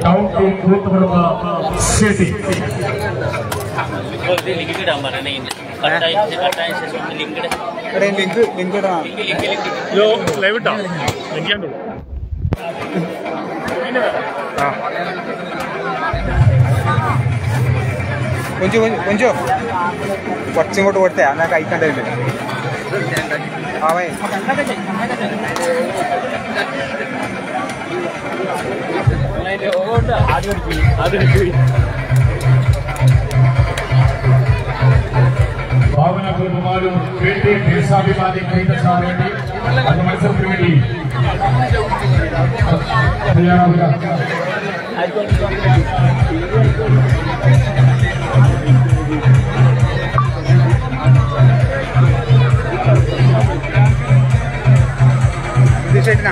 Town team Koothuparamba city link ഇടാൻ പറയണേ കട്ടായി കട്ടായ ശേഷം ലിങ്ക് ഇടാൻ ഇവിടെ ലിങ്ക് ലിങ്ക് ഇടണം ലിങ്ക് ലിങ്ക് ലൈവ് ഇട്ടോ എനിക്കാണ്ടു ആ കൊഞ്ചു കൊഞ്ചു കൊഞ്ചു കുറച്ചിങ്ങോട്ട് കൊടുത്തേ എന്നാ കഴിക്കണ്ടേ അവൻ ഭാവന കുടുംബമാരും വേണ്ടി ദേശാഭിമാനി കൈവശാൻ വേണ്ടി അത് മത്സരത്തിന് വേണ്ടി തയ്യാറാവുക ഇത് ഷെഡിനാ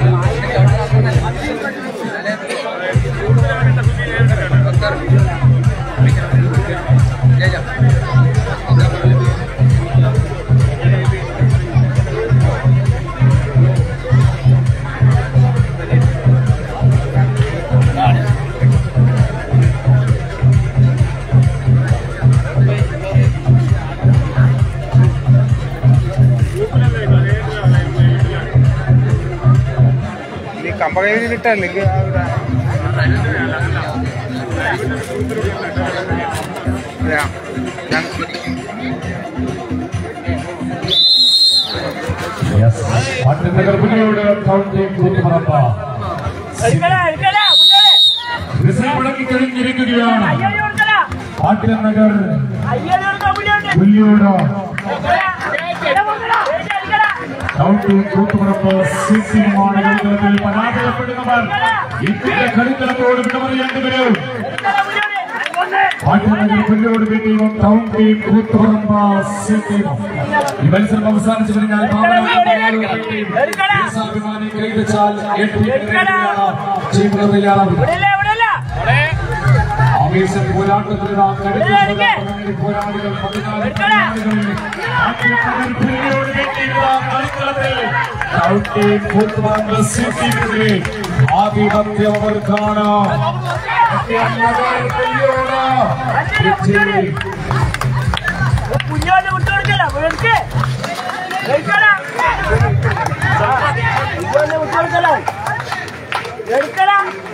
ഇത് കമ്പകയിൽ ഇട്ട link Pattanagar Puliyode town team Koothuparamba whistle മുടക്കി കഴിഞ്ഞിരിക്കുകയാണ് പാട്ടനഗർ പുലിയോട് ടൗൺ ടീം കൂത്തുപറമ്പ് സിസിയുമാണ് കളിക്കളത്തിൽ പരാജയപ്പെടുന്നവർ ഇന്ത്യയുടെ കളിക്കളത്തോട് വിടമറിയേണ്ടി വരും പാട്ടനഗർ പുലിയോട് ടീമും ടൗൺ ടീം കൂത്തുപറമ്പ് സിസിയും ഈ മത്സരം അവസാനിച്ചു കഴിഞ്ഞാൽ ദേശാഭിമാനി കൈവച്ചാൽ ടീമിന് തയ്യാറാവും ആവേശം പോരാട്ടത്തിലിതാ കടുത്ത പോരാളികൾ പതിനാല് പോരാളികളിൽ ആദ്യത്തെ പുലിയോട് വേണ്ടിയുള്ള കളിക്കളത്തിൽ ചവിട്ടി കൂത്തുപറമ്പ് സിറ്റിക്കെതിരെ ആധിപത്യം അവർക്കാണ് പുലിയോട് വിജയ് കുഞ്ഞോട്ട് വിട്ടുകൊടുക്കല എടുക്ക് എടുക്കല വിട്ടുകൊടുക്കല എടുക്കല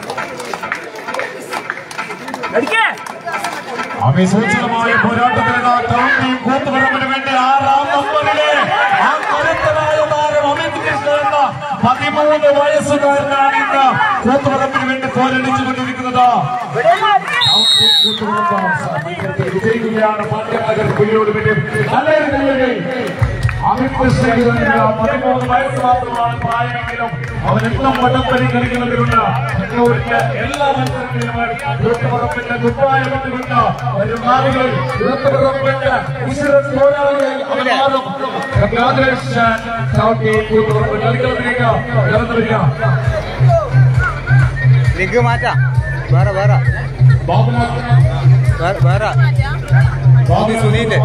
എടുക്കേ അവിസൂചിതമായ പോരാട്ടത്തിലിതാ ടൗണിയും കൂത്തുപറമ്പിന് വേണ്ടി ആറാം നമ്പറിലെ ആ കരുത്തനായ താരം അമിത് കൃഷ്ണ എന്ന പതിമൂന്ന് വയസ്സുകാരനാണ് ഇന്ന് കൂത്തുപറമ്പിന് വേണ്ടി പോരടിച്ചുകൊണ്ടിരിക്കുന്നത് ടൗണിയും കൂത്തുപറമ്പ് വിജയിക്കുകയാണ് പാണ്ഡ്യനഗർ പുലിയോട് വേണ്ടി നല്ലൊരു കയ്യടി അമിത് കൃഷ്ണയ്ക്ക് പതിമൂന്ന് വയസ്സ് മാത്രമാണ് പ്രായമെങ്കിലും അവൻ എന്നും വടംവലി കളിക്കുന്നതിലുണ്ട് കണ്ണൂരിന്റെ എല്ലാ മത്സരങ്ങളിലും കൂത്തുപറമ്പിന്റെ ദുബായ വന്നുകൊണ്ട് ഒരു നാളുകൾ കൂത്തുപറമ്പിന്റെ ഉശിരൻ പോരാളികൾ അവൻ മാറും കൺഗ്രാജുലേഷൻ ചവിട്ടി കൂത്തുപറമ്പ് കളിക്കളത്തിലേക്ക് കടന്നു വരിക ലിങ്ക് മാറ്റാം വേറെ വേറെ ബാബുനാഥ് വേറെ വേറെ ബാബി സുനീന്റെ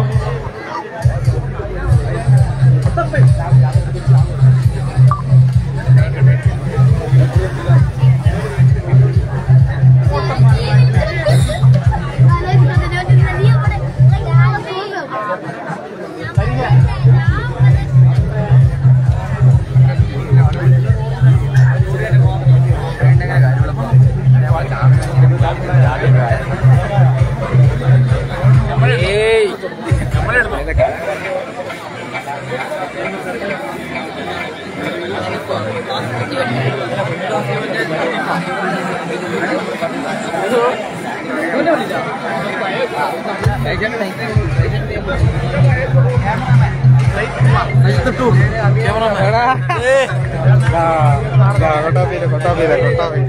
എടാ. ആ, ആ, കൊട്ടാപ്പിയില്, കൊട്ടാപ്പിയില്, കൊട്ടാപ്പി.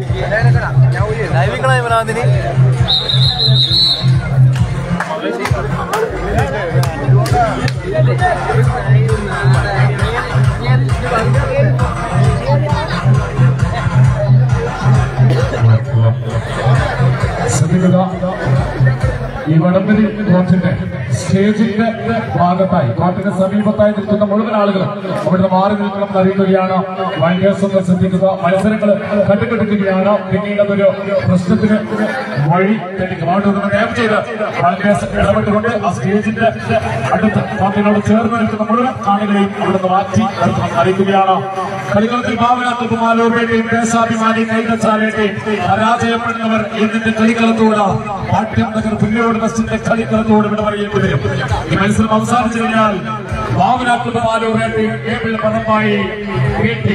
ശ്രദ്ധിക്കുക ഈ വടംവലി കോച്ചിന്റെ സ്റ്റേജിന്റെ ഭാഗത്തായി കോട്ടിന്റെ സമീപത്തായി നിൽക്കുന്ന മുഴുവൻ ആളുകളും അവിടുന്ന് മാറി നിൽക്കണം അറിയിക്കുകയാണ് വൈദ്യാസം ശ്രദ്ധിക്കുക മത്സരങ്ങൾ കണ്ടുപിടിക്കുകയാണ് പിന്നീട് അതൊരു പ്രശ്നത്തിന് വഴി തെളിക്കും അതുകൊണ്ട് ദയവ് ചെയ്ത് വൈദ്യാസം ഇടപെട്ടുകൊണ്ട് ആ സ്റ്റേജിന്റെ അടുത്ത് കോട്ടിനോട് ചേർന്ന് നിൽക്കുന്ന മുഴുവൻ ആളുകളെയും അവിടുന്ന് മാറ്റി നിർത്തണം അറിയിക്കുകയാണ് കളികളത്തിൽ ഭാവനാത്മകുമാരോടെയും ദേശാഭിമാനി കൈതച്ചാലേന്റെയും പരാജയപ്പെടുന്നവർ ഇന്നിന്റെ കളിക്കളത്തോട് പാട്യം നഗർ പുല്ലോട് ബസിന്റെ കളിക്കളത്തോട് വിട പറയേണ്ടി വരും ഈ മത്സരം അവസാനിച്ചു കഴിഞ്ഞാൽ ഭാവനാത്മകുമാരോടെയും കേബിൾ പദമായി കേട്ടി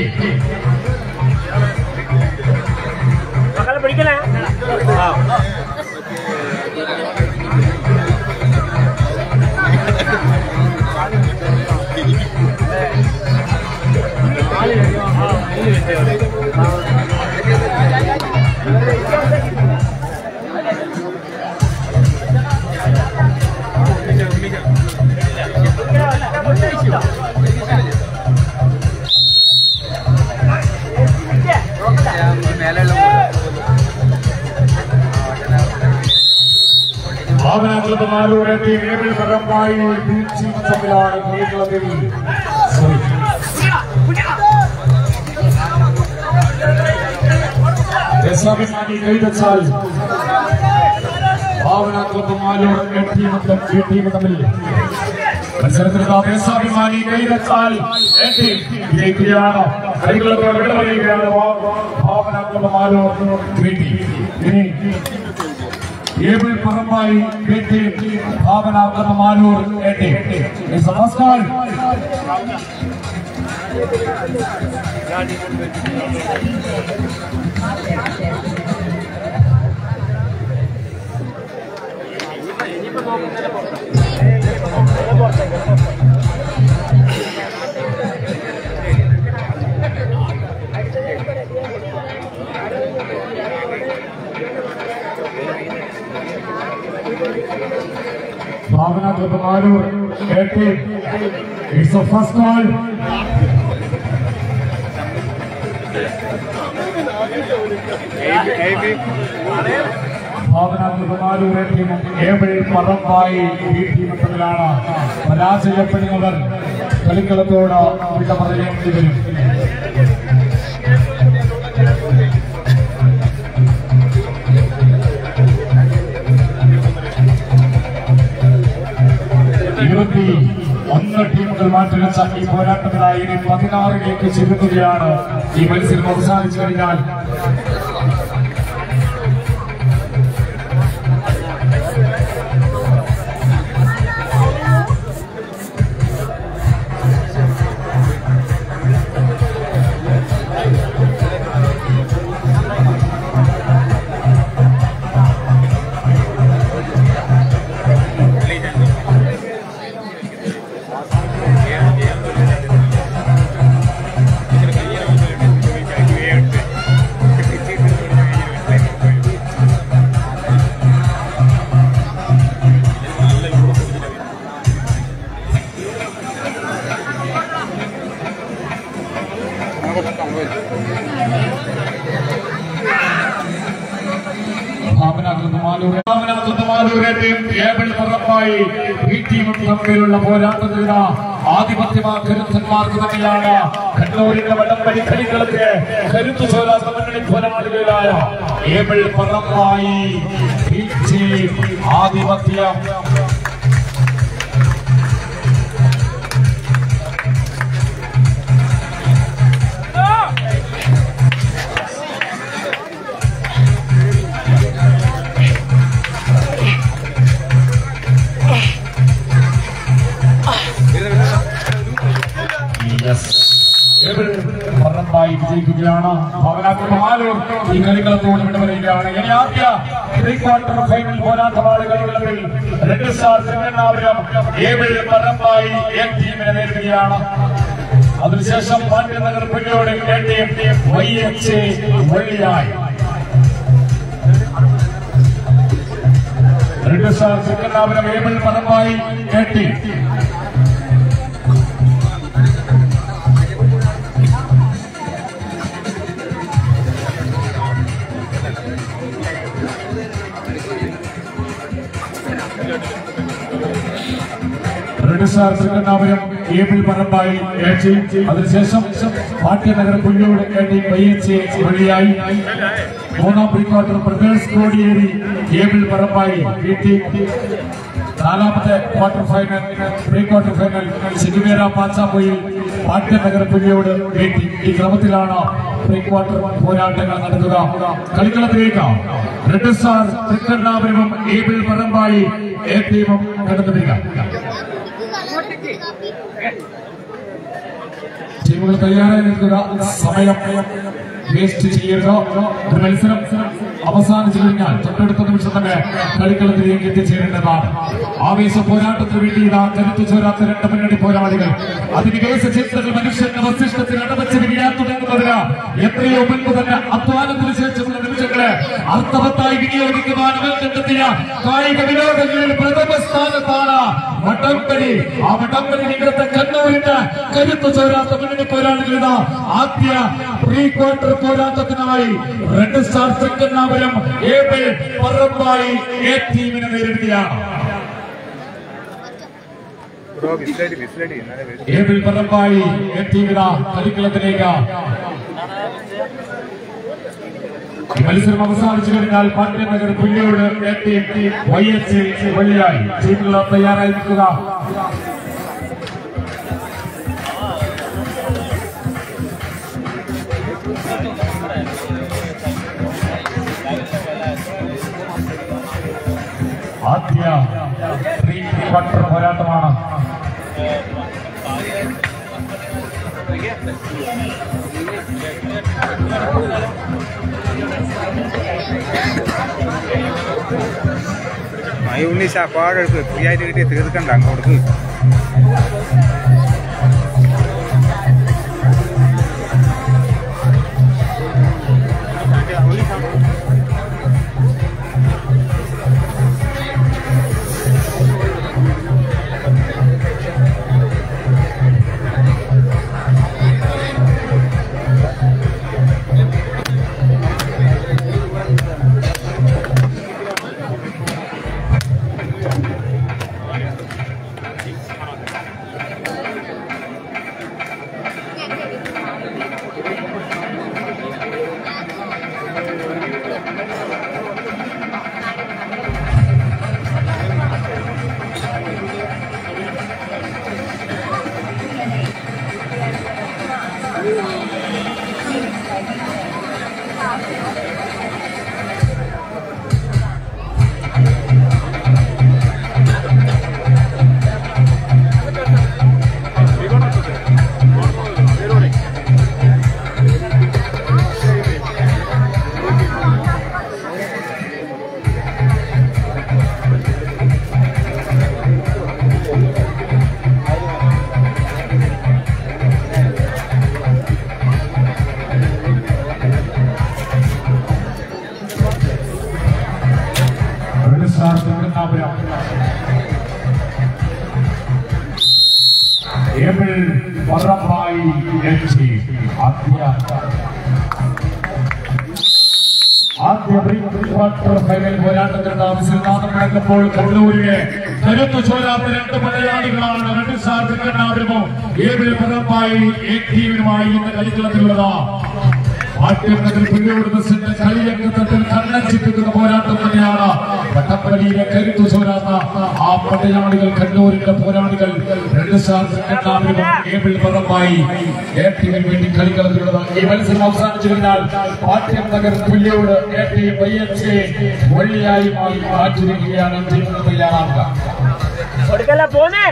മക്കളെ പിടിക്കണേ ഭാവനാത്മകുമാരോടെയും കേബിൾ പദമായി ബീച്ചിൽ തമ്മിലാണ് കളിക്കളത്തിൽ സോറി ദേശാഭിമാനി കൈതച്ചാൽ ഭാവനാത്മകമാലോട് ടീമും ഈ ടീം തമ്മിൽ മത്സരത്തിൽ ഇതാ ദേശാഭിമാനി കൈതച്ചാൽ ജയിക്കുകയാണ് കളികളത്തോട് വിട പറയുകയാണ് ഭാവനാത്മകമാലോ വീട്ടി ഇനി ഏബിൾ പറമ്പായി വീട്ടി ഭാവനാത്മകമാലൂർ എട്ടി നമസ്കാരം ഭാവന കൃതമാരൂർ എട്ടി it's a first call Bhavana കൃതമാരൂർ ടീമും ഏബിൾ പറമ്പായി ഈ ടീമും തമ്മിലാണ് പരാജയപ്പെടുന്നവർ കളിക്കളത്തോട് വിട പറയേണ്ടി വരും ഇരുപത്തി ഒന്ന് ടീമുകൾ മാറ്റിവെച്ച ഈ പോരാട്ടത്തിനായി ഇനി പതിനാറിലേക്ക് ചുരുങ്ങുകയാണ് ഈ മത്സരം അവസാനിച്ചു കഴിഞ്ഞാൽ ഭാവനാകൃതമാലൂരേറ്റയും ഏബിൾ പറമ്പായി ഈ ടീമും തമ്മിലുള്ള പോരാട്ടത്തിൽ ആധിപത്യമാ കരുത്തന്മാർക്ക് തന്നെയാണ് കണ്ണൂരിന്റെ വടംവലി കളികൾക്ക് കരുത്തു ചോരാത്ത മുന്നണി പോരാളികളായ ഏബിൾ പറമ്പായി ഈ ടീം ആധിപത്യം പറമ്പായി വിജയിക്കുകയാണ് ഭവനാത്മമാലൂർ ഈ കളികളത്തോട് വിട പറയുകയാണ് ഇനി ആദ്യ പ്രീ ക്വാർട്ടർ ഫൈനൽ പോരാട്ടമാളുകളുള്ളതിൽ രണ്ട് സ്റ്റാർ തിരുവനന്തപുരം ഏഴ് പറമ്പായി എ ടീമിനെ നേരിടുകയാണ് അതിനുശേഷം Pandyanagar Pullode A team Y H വെള്ളിയായി രണ്ട് സ്റ്റാർ തിരുവനന്തപുരം ഏഴ് Parambayi A team red star Thrikkannapuram Able Parambayi ഏച്ചി അതിനുശേഷം പാട്യനഗർ പുല്ലോട് ഏണ്ടി വൈഎച്ച് വഴിയായി മൂന്നാം pre quarter brothers Kodiyeri Able Parambayi V T നാലാമത്തെ quarter final pre quarter final ശിഖുവേര പാച്ചാമ്പൊയിൽ പാട്യനഗർ പുലിയോട് വേണ്ടി ഈ ക്രമത്തിലാണ് പ്രീ ക്വാർട്ടർ പോരാട്ടങ്ങൾ നടക്കുക കളിക്കളത്തിലേക്ക് റെഡ് സ്റ്റാർ തൃക്കണ്ണാപുരവും ഏബിൾ പറമ്പായി എ ടീമും കടന്നു വരിക ടീമുകൾ തയ്യാറായി നിൽക്കുക സമയം വേസ്റ്റ് ചെയ്യരുത് ഒരു മത്സരം അവസാനിച്ചു കഴിഞ്ഞാൽ തൊട്ടടുത്ത നിമിഷം തന്നെ കളിക്കളത്തിലേക്ക് എത്തിച്ചേരേണ്ടതാണ് ആവേശ പോരാട്ടത്തിന് വേണ്ടി ഇതാ കരുത്തു ചോരാത്ത രണ്ട് മുന്നണി പോരാളികൾ അതിവികേശ ചിന്തകൾ മനുഷ്യന്റെ മസ്തിഷ്കത്തിൽ അടവച്ച് വിരിയാൻ തുടങ്ങുന്നതിന് എത്രയോ മുൻപ് തന്നെ അധ്വാനത്തിന് ശേഷമുള്ള നിമിഷങ്ങളെ അർത്ഥവത്തായി വിനിയോഗിക്കുവാൻ അവൻ കണ്ടെത്തിയ കായിക വിനോദങ്ങളിൽ പ്രഥമ സ്ഥാനത്താണ് വടംവലി ആ വടംവലി നിമിടത്തെ കണ്ണൂരിന്റെ കരുത്തു ചോരാത്ത മുന്നണി പോരാളികളുടെ ആദ്യ പ്രീ ക്വാർട്ടർ പോരാട്ടത്തിനായി red star Chenkannapuram Able Parambayi A ടീമിനെ നേരിടുകയാണ് ബ്രോ വിസിലടി വിസിലടി എന്നാലേ വരൂ. ഏബിൾ പറമ്പായി എ ടീമിത കളിക്കളത്തിലേക്ക് ഈ മത്സരം അവസാനിച്ചു കഴിഞ്ഞാൽ Pandyanagar Pulliyode A team Y H വഴിയായി ടീമുകൾ തയ്യാറായി നിൽക്കുക ആദ്യ പ്രീ ക്വാർട്ടർ പോരാട്ടമാണ് ആ ഈ ഉണ്ണി പാടെടുത്ത് ഫ്രീ ആയിട്ട് കിട്ടിയ തീർക്കണ്ട അങ്ങോട്ട് red star Thiruvananthapuram Able Parambayi H ആദ്യ ആദ്യ പ്രീ ക്വാർട്ടർ ഫൈനൽ പോരാട്ടത്തിന്റെ അവസരനാഥം നടക്കുമ്പോൾ കണ്ണൂരിലെ കരുത്തു ചോരാത്ത രണ്ട് പടയാളികളാണ് റെഡ് സ്റ്റാർ തിരുവനന്തപുരമോ ഏബിൾ പറമ്പായി എ ടീമിനുമായി ഇന്ന് കളിക്കളത്തിലുള്ളത് ആദ്യത്തിൽ പുല്ലോട് ബസിന്റെ കളിയക്കത്തിൽ കണ്ണച്ചിപ്പിക്കുന്ന പോരാട്ടം തന്നെയാണ് വട്ടപ്പള്ളിയിലെ കരുത്തു ചോരാത്ത ആ പടയാളികൾ കണ്ണൂരിന്റെ പോരാളികൾ രണ്ട് സ്റ്റാർ സെക്കൻഡാമിലും ഏബിൾ പറമ്പായി എ ടീമിന് വേണ്ടി കളിക്കളത്തിലുള്ളത് ഈ മത്സരം അവസാനിച്ചു കഴിഞ്ഞാൽ Pattiam Nagar Pullode A team Y H വള്ളിയായി മാറി മാറ്റിരിക്കുകയാണ് ടീമുകൾ തയ്യാറാവുക കൊടുക്കല്ല പോന്നേ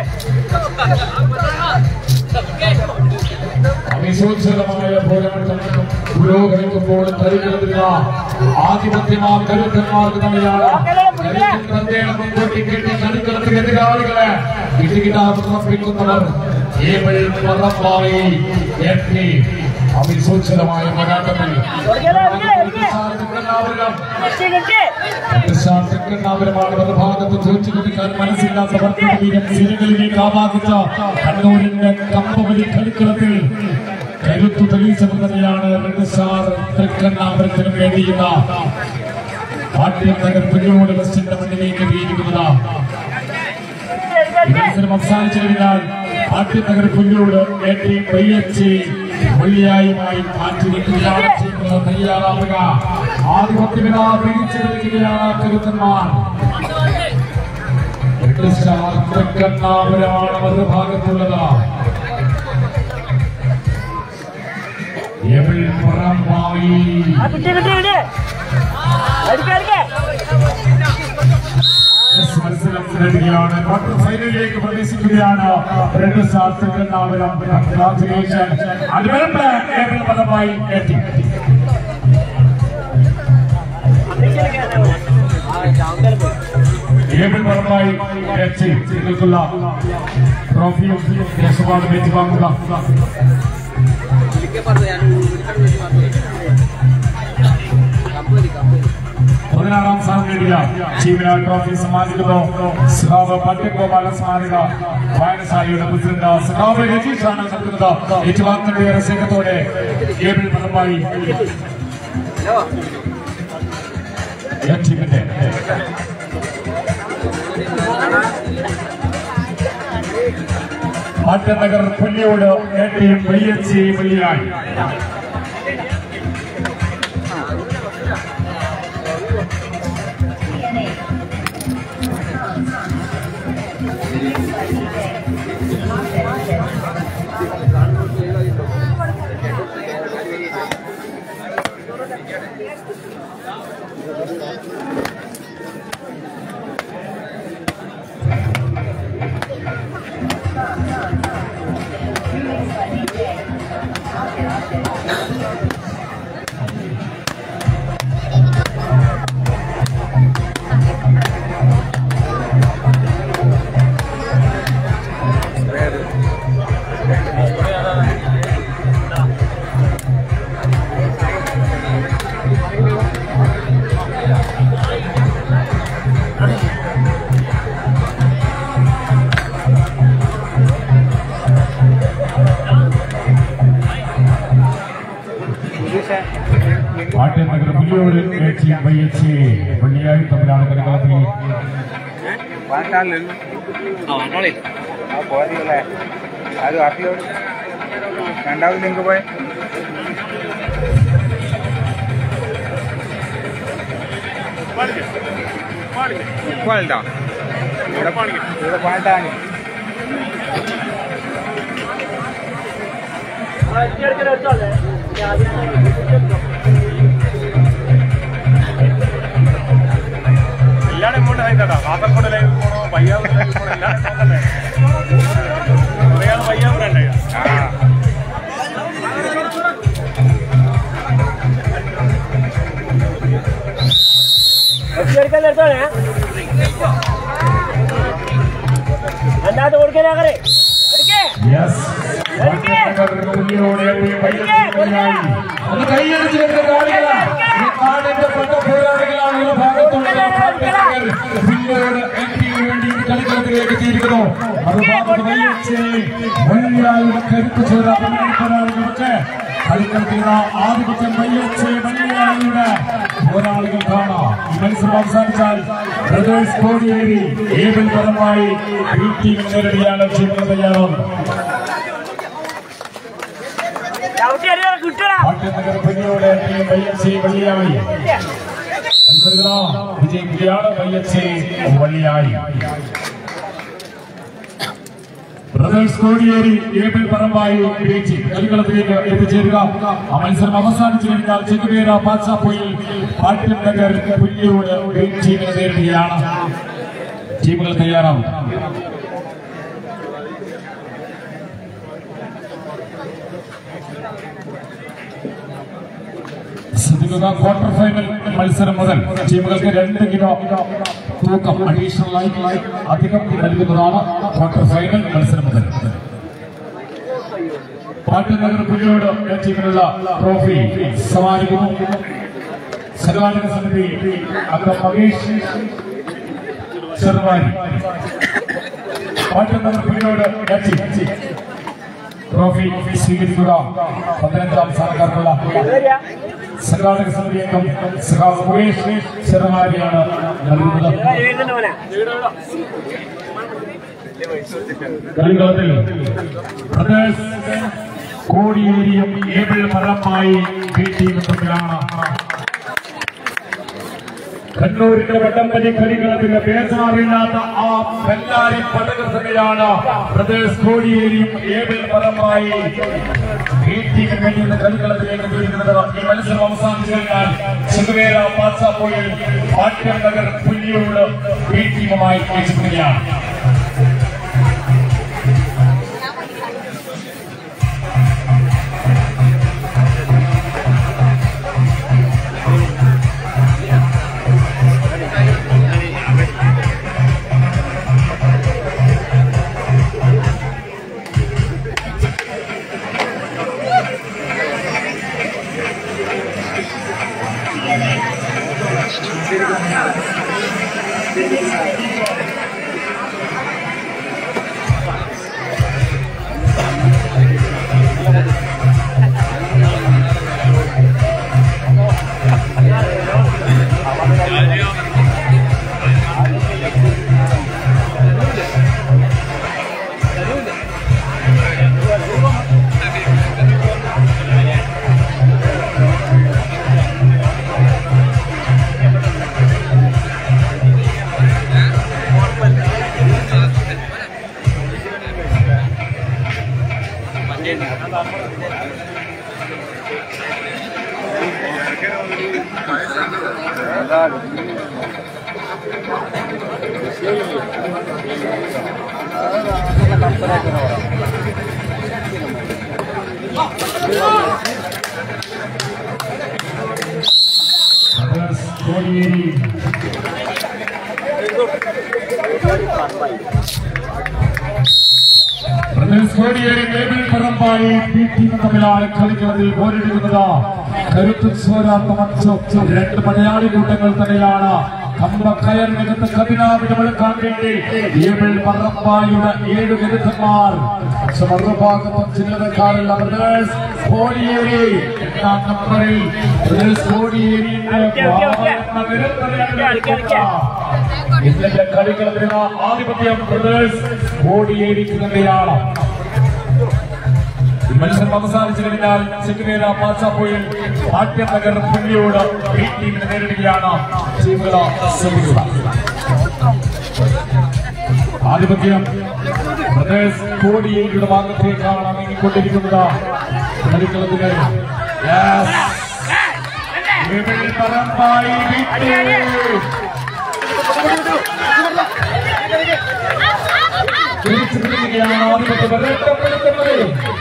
അവിശോചനമായ പോരാട്ടം പുരോഗമിക്കുമ്പോൾ കളിക്കുന്ന ആധിപത്യമാർ കരുത്തന്മാർക്ക് തന്നെയാണ് കരുത്തൻ തന്തേടെ മുൻകൂട്ടി കെട്ടി കളിക്കളത്തിൽ എതിരാളികളെ ഇടുകിടാതെ സമർപ്പിക്കുന്നവർ ഏവൾ പറമ്പായി എത്തി അവിശോചനമായ പോരാട്ടത്തിൽ കിട്ടി കിട്ടി ാണ് ഭാഗത്ത് ചോദിച്ചു കൊടുക്കാൻ മനസ്സില്ലാത്ത വീരം സിരകളിലേക്ക് ആവാഹിച്ച കണ്ണൂരിന്റെ കമ്പവലി കളിക്കളത്തിൽ കരുത്തു തെളിയിച്ചത് തന്നെയാണ് റെഡ് സ്റ്റാർ തൃക്കണ്ണാപുരത്തിന് വേണ്ടിയുള്ള പാട്യം നഗർ പുല്ലോട് ബസിന്റെ മുന്നിലേക്ക് എത്തിയിരിക്കുന്നത് അടിക്കേ മത്സരം അവസാനിച്ചു കഴിഞ്ഞാൽ ആദ്യനഗർ പുല്ലോട് എ വൈ എച്ച് വെള്ളിയായുമായി മാറ്റി വെക്കുകയാണ് ചെയ്യുന്നത് തയ്യാറാവുക ആധിപത്യമിത തിരിച്ചെടുക്കുകയാണ് കരുത്തന്മാർ എട്ട് സ്റ്റാർ തെക്കന്നാപുരമാണ് മറുഭാഗത്തുള്ളത് എവിൾ പുറമായി ആ കിട്ടി കിട്ടി കിട്ടി അടിക്കേ അടിക്കേ എസ് മത്സരം തുടരുകയാണ് ക്വാർട്ടർ ഫൈനലിലേക്ക് പ്രവേശിക്കുകയാണ് രണ്ട് സ്റ്റാർ തെക്കന്നാപുരം കൺഗ്രാറ്റുലേഷൻ അതുവരെ ഏപ്രിൽ പദമായി എത്തി ഏപ്രിൽ പദമായി എത്തി നിങ്ങൾക്കുള്ള ട്രോഫിയും ദേശപാട് ഏറ്റുവാങ്ങുക പതിനാറാം സ്ഥാനം നേടിയ ചീമിന ട്രോഫി സമ്മാനിക്കുന്നു സഖാവ് പട്ടികോപാല സ്മാരക വായനശാലയുടെ പ്രസിഡന്റ് സഖാവ് രജീഷാണ് നൽകുന്നത് ഏറ്റുവാങ്ങുന്നതിന്റെ രസീകത്തോടെ ഏപ്രിൽ പദമായി എ ടീമിന്റെ മാറ്റനഗർ Pulliyode A team Y H C വെള്ളിയായി മാറ്റനഗർ Pulliyode A team Y H C വെള്ളിയായി തമ്മിലാണ് കളിക്കളത്തിൽ വാട്ടാണല്ലോ ആ വന്നോളി ആ പോയതല്ലേ അത് വാട്ടിലോട് രണ്ടാമത് നിങ്ങൾക്ക് പോയ ഇപ്പോഴോ ഇവിടെ ഇവിടെ പാട്ടാണ് അടിക്കടിക്കൽ എടുത്തോളേ എല്ലാരും ഇങ്ങോട്ട് ആയിട്ടാ കാസർഗോഡ് ലൈവ് പോണോ വയ്യാവ് ലൈവ് പോണോ എല്ലാരും നോക്കണ്ടേ ഒരാൾ വയ്യാവ് വേണ്ടേ ആ അടിക്കടിക്കൽ എടുത്തോളേ രണ്ടാമത് കൊടുക്കാനാകരെ അടിക്കേ യെസ് മാറ്റനഗർ Pulliyode A team Y H C വെള്ളിയായി ഒന്ന് കൈയടിച്ച് വെച്ച കാണികളാ ഈ നാടിന്റെ പട്ട പോരാളികളാണ് ഈ ഭാഗത്തുള്ളത് മാറ്റനഗർ പുല്ലിയോട് എ ടീമിന് വേണ്ടി ഈ കളിക്കളത്തിലേക്ക് എത്തിയിരിക്കുന്നു മറുഭാഗത്ത് വൈ എച്ച് സി വെള്ളിയായുടെ കരുത്ത് ചേർന്ന പിന്നണി പോരാളികൾക്ക് കളിക്കളത്തിൽ ആധിപത്യം വൈ എച്ച് സി വെള്ളിയായുടെ പോരാളികൾ കാണാം ഈ മത്സരം അവസാനിച്ചാൽ ബ്രദേഴ്സ് കോടിയേരി ഏബിൾ പരമായി ഈ ടീമിനെ നേരിടുകയാണ് ചെയ്യുന്നത് തയ്യാറാണ് ചവിട്ടി അടിയാ കിട്ടടാ പാട്യനഗർ പുലിയോടെ ടീം വൈ എച്ച് സി വെള്ളിയായി മത്സരിതാ വിജയിക്കുകയാണ് വൈ എച്ച് സി വെള്ളിയായി ബ്രദേഴ്സ് കോടിയേരി ഏബിൾ പറമ്പായി വിജയിച്ച് കളിക്കളത്തിലേക്ക് എത്തിച്ചേരുക ആ മത്സരം അവസാനിച്ചു കഴിഞ്ഞാൽ ചെക്കുപേര പാച്ചാപ്പൊയിൽ പാട്യം നഗർ പുല്ലിയോട് ടീമിനെ നേരിടുകയാണ് ടീമുകൾ തയ്യാറാവും ശ്രദ്ധിക്കുക ക്വാർട്ടർ ഫൈനൽ മത്സരം മുതൽ ടീമുകൾക്ക് രണ്ട് കിലോ തൂക്കം അഡീഷണൽ ആയി അധികം നൽകുന്നതാണ് ക്വാർട്ടർ ഫൈനൽ മത്സരം മുതൽ പാട്ടുനഗർ പുലിയോട് എ ടീമിനുള്ള ട്രോഫി സമ്മാനിക്കുന്നു സംഘാടക സമിതി അംഗം Mahesh Cheruvari Pattunagar Puliyode A team trophy സ്വീകരിക്കുക പതിനഞ്ചാം സ്ഥാനക്കാർക്കുള്ള വരിക സംഘാടക സമിതി അംഗം സഖാവ് മുകേഷ് ചെറുമാരിയാണ് നൽകുന്നത് എഴുതുന്ന മോനെ കളികളത്തിൽ ബ്രദേഴ്സ് കോടിയേരിയും ഏബിൾ മറമായി ബി ടീമും തമ്മിലാണ് കണ്ണൂരിന്റെ വടംവലി കളികളത്തിന്റെ ബേജാറില്ലാത്ത ആ ബെല്ലാരി പടകൃതയാണ് ബ്രദേഴ്സ് കോടിയേരിയും ഏബിൾ മറമായി ബി ടീമിന് വേണ്ടിയുള്ള കളികളത്തിലേക്ക് എത്തിയിരിക്കുന്നത് ഈ മത്സരം അവസാനിച്ചു കഴിഞ്ഞാൽ ചെറുവേര പാച്ചാപ്പോയിൽ പാട്യം നഗർ പുല്ലിയോട് ബി ടീമുമായി ഏറ്റുമുട്ടുകയാണ് ബ്രദേഴ്സ് കോടിയേരി ബ്രദേഴ്സ് കോടിയേരി ടേബിൾ പറമ്പായി പി ടീമും തമ്മിലാണ് കളിക്കളത്തിൽ പോരടിക്കുന്നത് കരുത്തു ചോരാത്ത മത്സരം രണ്ട് മലയാളി കൂട്ടങ്ങൾ തന്നെയാണ് കമ്പക്കയർ മികച്ച കതിനാവിന് വെളുക്കാൻ വേണ്ടി ഏബിൾ പറമ്പായുടെ ഏഴ് വിരുദ്ധന്മാർ പക്ഷെ മറുഭാഗത്തും ചില്ലറക്കാരല്ല ബ്രദേഴ്സ് കോടിയേരി എട്ടാം നമ്പറിൽ ബ്രദേഴ്സ് കോടിയേരിയുടെ വാഹന വിരുദ്ധതയാണ് ഇന്നത്തെ കളികളത്തിന് ആധിപത്യം ബ്രദേഴ്സ് കോടിയേരിക്ക് തന്നെയാണ് ഈ മത്സരം അവസാനിച്ചു കഴിഞ്ഞാൽ ചെക്കുവേല പാച്ചാപ്പോയിൽ ആദ്യം നഗർ പുല്ലിയോട് ബി ടീമിനെ നേരിടുകയാണ് ടീമുകൾ ശ്രമിക്കുക ആധിപത്യം ബ്രദേഴ്സ് കോടിയേരിയുടെ ഭാഗത്തേക്കാണ് നീങ്ങിക്കൊണ്ടിരിക്കുന്നത് കളിക്കളത്തിന് Yes. ഇവിടെ പരമ്പായി വിട്ടു തിരിച്ചു പിടിക്കുകയാണ് ആധിപത്യം രക്ഷപ്പെടുത്തുന്നത്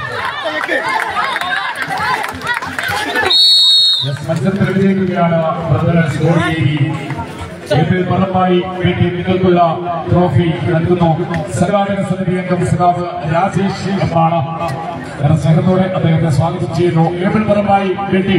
Yes, മത്സരത്തിൽ വിജയിക്കുകയാണ് ബ്രദേഴ്സ് കോടിയേരി ഇതിൽ പറമ്പായി വേണ്ടി നിങ്ങൾക്കുള്ള ട്രോഫി നൽകുന്നു സംഘാടക സമിതി അംഗം സഖാവ് രാജേഷ് ആണ് ഏറെ സ്നേഹത്തോടെ അദ്ദേഹത്തെ സ്വാഗതം ചെയ്യുന്നു ഏബിൾ പറമ്പായി വേണ്ടി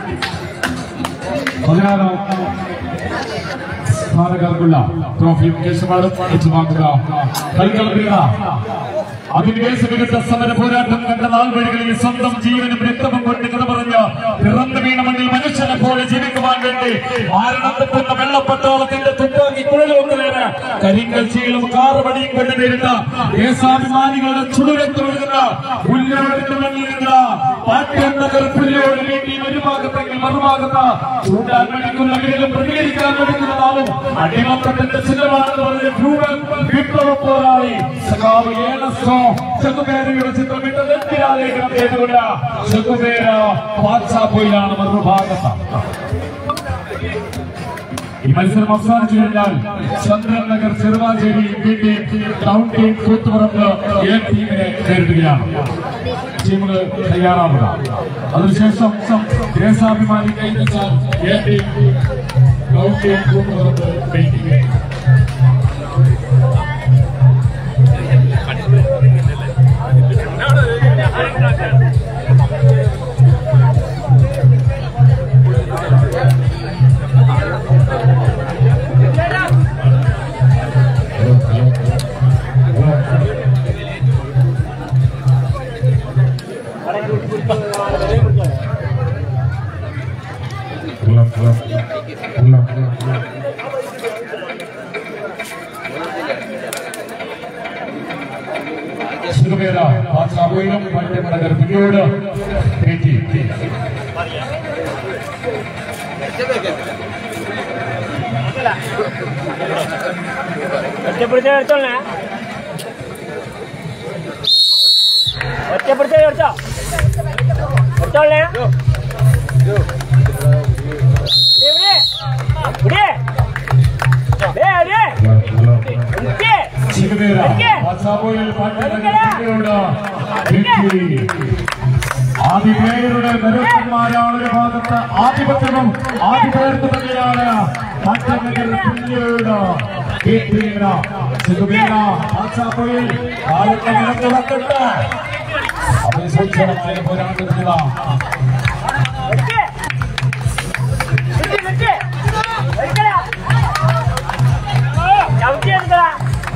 പതിനാറാം സ്ഥാനക്കാർക്കുള്ള ട്രോഫിയും കേശവാളും ഏറ്റുവാങ്ങുക കളിക്കളത്തിലുള്ള അധിനിവേശ വിരുദ്ധ സമര പോരാട്ടം കണ്ട നാൾ വഴികളിൽ സ്വന്തം ജീവനും രക്തവും കൊണ്ട് കഥ പറഞ്ഞ പിറന്നു വീണ മണ്ണിൽ മനുഷ്യനെ പോലെ ജീവിക്കുവാൻ വേണ്ടി മാരണത്തെത്തുന്ന വെള്ളപ്പട്ടാളത്തിന്റെ തുപ്പാക്കി കുഴലുകൊണ്ടുവരുന്ന കരിങ്കൽ ചീളും കാറുപടിയും കൊണ്ട് നേരിട്ട ദേശാഭിമാനികളുടെ ചുടുരത്തൊഴുകുന്ന പുല്ലോടിന്റെ മണ്ണിൽ നിന്ന് പാട്യം നഗർ പുല്ലോട് വീട്ടി ഒരു ഭാഗത്തെങ്കിൽ മറുഭാഗത്ത് ചൂണ്ടാൻ മടിക്കുന്ന വീടും പ്രതികരിക്കാൻ മടിക്കുന്ന നാളും അടിമത്തത്തിന്റെ ചിഹ്നമാണെന്ന് പറഞ്ഞ ഭൂമൻ വിപ്ലവ പോരാളി സഖാവ് ഏലസ്കോ ചെക്കുപേരയുടെ ചിത്രമിട്ട് നെറ്റിരാലേഖനം ചെയ്തുകൊണ്ട് ചെക്കുപേര പാച്ചാപ്പോയിലാണ് മറുഭാഗത്ത് ഈ മത്സരം അവസാനിച്ചു കഴിഞ്ഞാൽ ചന്ദ്രൻ നഗർ ചെറുവാഞ്ചേരി വീണ്ടും ടൗൺ ടീം കൂത്തുപറമ്പ് എ ടീമിനെ നേരിടുകയാണ് ടീമുകൾ തയ്യാറാവുക അതിനുശേഷം ദേശാഭിമാനി കൈവച്ചാൽ A team town team Koothuparamba B team പാച്ചാബോയിലും പള്ളിമടകർ പിന്നോട് കയറ്റി ഒറ്റപ്പെടുത്തി എടുത്തോളേ ഒറ്റപ്പെടുത്തി എടുത്തോ എടുത്തോളേ ഇവിടെ ഇവിടെ ദേ, ദേ. ഇരിക്ക്. ചികുതേര ഇരിക്ക്. പാച്ചാബോയിൽ പള്ളിമടകർ പിന്നോട് കയറ്റി ആദിപേരുടെ ഗരുക്കന്മാരാണ് ഒരു ഭാഗത്ത് ആധിപത്യവും ആദിപേർക്ക് തന്നെയാണ് മറ്റൊരു പിന്നീട് കേട്ടിരിക്കുന്ന ചികുതേര പാച്ചാബോയിൽ കാലത്തെ നിലനിർത്തട്ടെ അഭിസൂചനമായ പോരാട്ടത്തിലുള്ള ഇരിക്ക്. ഇരിക്ക്, ഇരിക്ക്. ഇരിക്കടാ. ചവിട്ടി എടുക്കടാ.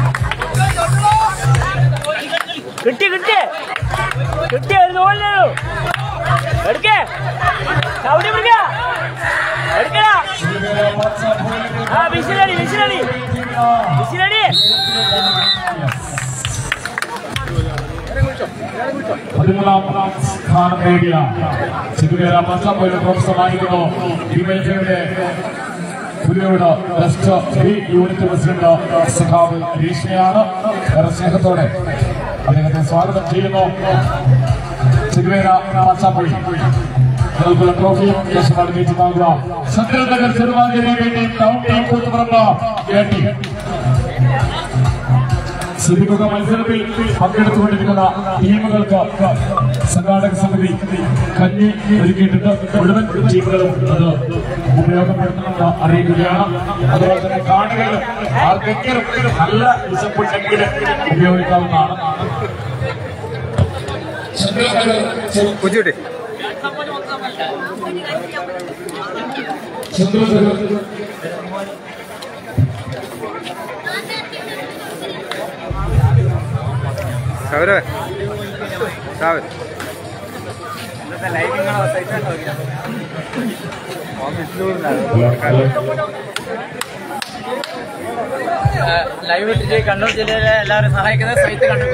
കിട്ടി കിട്ടി കിട്ടി ഒരു തോന്നൂ എടുക്കേ ചവിട്ടി പിടിക്ക എടുക്കടാ ആ വിസിലടി വിസിലടി വിസിലടി പതിമൂന്നാം സ്ഥാനം നേടിയ ചികുതേര പാച്ചാബോയിലെ പ്രൊഫസറായിരുന്നു ഡിവൈഫൈയുടെ Puliyode west B unit president സഖാവ് രീഷ്ണയാണ് ഏറെ സ്നേഹത്തോടെ അദ്ദേഹത്തെ സ്വാഗതം ചെയ്യുന്നു ചികുവേര പാച്ചാപ്പോയി നൽകുന്ന ട്രോഫിയും ദേശമാണ് ഏറ്റുവാങ്ങുക ശങ്കർ നഗർ ചെറുവാഞ്ചേരി വേണ്ടി ടൗൺ ടീം കൂത്തുപറമ്പ് കേട്ടി സിദ്ദിഖുക മത്സരത്തിൽ പങ്കെടുത്തുകൊണ്ടിരിക്കുന്ന ടീമുകൾക്ക് സംഘാടക സമിതി കഞ്ഞി ഒരുക്കിയിട്ടുണ്ട് മുഴുവൻ ടീമുകളും അത് ഉപയോഗപ്പെടുത്തണമെന്ന് അറിയിക്കുകയാണ് അതുപോലെ തന്നെ കാണികളും ആർക്കെങ്കിലും നല്ല വിശപ്പുണ്ടെങ്കിൽ ഉപയോഗിക്കാവുന്നതാണ് കുഞ്ചുട്ടി ചന്ദ്രശേഖർ സൗരവ് സാവർ ലൈവ് ഇട്ടിട്ട് കണ്ണൂർ ജില്ലയിലെ എല്ലാവരും സഹായിക്കുന്നത് സൈത്ത് കണ്ടു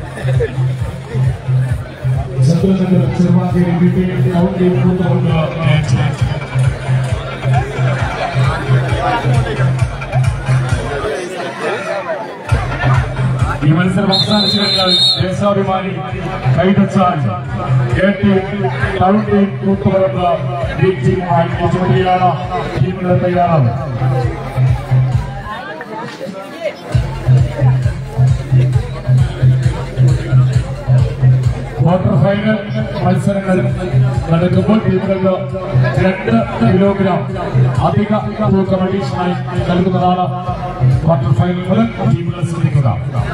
ചന്ദ്രശേഖർ ചെറുവാഞ്ചേരി വീട്ടിൽ ടൗൺ ടീം കൂത്തുപറമ്പ് മാച്ച് ഈ മത്സരം അവസാനിച്ചു കഴിഞ്ഞാൽ Deshabhimani Kaithachal A team town team Koothuparamba league ടീമുമായി ഏറ്റുമുട്ടിയാണ് ടീമുകൾ തയ്യാറാണ് ക്വാർട്ടർ ഫൈനൽ മത്സരങ്ങൾ നടക്കുമ്പോൾ ടീമുകൾക്ക് രണ്ട് കിലോഗ്രാം അധിക തൂക്കം അഡീഷണായി നൽകുന്നതാണ് ക്വാർട്ടർ ഫൈനൽ മുതൽ ടീമുകൾ ശ്രദ്ധിക്കുക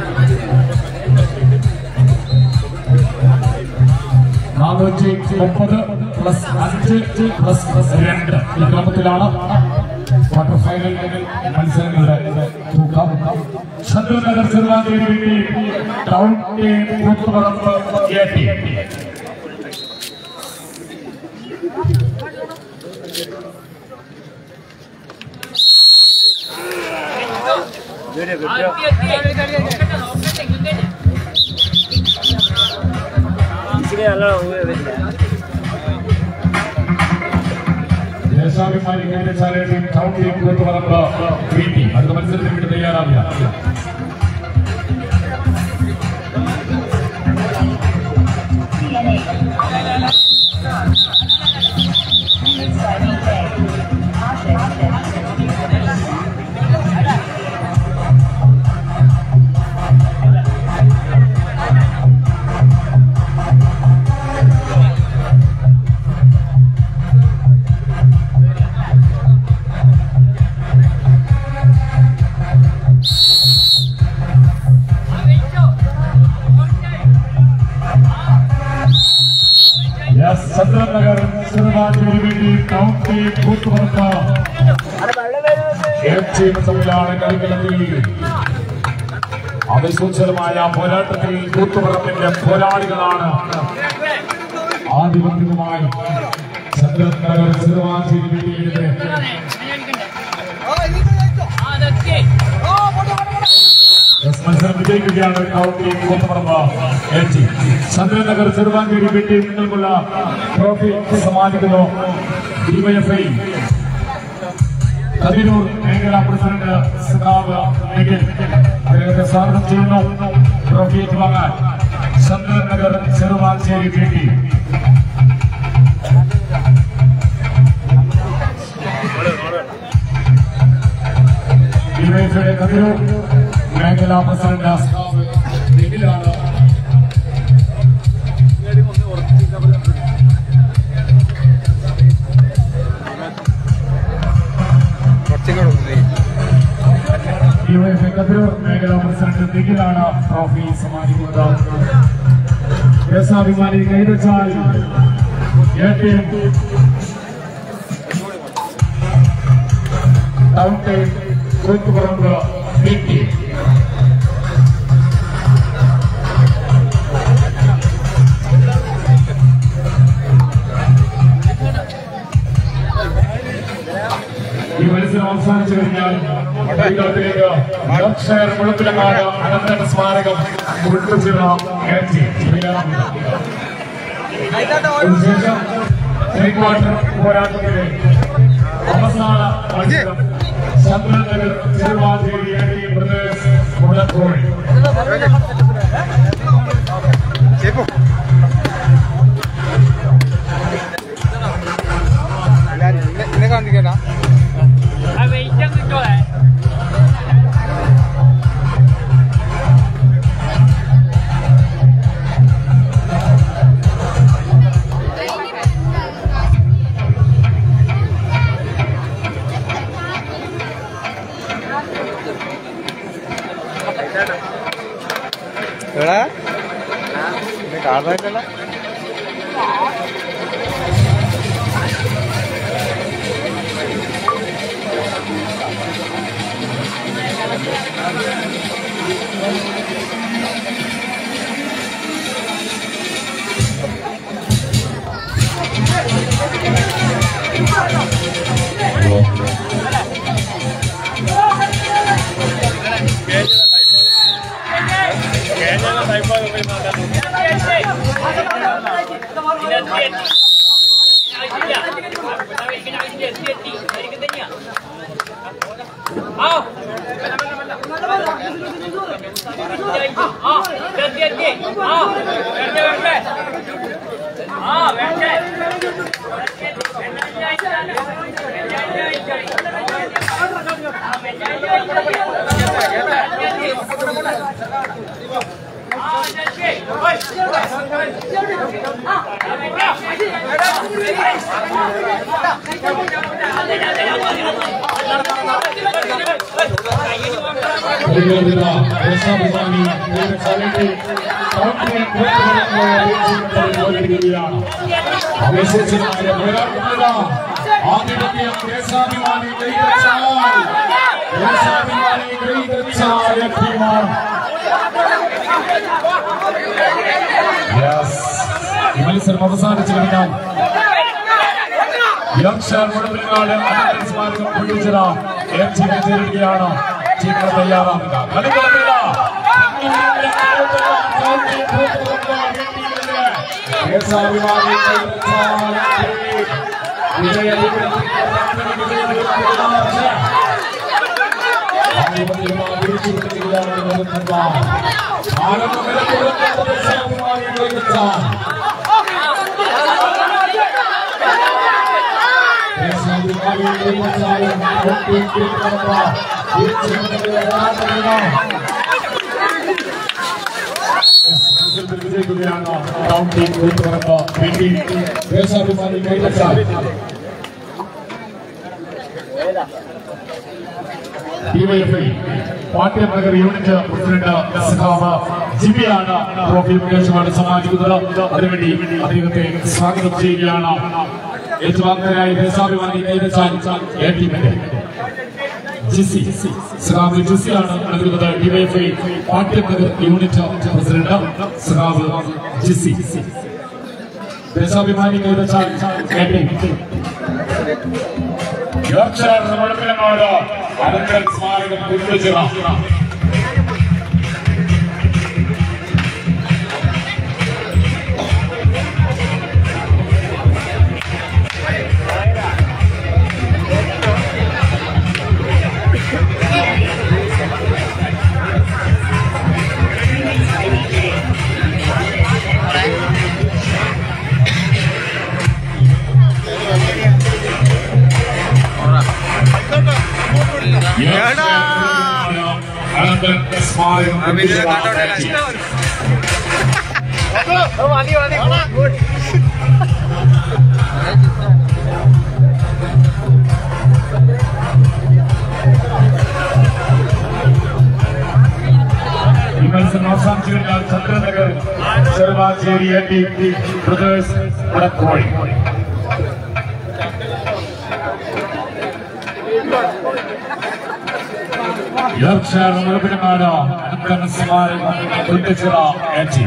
നാനൂറ്റി മുപ്പത് പ്ലസ് അഞ്ച് പ്ലസ് പ്ലസ് രണ്ട് ഈ ക്രമത്തിലാണ് ക്വാർട്ടർ ഫൈനൽ മത്സരങ്ങളുടെ തൂക്കം ശത്രുനഗർ ചെറുവാഞ്ചേരി വേണ്ടി town team Koothuparamba A team whistle നല്ലോണം വരില്ല ദേശാഭിമാനി കൈതച്ചാലെ team town team Koothuparamba B team അടുത്ത മത്സരത്തിന് വേണ്ടി തയ്യാറാവുക യെസ് ചന്ദ്രനഗർ ചെറുവാഞ്ചേരി വേണ്ടി ടൗൺ ടീം കൂത്തുപറമ്പ് അവിടെ വെള്ളം വരുന്നത് എ ടീം തമ്മിലാണ് കളിക്കളത്തിൽ അവിശ്വസരമായ പോരാട്ടത്തിൽ കൂത്തുപറമ്പിന്റെ പോരാളികളാണ് ആധിപത്യവുമായി ചന്ദ്രനഗർ ചെറുവാഞ്ചേരി വേണ്ടിയുടെ എസ് മത്സരം വിജയിക്കുകയാണ് county Koothuparamba L G Chandranagar Cheruvancheri വീട്ടിൽ നിങ്ങൾക്കുള്ള ട്രോഫി സമ്മാനിക്കുന്നു ഡിവൈഎഫ്ഐ കതിരൂർ മേഖലാ പ്രസിഡന്റ് സഖാവ് നിഖിൽ അദ്ദേഹത്തെ സ്വാഗതം ചെയ്യുന്നു ട്രോഫി ഏറ്റുവാങ്ങാൻ ചന്ദ്രനഗർ ചെറുവാഞ്ചേരി വീട്ടിൽ ഡിവൈഎഫ്ഐയുടെ കതിരൂർ മേഖലാ പ്രസിഡന്റ് സഖാവ് നിഖിലാണ് കുറച്ചിങ്ങോട്ട് ഒന്ന് ഡിവൈഎഫ്ഐ കതിരൂർ മേഖലാ പ്രസിഡന്റ് നിഖിലാണ് ട്രോഫി സമ്മാനിക്കുന്നത് ദേശാഭിമാനി കൈതച്ചാൽ ഏറ്റവും ടൗൺ ടൈം കൂത്തുപറമ്പ് വീട്ടി ഈ മത്സരം അവസാനിച്ചു കഴിഞ്ഞാൽ കേരളത്തിലേക്ക് യോർക്ക്ഷയർ മുഴപ്പിലങ്ങാട് അനന്തര സ്മാരകം ഉൾപ്പെട്ടിരുന്ന കയറ്റി അതിനുശേഷം പ്രീ ക്വാർട്ടർ പോരാട്ടത്തിലെ അവസാന മത്സരം ചന്ദ്രനഗർ തിരുവാതിരി എ ബ്രദേഴ്സ് മുളക്കോഴി ചേപ്പോ എല്ലാരും ഇന്നെ ഇന്നെ കാണിക്കട്ടാ ആ വെയിറ്റ് അങ്ങ് കിട്ടോളെ എടാ ഇത് കാണാനില്ലല്ലോ കേരള ടൈപ്പാണ് പ്രതിരോധിത ദേശാഭിമാനി കൈതച്ചാലിന്റെ കൗണ്ടറി കൂട്ടുകയാണ് വിശേഷമായ പോരാട്ടത്തില ആധിപത്യം ദേശാഭിമാനി കൈതച്ചാൽ ദേശാഭിമാനി കൈതച്ചാൽ ടീമാണ് യെസ് മത്സരം അവസാനിച്ചു കഴിഞ്ഞാൽ യക്ഷർ മുടപ്പിനാട് അനന്തര സ്മാരകം പൊള്ളിച്ചിറ എം ജി വിജയിക്കുകയാണ് ടീമിനെ തയ്യാറാവുക കളിക്കളത്തില്ല ദേശാഭിമാനി വിജയിക്കുകയാണ് കൗണ്ടി കൂത്തുപറമ്പ് വേണ്ടി ദേശാഭിമാനി കൈവച്ചാൽ ഡിവൈഎഫ്ഐ പാട്യനഗർ യൂണിറ്റ് പ്രസിഡന്റ് സഖാവ് ജിബിയാണ് ട്രോഫി പ്രദേശമാണ് സമ്മാനിക്കുന്നത് അതിനുവേണ്ടി അദ്ദേഹത്തെ സ്വാഗതം ചെയ്യുകയാണ് ഏറ്റുവാങ്ങാനായി ദേശാഭിമാനി കൈവച്ചാൽ എ ടീമിന്റെ ജിസി സഖാവ് ജിസിയാണ് നൽകുന്നത് ഡിവൈഎഫ്ഐ പാട്യനഗർ യൂണിറ്റ് പ്രസിഡന്റ് സഖാവ് ജിസി ദേശാഭിമാനി കൈവച്ചാൽ എ ടീം യോർക്ക്ഷയർ മുഴപ്പിലങ്ങാട് അനന്തര സ്മാരകം പിന്തുടരുക അനന്തൻ സ്മാരകം ഈ മത്സരം അവസാനിച്ചുകഴിഞ്ഞാൽ Chandranagar Cheruvasseri A T brothers Vadakkozhi Yorkshire മുഴുവനുമാണ് അനന്തൻ സ്മാരകം കുട്ടിച്ചിറ എ ടി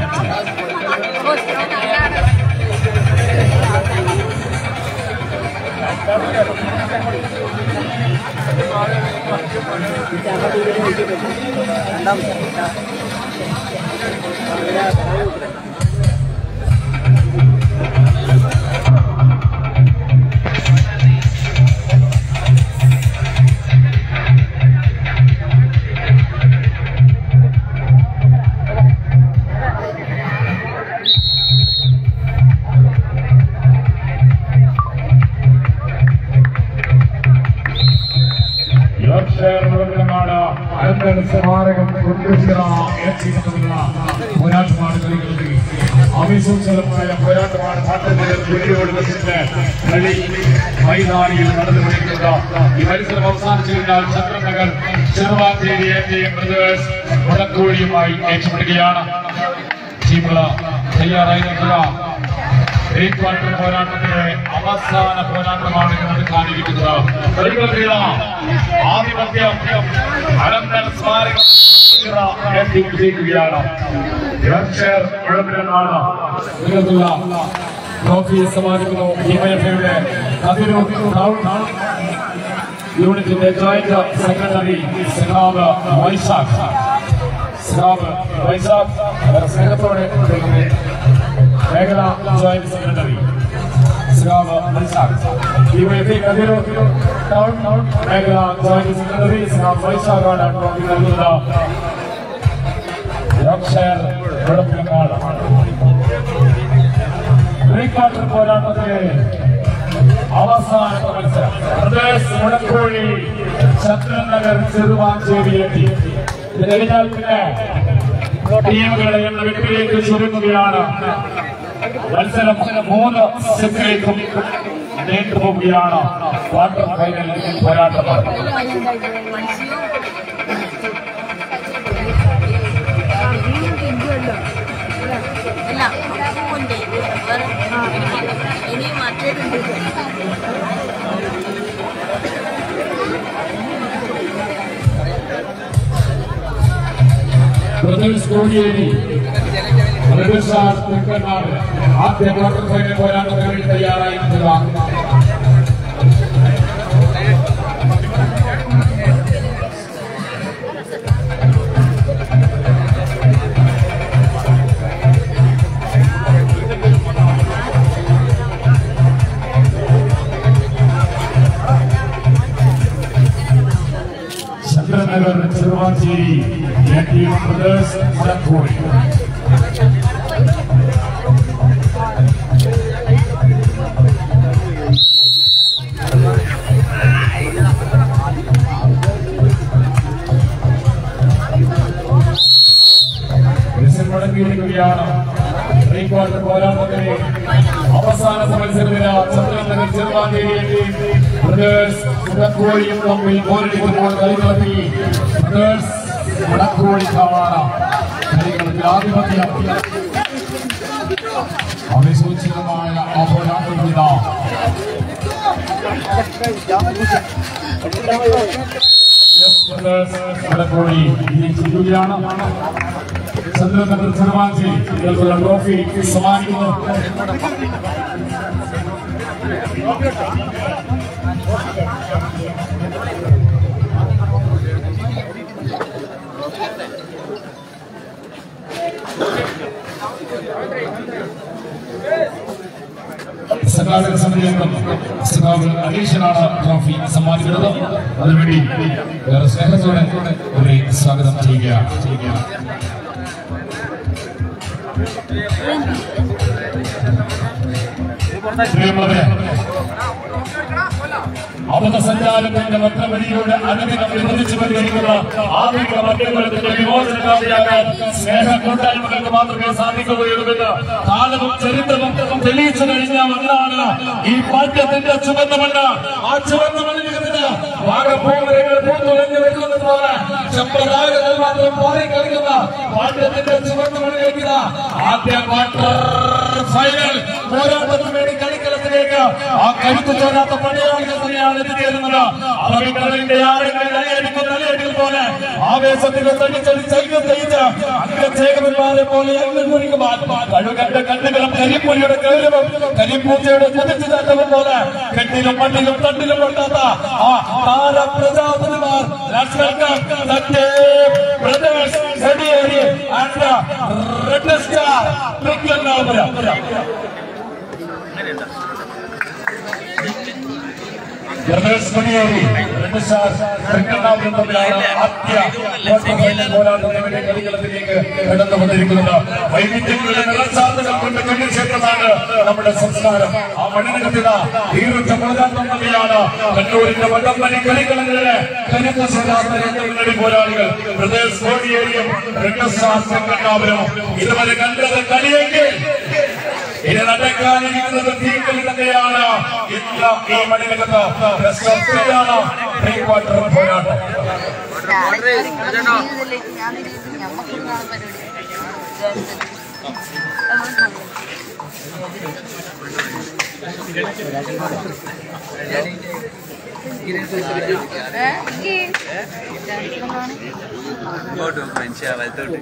യോർക്ക്ഷയർ മുഴുവനുമാണ് അനന്തൻ സ്മാരകം കുട്ടിച്ചിറ എ ടി തമ്മിലുള്ള പോരാട്ടമാണ് കളിക്കുന്നത് ആവേശോത്സവമായ പോരാട്ടമാണ് നാട്ടിലെ വീഡിയോടുത്തിന്റെ കളി മൈതാനിയിൽ നടന്നുകൊണ്ടിരിക്കുന്നത് ഈ മത്സരം അവസാനിച്ചു കഴിഞ്ഞാൽ Chandranagar Cheruvasseri A T brothers വടക്കോഴിയുമായി ഏറ്റുമുട്ടുകയാണ് ടീമുകൾ തയ്യാറായി നിൽക്കുക പ്രീ ക്വാർട്ടർ പോരാട്ടത്തിലെ അവസാന പോരാട്ടമാണ് ഇന്ന് നടക്കാനിരിക്കുന്നത് കളികളത്തിലുള്ള ആധിപത്യം അനന്തൻ സ്മാരകം എത്തി വിജയിക്കുകയാണ് യോർക്ക്ഷയർ മുഴുവനാണ് ഇതിലുള്ള ട്രോഫി സമ്മാനിക്കുന്നു ഹിമയഫയുടെ കതിരൂർ ടൗൺ യൂണിറ്റിന്റെ ജോയിന്റ് സെക്രട്ടറി സഖാവ് വൈശാഖ് സഖാവ് വൈശാഖ് വളരെ സ്നേഹത്തോടെ കൊടുക്കുന്നത് മേഖല ജോയിന്റ് സെക്രട്ടറി സഖാവ് വൈശാഖ് യുഎപി കതിരൂർ ടൗൺ മേഖല ജോയിന്റ് സെക്രട്ടറി സഖാവ് വൈശാഖാണ് ട്രോഫി നൽകുന്നത് യോർക്ക്ഷയർ വെളുപ്പിലങ്ങാട് പ്രീ ക്വാർട്ടർ പോരാട്ടത്തിലെ അവസാനത്തെ മത്സരം പ്രദേശ് മുടക്കോഴി ചന്ദ്രനഗർ ചെറുവാഞ്ചേരി എത്തി ഇത് കഴിഞ്ഞാൽ പിന്നെ ടീമുകളുടെ എണ്ണം എട്ടിലേക്ക് ചുരുങ്ങുകയാണ് മത്സരം മൂന്ന് സെറ്റിലേക്കും നീണ്ടുപോവുകയാണ് ക്വാർട്ടർ ഫൈനലിൽ പോരാട്ടമാണ് അല്ല ഉണ്ട് വേറെ ഇനി മറ്റേതുണ്ട് പ്രദേശ് കോടിയേരി പ്രദേശ് തെക്കനാട് ആദ്യ ക്വാർട്ടർ ഫൈനൽ പോരാട്ടത്തിന് വേണ്ടി തയ്യാറായി നിൽക്കുക ചന്ദ്രനഗർ ചെറുവാഞ്ചേരി ടീം പ്രദേശ് മുടക്കോഴി വിസിൽ മുടങ്ങിയിരിക്കുകയാണ് പ്രീ ക്വാർട്ടർ പോരാട്ടത്തിലെ അവസാന മത്സരത്തിന് ചന്ദ്രനഗർ ചെറുവാഞ്ചേരി ബ്രദേഴ്സ് മുടക്കോഴിയും തമ്മിൽ പോരടിക്കുമ്പോൾ കളികളത്തി ബ്രദേഴ്സ് മുടക്കോഴി സമാന കളികളത്തിൽ ആധിപത്യം അവിസൂചിതമായ ആ പോരാട്ടം ഇതാ മുടക്കോഴി വിജയിച്ചിരിക്കുകയാണ് ചന്ദ്രനഗർ ചെറുവാഞ്ചേരി ഇവർക്കുള്ള ട്രോഫി സമ്മാനിക്കുന്നു സംഘാടക സമിതി അംഗം സഖാവ് അനീഷനാണ് ട്രോഫി സമ്മാനിക്കുന്നത് അതിനുവേണ്ടി വേറെ സ്നേഹത്തോടെ അവരെ സ്വാഗതം ചെയ്യുകയാണ് ചെയ്യുകയാണ് പ്രിയമുള്ളവരെ അബദ്ധസഞ്ചാരത്തിന്റെ വക്രവഴിയുടെ അനുദിനം വിഭജിച്ചു കൊണ്ടിരിക്കുന്ന ആധുനിക വർഗങ്ങളുടെ വിമോചനകാരിയാകാൻ സ്നേഹ കൂട്ടായ്മകൾക്ക് മാത്രമേ സാധിക്കുകയുള്ളൂവെന്ന് കാലവും ചരിത്രവും തെളിയിച്ചു കഴിഞ്ഞ ഒന്നാണ് ഈ പാഠ്യത്തിന്റെ ചുവന്ന മണ്ണ് ആ ചുവന്ന മണ്ണിന് ഭാഗഭൂമികൾ പൂത്തുലഞ്ഞു വെക്കുന്നത് പോലെ സമ്പ്രദായങ്ങൾ മാത്രം മാറി കളിക്കുന്ന പാഠ്യത്തിന്റെ ചുവന്ന മണ്ണിലേക്ക് ഇതാ ആദ്യ ക്വാർട്ടർ ഫൈനൽ പോരാട്ടത്തിന് വേണ്ടി കളിക്കളത്തിലേക്ക് ആ കരുത്തു ചോരാത്ത പണിയാളികൾ തന്നെയാണ് എത്തിച്ചേരുന്നത് അറബിക്കടലിന്റെ ആഴങ്ങളിൽ അലയടിക്കുന്ന അലയടികൾ പോലെ ആവേശത്തിൽ തടിച്ചടി ചൈവം തയ്ച്ച് അംഗചേകന്മാരെ പോലെ അങ്ങ് കുറിക്കുവാൻ കഴുകന്റെ കണ്ണുകളും കരിപ്പൂലിയുടെ കൗരവം കരിപ്പൂച്ചയുടെ കുതിച്ചു തട്ടവും പോലെ കെട്ടിലും മണ്ണിലും തട്ടിലും പൊട്ടാത്ത ആ താര പ്രജാപതിമാർ ബ്രദേഴ്സ് ഹെഡിയേരി and red star cricket brothers മണിയേരി റെഡ് സ്റ്റാർ ക്രിക്കറ്റ് തമ്മിലാണ് ആദ്യ ക്വാർട്ടർ ഫൈനൽ പോരാട്ടത്തിന്റെ കളിക്കളത്തിലേക്ക് കടന്നു വന്നിരിക്കുന്നത് വൈവിധ്യങ്ങളുടെ നിറസാധനം കൊണ്ട് ക്ഷേത്രമാണ് നമ്മുടെ സംസ്കാരം ആ മണ്ണിനെത്തിയ തീർച്ച പോരാട്ടം തന്നെയാണ് കണ്ണൂരിന്റെ വടംവലി കളിക്കളങ്ങളിലെ കരുത്ത ശരാശരി പോരാളികൾ ബ്രദേഴ്സ് കോടിയേരിയും റെഡ് സ്റ്റാർ ക്രിക്കറ്റ് ഇതുവരെ കണ്ടത് കളിയെങ്കിൽ ഇനി നടക്കാനിരിക്കുന്നത് തീക്കൽ തന്നെയാണ് ഇന്ന് ഈ മണികത്ത് പ്രശ്നത്തിലാണ് പ്രീ ക്വാർട്ടർ പോരാട്ടം ഇങ്ങോട്ടും മനുഷ്യ വലത്തോട്ട്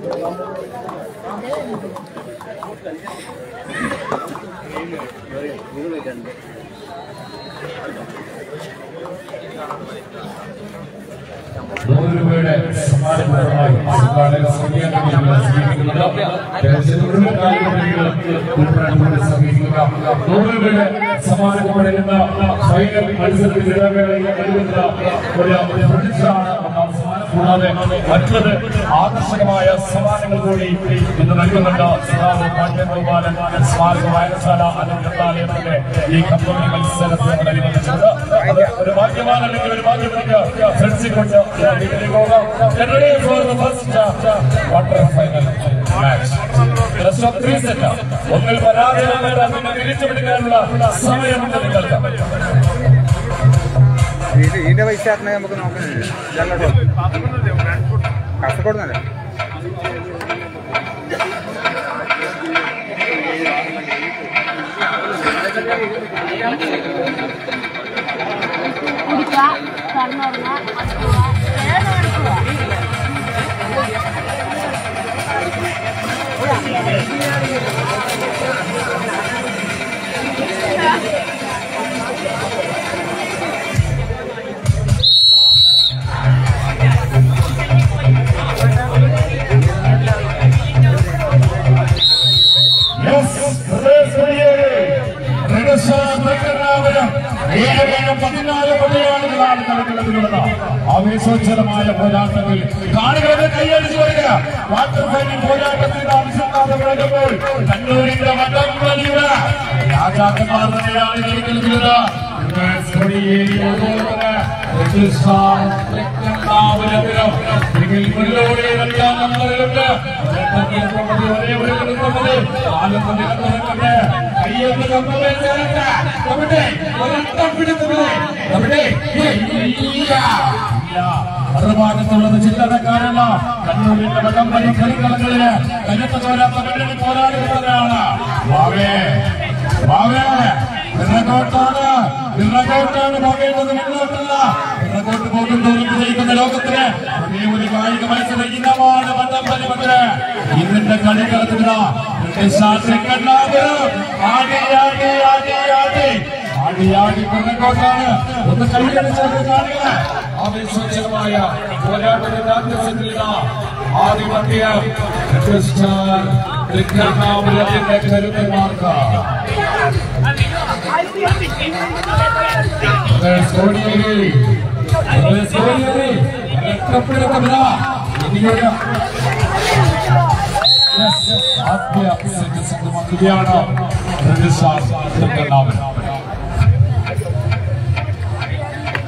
നൂറ് രൂപയുടെ സമ്മാനപരമായി സംഘാടക സമിതിയാണ് സ്വീകരിക്കുന്നത് ചെറുകിട കായിക ഉൾപ്പെടെ സമീപിക്കുക നൂറ് രൂപയുടെ സമ്മാനത്തോടെ ഇന്ന് ഫൈനൽ മത്സരത്തിൽ ഇടവേളയിൽ നൽകുന്ന ഒരു പ്രതിഷ്ഠാണ് ഒന്നാം സമ്മാനം കൂടാതെ മറ്റൊരു ആകർഷകമായ സമ്മാനങ്ങൾ കൂടി ഇന്ന് നൽകുന്നുണ്ട് സദാവ് പാണ്ഡ്യഗോപാലൻ സ്മാരക വായനശാല അനന്തനാലയത്തിന്റെ ഈ കമ്പനി മത്സരത്തോടനുബന്ധിച്ചുകൊണ്ട് അത് ഒരു ഭാഗ്യവാൻ അല്ലെങ്കിൽ ഒരു ഭാഗ്യത്തിലേക്ക് ശ്രദ്ധിച്ചുകൊണ്ട് ഇതിലേക്ക് പോകാം Get ready for the first quarter final match. Best of three set. ഒന്നിൽ പരാജയം നേടാൻ പിന്നെ തിരിച്ചുപിടിക്കാനുള്ള സമയമുണ്ട് നിങ്ങൾക്ക് ഇത് ഇതിന്റെ പൈസ ആക്കണേ നമുക്ക് നോക്കുന്നില്ല ഇതല്ലോ കാസർഗോഡ് നല്ല കുടിക്കുക കണ്ണുറങ്ങുക മണിക്കുക ഏത് മണിക്കുക Yes, പ്രദേശ് വലിയേരി. റെഡ്സാർ വെങ്കടാപുരം. ഏഴേഴ് പതിനാല് പതിനാളുകളാണ് കളിക്കളത്തിലുള്ളത് ആവേശോജ്വലമായ പോരാട്ടത്തിൽ കാണികളെ കൈയടിച്ചു വരിക ക്വാർട്ടർ ഫൈനൽ പോരാട്ടത്തിൽ ആവശ്യമില്ലാതെ കിടക്കുമ്പോൾ കണ്ണൂരിന്റെ വട്ടം വലിയുടെ രാജാക്കന്മാർ തന്നെയാണ് കളിക്കളത്തിലുള്ളത് പ്രദേശ് വലിയേരി അതുപോലെ റെഡ്സാർ വെങ്കടാപുരത്തിലും ഇതിൽ മുന്നോടി രണ്ടാം നമ്പറിലുണ്ട് ഒരേ ഒരു കളിക്കുന്നത് കാലത്ത് നിലനിൽക്കട്ടെ കയ്യൊന്ന് കമ്പമേ ചേരട്ടെ നമ്മുടെ ഒരട്ടം പിടിക്കുന്നത് നമ്മുടെ മറുഭാഗത്തുള്ളത് ചില്ലറക്കാരല്ല കണ്ണൂരിന്റെ വടംവലി കളിക്കളങ്ങളില് കരുത്ത ചോരാത്ത മുന്നണി പോരാടുന്നവരാണ് വാവേ വാവേ പിറകോട്ടാണ് പിറകോട്ടാണ് പോകേണ്ടത് മുന്നോട്ടല്ല പിറകോട്ട് പോകും തോറും വിജയിക്കുന്ന ലോകത്തിന് ഒരേ ഒരു കായിക മത്സര ഇനമാണ് വടംവലി മക്കള് ഇന്നിന്റെ കളിക്കളത്തില ആടി ആടി ആടി ആടി ആടി ആടി പിറകോട്ടാണ് ഒന്ന് കൈയടിച്ചത് കാണുക ആവേശോജ്വലമായ പോരാട്ടത്തിന്റെ ആദ്യ സെറ്റിൽ ആധിപത്യം ക്രിക്കറ്റ് കരുത്തമാർക്ക സോണിയേരി സോണിയേരി രക്തപ്പെടുത്തമില്ല ഇനിയൊരു ആദ്യ സെറ്റ് സ്വന്തമാക്കുകയാണ് രജിസ്ട്രാർ ക്രിക്കറ്റ്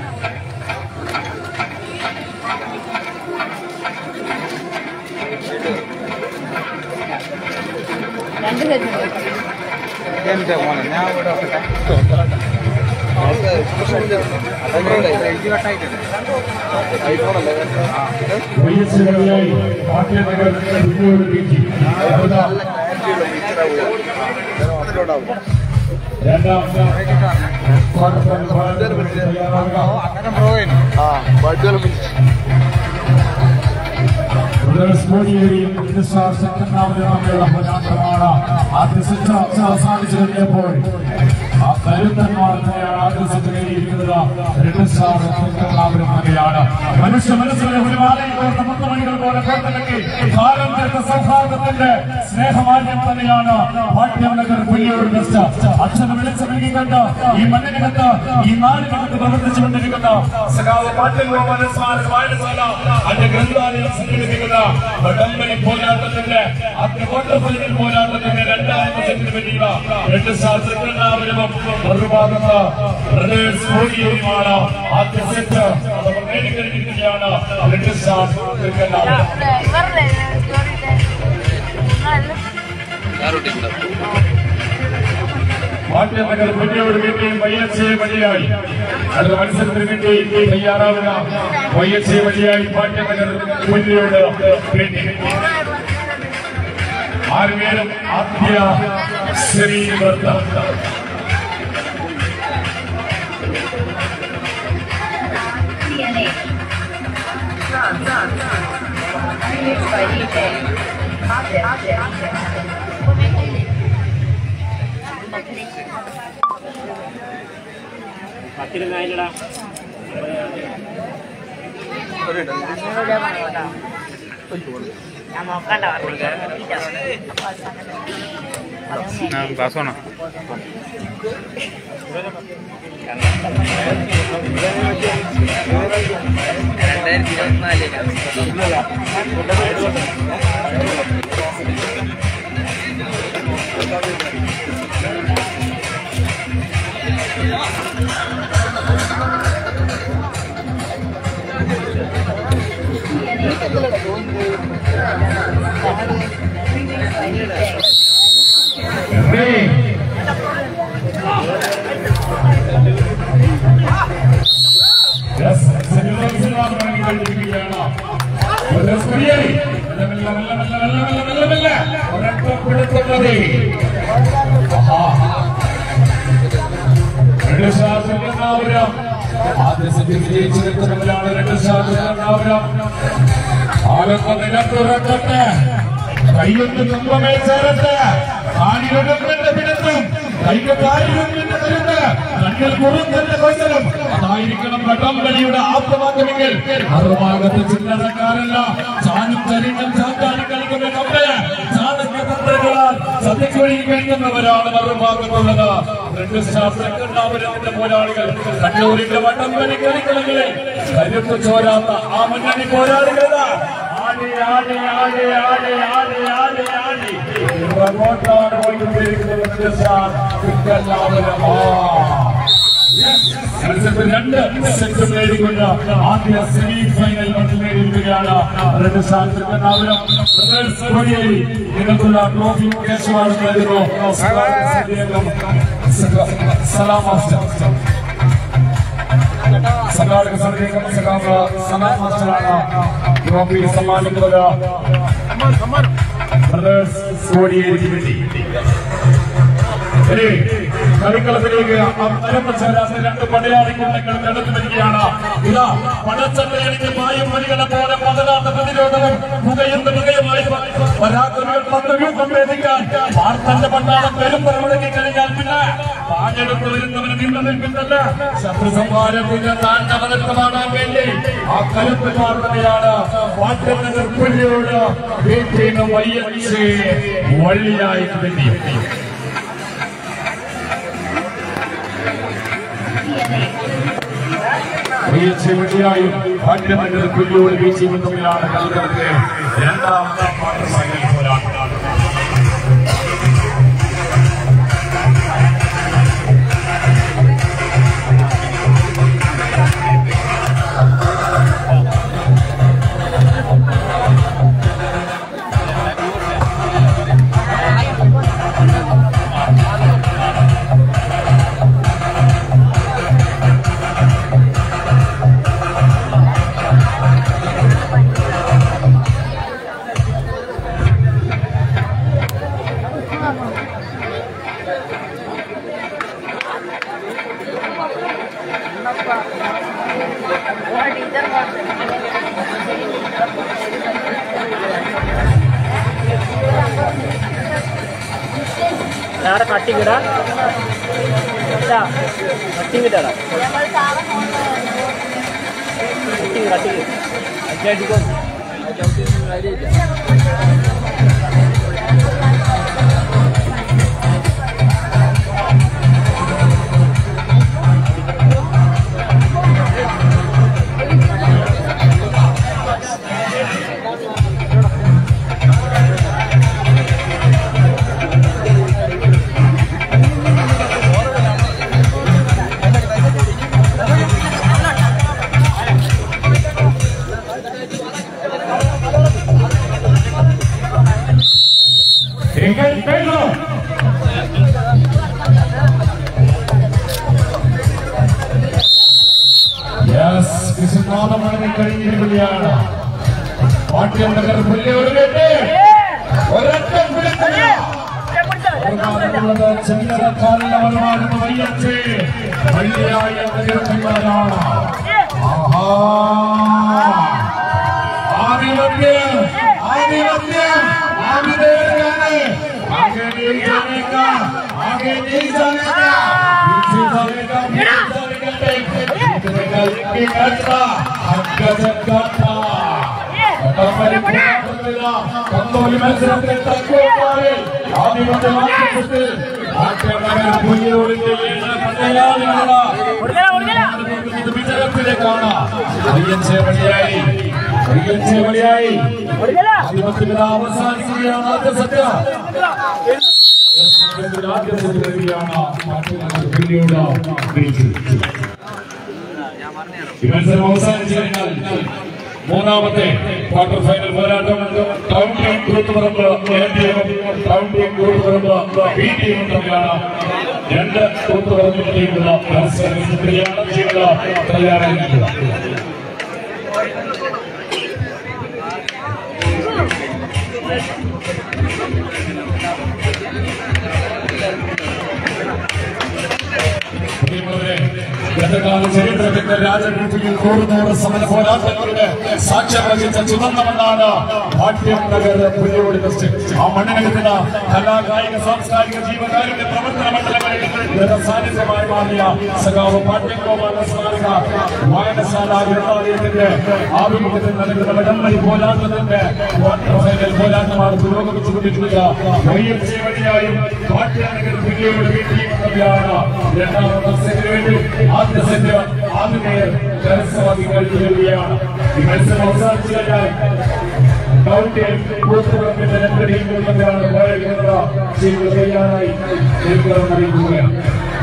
എന്റെ മോനെ ഞാൻ ഇവിടെ വെക്കട്ടെ അതെങ്ങനെ എഴുതി കട്ടായിട്ടുണ്ട് വൈഎസ്ആയി ഭാഗ്യനഗർ കുഞ്ഞോട് ബീച്ച് രണ്ടാം ക്വാർട്ടർ ഫൈനൽ തയ്യാറാകുക അങ്ങനെ പ്രോയിന് സ്കൂളിയേരിയും സെക്കൻഡാമതിനുള്ള പോരാട്ടമാണ് ആദ്യ സെറ്റ് അവസാനിച്ചു കഴിഞ്ഞപ്പോൾ ആ കരുത്തന്മാർ തന്നെയാണ് ആദ്യ സെറ്റ് കയറിയിരിക്കുന്നത് രണ്ട് സ്റ്റാർ സെക്കൻഡാമരും തന്നെയാണ് മനുഷ്യ മനസ്സിലെ ഒരു മാലയിൽ കോർത്ത മുത്തമണികൾ പോലെ കോർത്തിണക്കി കാലം തീർത്ത സൗഹാർദ്ദത്തിന്റെ സ്നേഹമാന്യം തന്നെയാണ് ഭാഗ്യനഗർ പുല്ലിയോട് ബെസ്റ്റ് അച്ഛനെ വിളിച്ചു നൽകിക്കൊണ്ട് ഈ മണ്ണിനകത്ത് ഈ നാടിനകത്ത് പ്രവർത്തിച്ചുകൊണ്ടിരിക്കുന്ന സഖാവ് പാട്ടിലോ മനസ്സാല വായനശാല അതിന്റെ ഗ്രന്ഥാലയം സംഘടിപ്പിക്കുന്ന വടംബലി പോരാട്ടത്തിന്റെ ആദ്യ ക്വാർട്ടർ ഫൈനൽ പോരാട്ടത്തിന്റെ രണ്ടാമത്തെ സെറ്റിന് വേണ്ടിയുള്ള രണ്ട് ശാസ്ത്രജ്ഞാപനവും മറുഭാഗത്ത് ബ്രദേഴ്സ് കോടിയേരിയുമാണ് ആദ്യ സെറ്റ് അവർ നേടിക്കഴിഞ്ഞിരിക്കുകയാണ് രണ്ട് ശാസ്ത്രജ്ഞാപനം ഇവരുടെ ജോലിയുടെ ഭാഗ്യനഗർ പുതിയോട് വീട്ടിൽ വൈ എസ് എ വഴിയായി അടുത്ത മത്സരത്തിന് വേണ്ടി തയ്യാറാവുക വൈ എസ് എ വഴിയായി ഭാഗ്യനഗർ പുതിയോട് വീട്ടിൽ ആരുമേലും ആദ്യ ശ്രീവൃത്ത പത്തിരുന്നായില്ലടാ ഞാൻ നോക്കണ്ട ക്ലാസ് വേണം രണ്ടായിരത്തി ഇരുപത്തിനാലിലാണ് Yes, സെമിഫൈനൽ കഴിഞ്ഞിരിക്കുകയാണ് ബ്രദേഴ്സ് വഴിയായി മെല്ലെ മെല്ലെ മെല്ലെ മെല്ലെ മെല്ലെ മെല്ലെ മെല്ലെ ഒരൊറ്റ പിടുത്തം മതി ആഹാ. രണ്ട് ശാസ്ത്രജ്ഞാപനം ആദ്യ സെറ്റ് വിജയിച്ചു നിൽക്കുന്നവരാണ് രണ്ട് ശാസ്ത്രജ്ഞാപനം ആലൊന്ന് നിലത്തുറക്കട്ടെ കയ്യൊന്ന് തുമ്പമേ ചേരട്ടെ കാലിലൊടുമ്പിന്റെ പിടുത്തം കൈക്ക് കാലിലൊടുമ്പിന്റെ കരുത്ത് കണ്ണിൽ കുറുക്കന്റെ കൊയ്ത്തലും അതായിരിക്കണം വടംവലിയുടെ ആപ്തവാക്യമെങ്കിൽ മറുഭാഗത്ത് ചില്ലറക്കാരല്ല ചാനും ചരിഞ്ഞും ചാറ്റാനും കളിക്കുന്ന കമ്പയ ചാണക്യ തന്ത്രങ്ങളാൽ സത്യക്കൊഴി കഴിക്കുന്നവരാണ് മറുഭാഗത്തുള്ളത് രണ്ട് ശാസ്ത്രജ്ഞാപനത്തിന്റെ പോരാളികൾ കണ്ണൂരിന്റെ വടംവലി കളിക്കളങ്ങളിൽ കരുത്ത് ചോരാത്ത ആ മുന്നണി പോരാളികളാ ആടി ആടി ആടി ആടി ആടി ആടി ആടി പുറകോട്ടാണ് പോയിക്കൊണ്ടിരിക്കുന്നത് എല്ലാവരും ആ മത്സരത്തിൽ രണ്ട് സെറ്റും നേടിക്കൊണ്ട് ആദ്യ സെമി ഫൈനൽ മത്സരം നേടിയിരിക്കുകയാണ് രണ്ട് ശാസ്ത്രജ്ഞാപനം ബ്രദേഴ്സ് കോടിയേരി നിങ്ങൾക്കുള്ള ട്രോഫി കേശവാണ് നൽകുന്നു സലാം മാസ്റ്റർ സംഘാടക സമിതിക്കും സഖാവ് സലാം മാസ്റ്ററാണ് ട്രോഫി സമ്മാനിക്കുന്നത് ബ്രദേഴ്സ് കോടിയേരിക്ക് വേണ്ടി ഇനി കളിക്കളത്തിലേക്ക് അമ്പരപ്പ് ചേരാത്ത രണ്ട് പടയാളി കുഞ്ഞുങ്ങൾ കടന്നു വരികയാണ് ഇതാ പടച്ചട്ടയടിക്ക് മായും വരികളെ പോലെ പതരാത്ത പ്രതിരോധവും പുകയുന്ന മികയുമായി പരാക്രമികൾ പന്തവ്യൂഹം വേദിക്കാൻ വാർത്തന്റെ പണ്ടാളം പെരുമ്പറ മുടങ്ങി കഴിഞ്ഞാൽ പിന്നെ പാഞ്ഞെടുത്ത് വരുന്നവന് നിന്ന് നിൽക്കുന്നില്ല ശത്രു സംഹാരത്തിന്റെ താണ്ഡവനൃത്തമാടാൻ വേണ്ടി ആ കരുത്ത് തന്നെയാണ് വാറ്റനഗർ പുല്ലിയോട് വീട്ടിന് വയ്യച്ച് വള്ളിയായിട്ട് വേണ്ടി വീഴ്ചയായും ഭാഗ്യനഗർ പുല്ലിയോട് വീഴ്ചയും തമ്മിലാണ് കളിക്കളത്തിലെ രണ്ടാമത്തെ ക്വാർട്ടർ ഫൈനൽ പോരാട്ടം ആടെ കട്ടിങ് ഇടാ കട്ടിങ് ഇട്ടാടാ കട്ടിങ് കട്ടിങ് അഞ്ചടിക്കോ Miguel Pedro. യെസ് വിശ്വനാഥമണി കഴിഞ്ഞിരിക്കുകയാണ് പാട്യം നഗർ പുല്ലിയോട് കേട്ട് ഒരൊറ്റ പിടുത്തമില്ല. ഒന്നാമതുള്ളത് ചെങ്ങരക്കാലിലെ വരവാടുന്ന വയ്യച്ച് വള്ളിയായ നഗരത്തിലാണ് ആഹാ ആധിപത്യം ആധിപത്യം ആധിപത്യമാണ് आगे नहीं चलेगा आगे नहीं चलेगा पीछे चलेगा पीछे चलेगा चलेगा लिखी करता हक्का चक्का था കന്തോലി മത്സരത്തിൽ തക്കുവപ്പാട് ആധിപത്യം ആക്രമിച്ച് ആക്രമണങ്ങൾ പുല്ലിയോടിന്റെ ഏഴ് പന്തയാളികളാണ് വിജയത്തിലേക്കാണ് അയ്യൻ ചേവളിയായി അയ്യൻ ചേവളിയായി ആധിപത്യത്തിൽ അവസാനിക്കുകയാണ് ആദ്യ സത്യ ആദ്യ സത്യമാണ് ഈ മത്സരം അവസാനിച്ചു കഴിഞ്ഞാൽ മൂന്നാമത്തെ ക്വാർട്ടർ ഫൈനൽ പോരാട്ടം ടൗൺ ടീം കൂത്തുപറമ്പ് എ ടീമും ടൗൺ ടീം കൂത്തുപറമ്പ് ബി ടീമും തമ്മിലാണ് രണ്ട് കൂത്തുപറമ്പ് ടീമുള്ള മത്സരം ചെയ്യുന്ന തയ്യാറായിരിക്കുക പ്രിയമുള്ളവരെ, ഗതകാല ചരിത്രത്തിന്റെ രാജകീർത്തിയിൽ നൂറുനൂറ് സമര പോരാട്ടങ്ങളുടെ സാക്ഷ്യം വഹിച്ച ചുവന്നമെന്നാണ് ഭാഗ്യം നഗർ പുല്ലോടി ഡിസ്ട്രിക്ട് ആ മണ്ണിനകത്തിന് കലാ കായിക സാംസ്കാരിക ജീവകാരുടെ പ്രവർത്തന മണ്ഡലങ്ങളിൽ ഗത സാന്നിധ്യമായി മാറിയ സഖാവ് പാട്യം ഗോപാല സ്മാരക വായനശാല ഗ്രന്ഥാലയത്തിന്റെ ആഭിമുഖ്യത്തിൽ നടക്കുന്ന വടംവലി പോരാട്ടത്തിന്റെ ക്വാർട്ടർ ഫൈനൽ പോരാട്ടമാണ് പുരോഗമിച്ചുകൊണ്ടിരിക്കുക വൈഎംസി വഴിയായും പാട്യം നഗർ പുല്ലോടി വീട്ടിൽ തമ്മിലാണ് രണ്ടാമത്തെ സെറ്റിന് വേണ്ടി ആദ്യ സെറ്റ് ആദ്യമേയർ കരസ്ഥമാക്കി കഴിക്കുകയാണ് ഈ മത്സരം അവസാനിച്ചു കഴിഞ്ഞാൽ കൗണ്ടിയിൽ കൂത്തുപറമ്പിന്റെ രണ്ട് ടീമുകൾ തമ്മിലാണ് പോരാടുന്നത് ടീമുകൾ തയ്യാറായി ടീമുകൾ അറിയിക്കുകയാണ്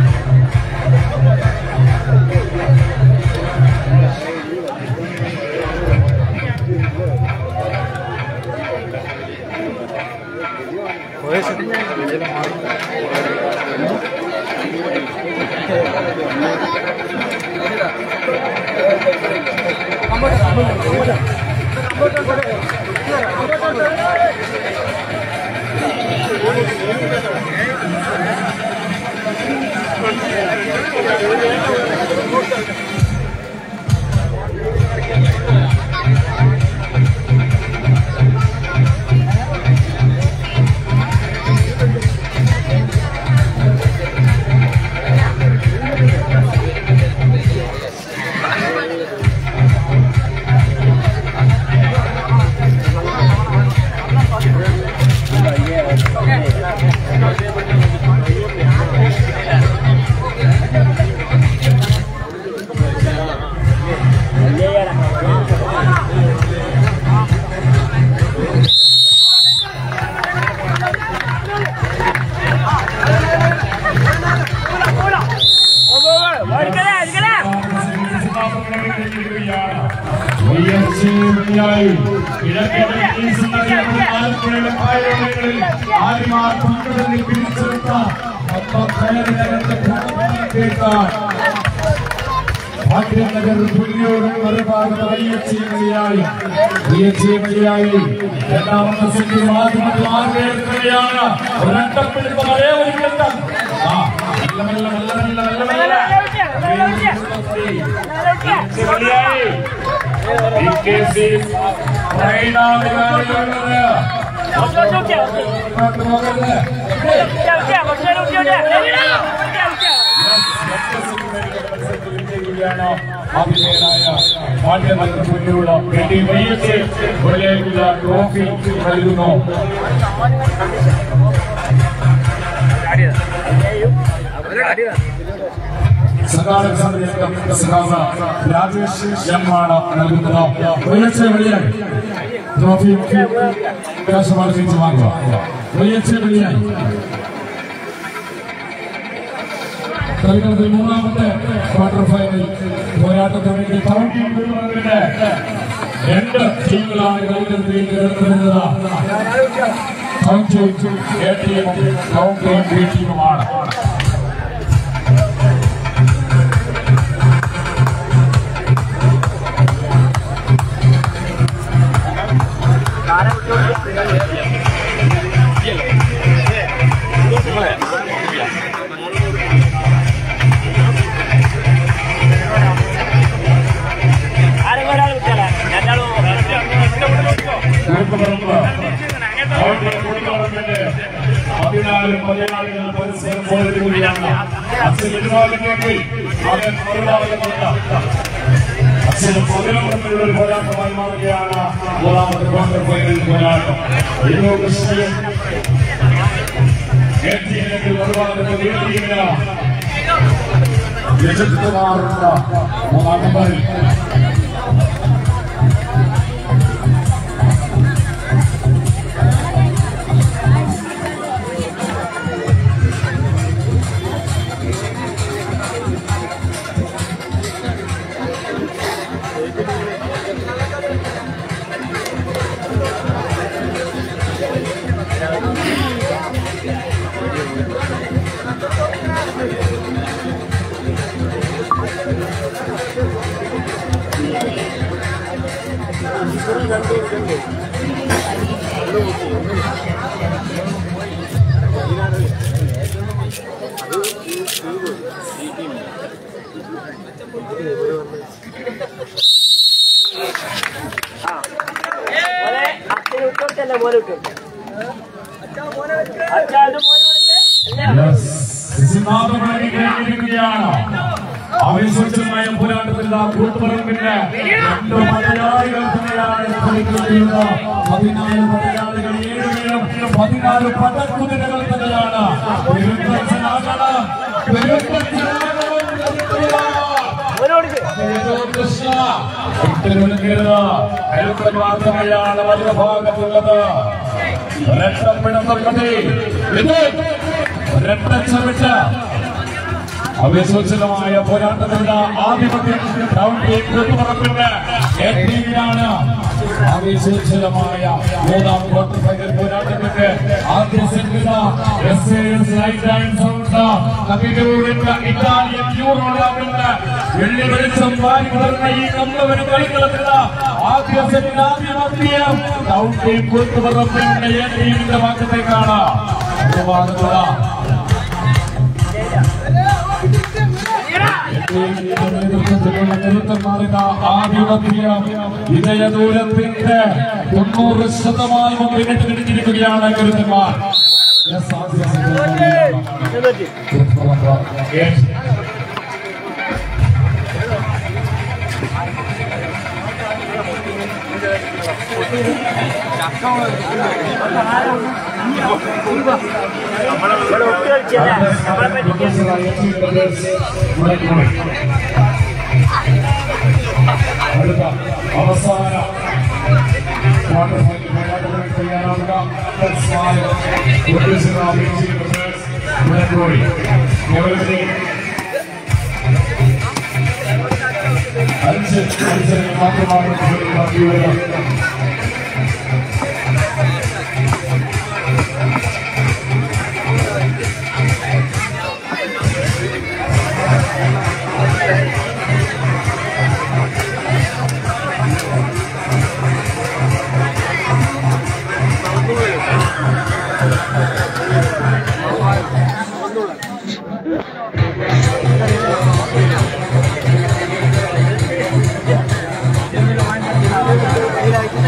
ആര്യമാർ പങ്കെടുപ്പിൽ പിരിച്ചെടുത്ത ഭാഗ്യനഗർ പുല്ലിയോടും മറുഭാഗത്ത് വയ്യച്ചി വഴിയായി വയ്യച്ചി വഴിയായി രണ്ടാമത്തെ സെറ്റ് മാധ്യമത്തിൽ ആർക്കെടുക്കുകയാണ് ഒരട്ടപ്പിടുത്ത ഒരേ ഒരു ഘട്ടം ആ മെല്ലെ മെല്ലെ മെല്ലെ മെല്ലെ മെല്ലെ മെല്ലെ വഴിയായി പി കെ സി പ്രൈഡാധികാരികളുള്ളത് ഇങ്ങോട്ട് പോകരുത് ട്രോഫി നൽകുന്നു സംഘാടക സമിതിയംഗം സഖാവ് രാജേഷ് എം ആണ് നൽകുന്നത് ഉയർച്ച വെളിയായി ട്രോഫി കാശമാണ് തിരിച്ചു വാങ്ങുക ഉയർച്ച വെളിയായി കളിക്കളത്തിൽ മൂന്നാമത്തെ ക്വാർട്ടർ ഫൈനൽ പോരാട്ടത്തിന് വേണ്ടി കൗണ്ടി ടൂർണമെന്റിന്റെ രണ്ട് ടീമുകളാണ് കളിക്കളത്തിലേക്ക് ഇറങ്ങുന്നത് കൗണ്ടി എ ടീമും കൗണ്ടി ബി ടീമുമാണ് കൂട്ടുപറമ്പ് കൗണ്ടി ടൂർണമെന്റിന്റെ പതിനാല് മലയാളികൾ പരസ്പരം പോരാടുകയാണ് അച്ഛൻ ഇരുഭാഗത്തേക്ക് മകൻ മറുഭാഗത്തുണ്ട് അച്ഛൻ പതിനൊന്നിലുള്ള ഒരു പോരാട്ടമായി മാറുകയാണ് മൂന്നാമത്തെ ക്വാർട്ടർ ഫൈനൽ പോരാട്ടം ഇന്നോ കൃഷ്ണയും എത്തിയില്ലെങ്കിൽ മറുഭാഗത്ത് വീട്ടിലില്ല രജത്കുമാറുണ്ട് മൂന്നാം നമ്പറിൽ അച്ഛനെ വിട്ടോട്ടല്ല മോനെ വിട്ടു അച്ഛാ അത് മോനെ വിളിച്ചേ സിദ്ധാന്തമായിരിക്കുകയാണ് ആവേശോജ്ജമായ പോരാട്ടത്തിൽ ആ കൂട്ടുപറമ്പിന്റെ രണ്ട് മലയാളികൾ തന്നെയാണ് കളിക്കുന്നത് പതിനാല് മലയാളികൾ ഏഴുപേരും പതിനാല് പടക്കുതിരകൾ തന്നെയാണ് പെരുന്തച്ചനാകണം, പെരുന്തച്ചനാകണം കളിക്കുകയാണ്. മോനെ വിളിച്ചേ ഏതോ കൃഷ്ണ വിട്ടുകൊടുക്കരുത് കരുത്തൻ മാത്രമയാണ് വലതു ഭാഗത്തുള്ളത് രക്ഷപ്പെടുന്നത് ഇത് രക്ഷപ്പെട്ട് അവിശ്വസനമായ പോരാട്ടത്തിന്റെ ആധിപത്യം കൗണ്ടി കൂട്ടുപറപ്പിന്റെ ഏറ്റീവിലാണ് അവിശ്വസനമായ മൂന്നാം ക്വാർട്ടർ ഫൈനൽ പോരാട്ടത്തിന്റെ ആദ്യ സെറ്റിൽ S A S light and sound കപിലൂരിന്റെ ഇറ്റാലിയൻ യൂറോ ലാബിന്റെ വെള്ളി വെളിച്ചം വാരി വളർന്ന ഈ കമ്പവന് കളിക്കളത്തില് ആദ്യ സെറ്റിൽ ആദ്യമാദ്യം കൗണ്ടി കൂട്ടുപറപ്പിന്റെ എ ടീമിന്റെ ഭാഗത്തേക്കാണ് ഭാഗത്തുള്ള ആധിപത്യം വിജയദൂരത്തിന്റെ തൊണ്ണൂറ് ശതമാനം പിന്നിട്ട് കിടന്നിരിക്കുകയാണ് കരുത്തന്മാർ Yes, ആദ്യ Yes. ഇവിടെ ഒട്ടി കളിച്ചല്ലേ നമ്മളെ പറ്റിക്കാൻ അടുത്ത അവസാന ക്വാർട്ടർ ഫൈനൽ പോരാട്ടത്തിന് തയ്യാറാവുക തത്സ്മായ ഉദ്ദേശിത അപേക്ഷയിൽ മുന്നോട്ട് കേവലത്തിൽ അഞ്ച് മത്സരങ്ങൾ മാത്രമാണ് ബാക്കിയുള്ളത്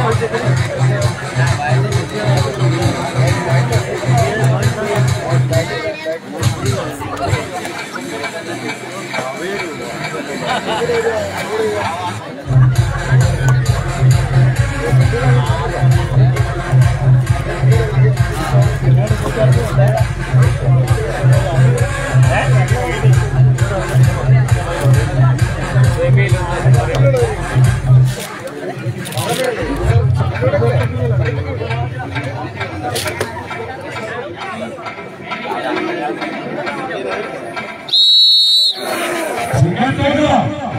ഇങ്ങോട്ടേക്ക്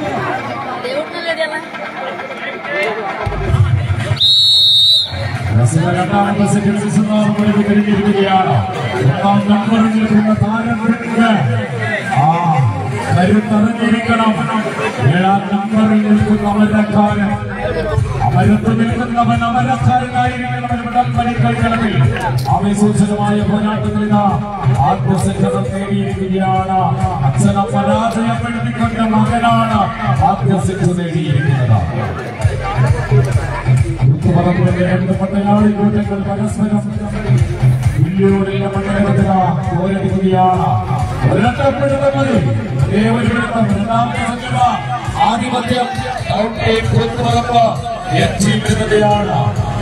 രണ്ടാമത്തെ സെക്കൻഡ് മുകളിൽ കഴിഞ്ഞിരിക്കുകയാണ് ഒന്നാം നമ്പറിൽ നിൽക്കുന്ന താരങ്ങൾക്ക് ആ കരുത്തറിഞ്ഞിരിക്കണം ഏഴാം നമ്പറിൽ നിൽക്കുന്ന അമരക്കാരൻ അമരത്ത് നിൽക്കുന്നവൻ അമരക്കാരനായിരിക്കണം ഇവിടം കളിക്കളിക്കളത്തിൽ ആവേശോജ്വലമായ പോരാട്ടത്തിൽ ഇതാ ആദ്യ സെക്കൻഡ് നേടിയിരിക്കുകയാണ് അച്ഛനെ പരാജയപ്പെടുത്തിക്കൊണ്ട് മകനാണ് ആദ്യ സെറ്റ് നേടിയിരിക്കുന്നത് പറമ്പിലെ രണ്ട് പട്ടയാളി കൂട്ടങ്ങൾ പരസ്പരം പുല്ലിയോടുള്ള മണ്ഡലത്തില പോരടിക്കുകയാണ് ഒരൊറ്റപ്പെടുത്ത മതി ദേവരിടത്തം രണ്ടാമത്തെ സംഘടന ആധിപത്യം ഔട്ടേ പുറത്തുപറമ്പ് എത്തിയിരിക്കുകയാണ്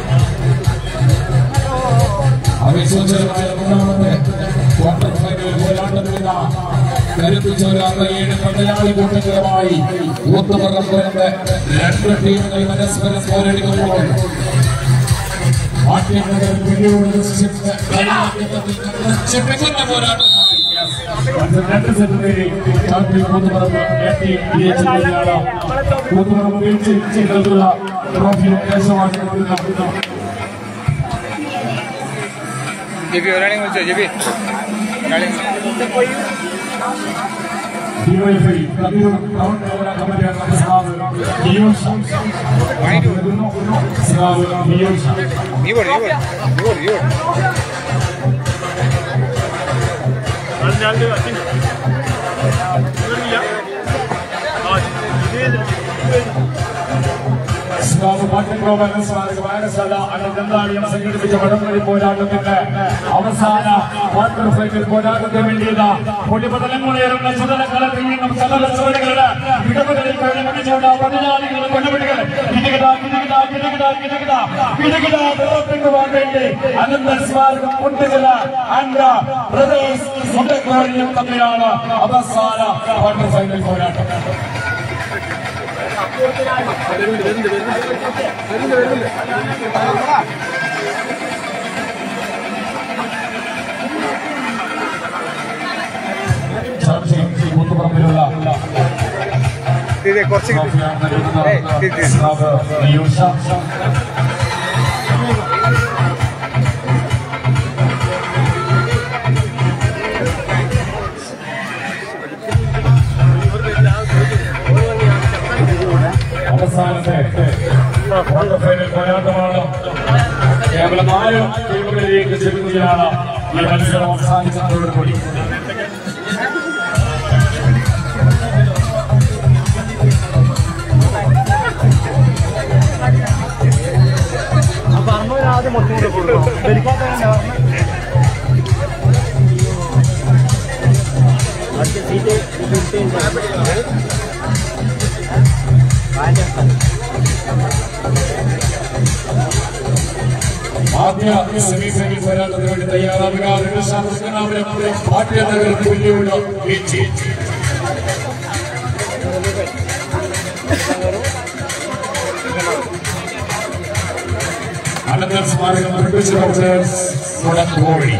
അവിശ്വസനമായ മൂന്നാമത്തെ ക്വാർട്ടർ ഫൈനൽ പോരാട്ടത്തിലിത കരുത്തു ചോരാത്ത ഏഴ് പടയാളി കൂട്ടങ്ങളുമായി ഊത്തുപറമ്പുറത്ത് രണ്ട് ടീമുകൾ പരസ്പരം പോരടിക്കുമ്പോൾ മാധ്യമങ്ങൾ വെല്ലുവിളി സൃഷ്ടിച്ച് കളിയാട്ടത്തിൽ നിറച്ച് മികച്ച പോരാട്ടമായി രണ്ട് സെറ്റിനെ ചാമ്പ്യൻ കൂത്തുപറമ്പ് എത്തി വിജയിച്ചിരിക്കുകയാണ് കൂത്തുപറമ്പ് വീഴ്ച ചെയ്തിട്ടുള്ള ട്രോഫി ദേശമാക്കി നൽകുന്ന ജെബി ഒരാളെ വിളിച്ചോ ജെബി ഒരാളെ ഡിവൈഎഫ്ഐ കണ്ണൂർ ടൗൺ മേഖലാ കമ്മിറ്റി അംഗം സഖാവ് നിയോഷ. സഖാവ് നിയോഷ. നീ പോടി നീ പോടി നീ പോടി നീ പോടി അതിനാണ്ട് അച്ഛൻ ഇവരില്ല ആ ഇത് സഖാവ് പാട്ടിൻ ഗോപാലൻ സ്മാരക വായനശാല അനന്തന്താളിയം സംഘടിപ്പിച്ച വടംവലി പോരാട്ടത്തിന്റെ അവസാന ക്വാർട്ടർ ഫൈനൽ പോരാട്ടത്തിന് വേണ്ടിയത് പൊടിപതലങ്ങളുയരുന്ന ചുതലക്കളത്തിൽ നിന്നും സകല ചോരകളുടെ ഇടപെടലിൽ കഴിഞ്ഞുകൊണ്ട് പതിനാലികളുടെ കൊണ്ടുപിടികൾ കിടകിട കിടകിട കിടകിട കിടകിട കിടകിട നിറപ്പിക്കുവാൻ വേണ്ടി അനന്തൻ സ്മാരകം കുട്ടികള ആൻഡ് ബ്രദേഴ്സ് മുട്ടക്കോളിയും തമ്മിലാണ് അവസാന ക്വാർട്ടർ ഫൈനൽ പോരാട്ടം ചർച്ചയും കൂത്തുപറമ്പിലുള്ള ഇത് കുറച്ച് ട്രോഫിയാണ് നൽകുന്നത് ഏയ്, ഇത് ഇത്. സഖാവ് നിയൂഷ. അവസാനത്തെ ക്വാർട്ടർ ഫൈനൽ പോരാട്ടമാണ് കേവലം നാല് ടീമുകളിലേക്ക് ചെല്ലുകയാണ് ഈ മത്സരം അവസാനിച്ചതോടുകൂടി ആദ്യ സെമി ഫൈനൽ പോരാട്ടത്തിന് വേണ്ടി തയ്യാറാവുക പാഠ്യനഗരത്തിൽ വെല്ലുവിളി വീഴ്ച അനന്തർ സ്മാരകം ബ്രിട്ടീഷ് ഡോക്ടേഴ്സ് കോഴി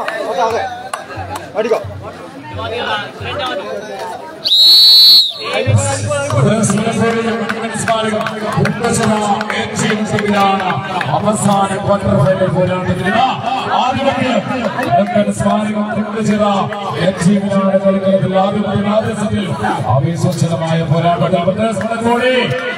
അടിക്കോ Hey, ഉൾപ്പെടുത്തുന്ന ഏറ്റവും സംവിധാന അവസാന ക്വാർട്ടർ ഫൈനൽ പോരാട്ടത്തിന് ആധിപത്യം ലണ്ടൻ സ്മാരകം ഉൾപ്പെടുത്തിയ ഏറ്റവും കളിക്കളത്തിൽ ആധിപത്യം ആദ്യ സെറ്റിൽ ആവേശോജ്ജലമായ പോരാട്ടം പ്രദേശത്തോടെ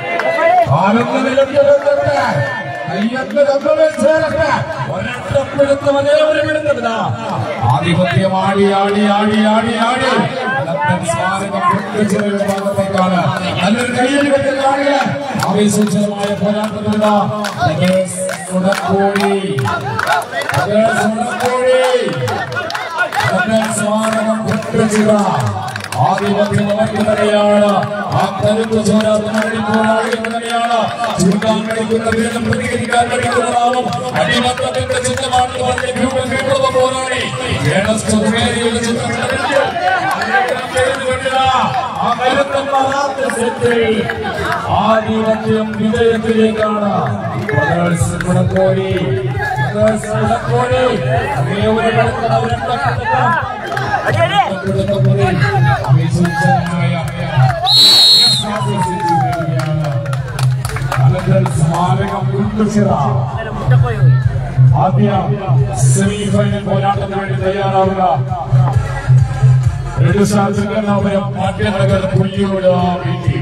ആധിപത്യം ആടി ആടി ആടി ആടി ആടി ലണ്ടൻ സ്മാരകം പൊട്ടിച്ചെറിയുടെ ഭാഗത്തേക്കാണ് നല്ലൊരു കയ്യിൽ വെച്ച് കാണുക ആവേശോജ്ജലമായ പോരാട്ടത്തിലുള്ള ഉടക്കോടി ഉടക്കോടി ലണ്ടൻ സ്മാരകം പൊട്ടിച്ചിറ ആധിപത്യം തന്നെയാണ് ആ കരുത്ത് ചോരാത്ത പോരാളിയാണ് ചുരുക്കാൻ കഴിക്കുന്ന വീണ്ടും പ്രതികരിക്കാൻ കഴിക്കുന്ന നാമം അടിമത്തത്തിന്റെ ചിത്രമാണെന്ന് പറഞ്ഞ് ഗ്രൂപ്പിൽ വീണ്ടുള്ള പോരാളി ഏണസ്റ്റുമേരിയുടെ ചിത്രത്തിൽ ആ കരുത്തം മാറാത്ത സെറ്റിൽ ആധിപത്യം വിജയത്തിലേക്കാണ് ബ്രദേഴ്സ് കുടക്കോടി ബ്രദേഴ്സ് കുടക്കോടി അതേ ഒരു കളിക്കുന്ന അവരുടെ അടി അടി സ്മാരകം ഉൾക്കൊള്ളിച്ച മുട്ടപ്പോയി പോയി ആദ്യ സെമി ഫൈനൽ പോരാട്ടത്തിന് വേണ്ടി തയ്യാറാവുക ഋതുശാസ്ത്രജ്ഞനാമയം പാണ്ഡ്യനഗർ പുല്ലിയോട് വീട്ടി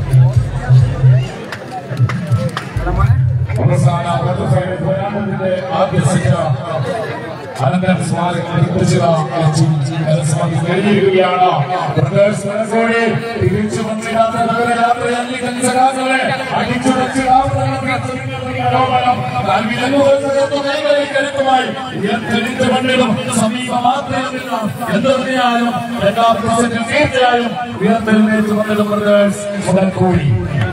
അവസാന ക്വാർട്ടർ ഫൈനൽ പോരാട്ടത്തിന്റെ ആദ്യ സെറ്റ് അനന്തരം സ്മാരകം നിർമ്മിച്ചത് കഴിഞ്ഞിരിക്കുകയാണ് ബ്രദേഴ്സ് മനസ്സോടെ തിരിച്ചു വന്നിടാത്ത നഗരയാത്രയല്ലി കഞ്ചകാകളെ അടിച്ചുടച്ച് മണ്ണിലും സമീപ മാത്രമല്ല എന്തൊക്കെയായാലും രണ്ടാം പ്രസംഗം തീർച്ചയായും ഉയർത്തെഴുന്നേറ്റ് വന്നിടും ബ്രദേഴ്സ് ഉടൻ കൂടി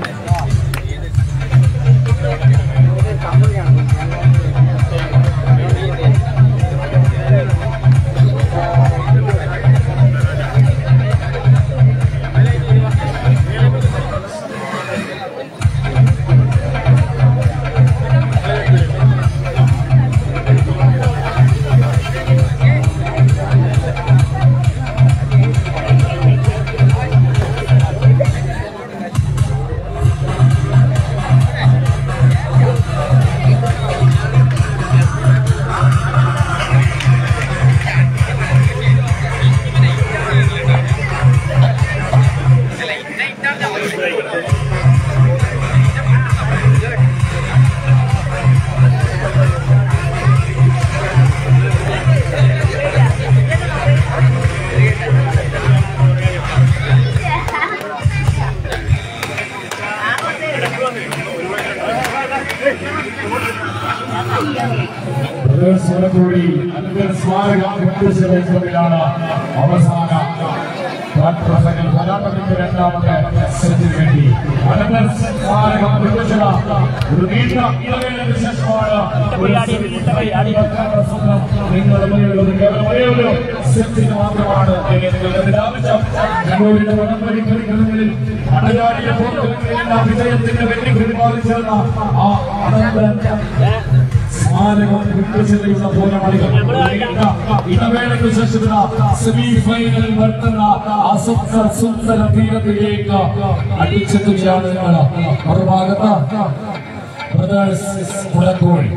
കൂടി അനന്തര സ്മാരക വിട്ടുശേഷത്തിലാണ് അവസാന ക്വാർട്ടർ ഫൈനൽ പോരാട്ടത്തിന്റെ രണ്ടാമത്തെ സെറ്റിന് വേണ്ടി അനന്തര സ്മാരകം വിട്ടുശല ഒരു നീണ്ട ഇടവേളയ്ക്ക് ശേഷമാണ് ഒരു അടിവെക്കാനുള്ള സ്വപ്നം നിങ്ങളുടെ മുന്നിലുള്ളത് കേവലം ഒരേ ഒരു സെറ്റിന് മാത്രമാണ് എന്ന് നിങ്ങളുടെ ആവശ്യം കണ്ണൂരിന്റെ വടംവലി കളികളിൽ അടയാളിയ പോർക്കളങ്ങളിലെല്ലാം വിജയത്തിന്റെ വെള്ളി പ്രതിപാദിച്ചിരുന്ന ആ അനന്തര സ്മാരകം വിട്ടുചെല്ലുന്ന പോരാളികൾ ഇടവേളയ്ക്ക് ശേഷമുള്ള സെമി ഫൈനലിൽ വരുത്തുന്ന അസുന്ദര സുന്ദര തീരത്തിലേക്ക് അടിച്ചെത്തുകയാണ് നിങ്ങൾ മറുഭാഗത്ത് ബ്രദേഴ്സ് മുളക്കോഴി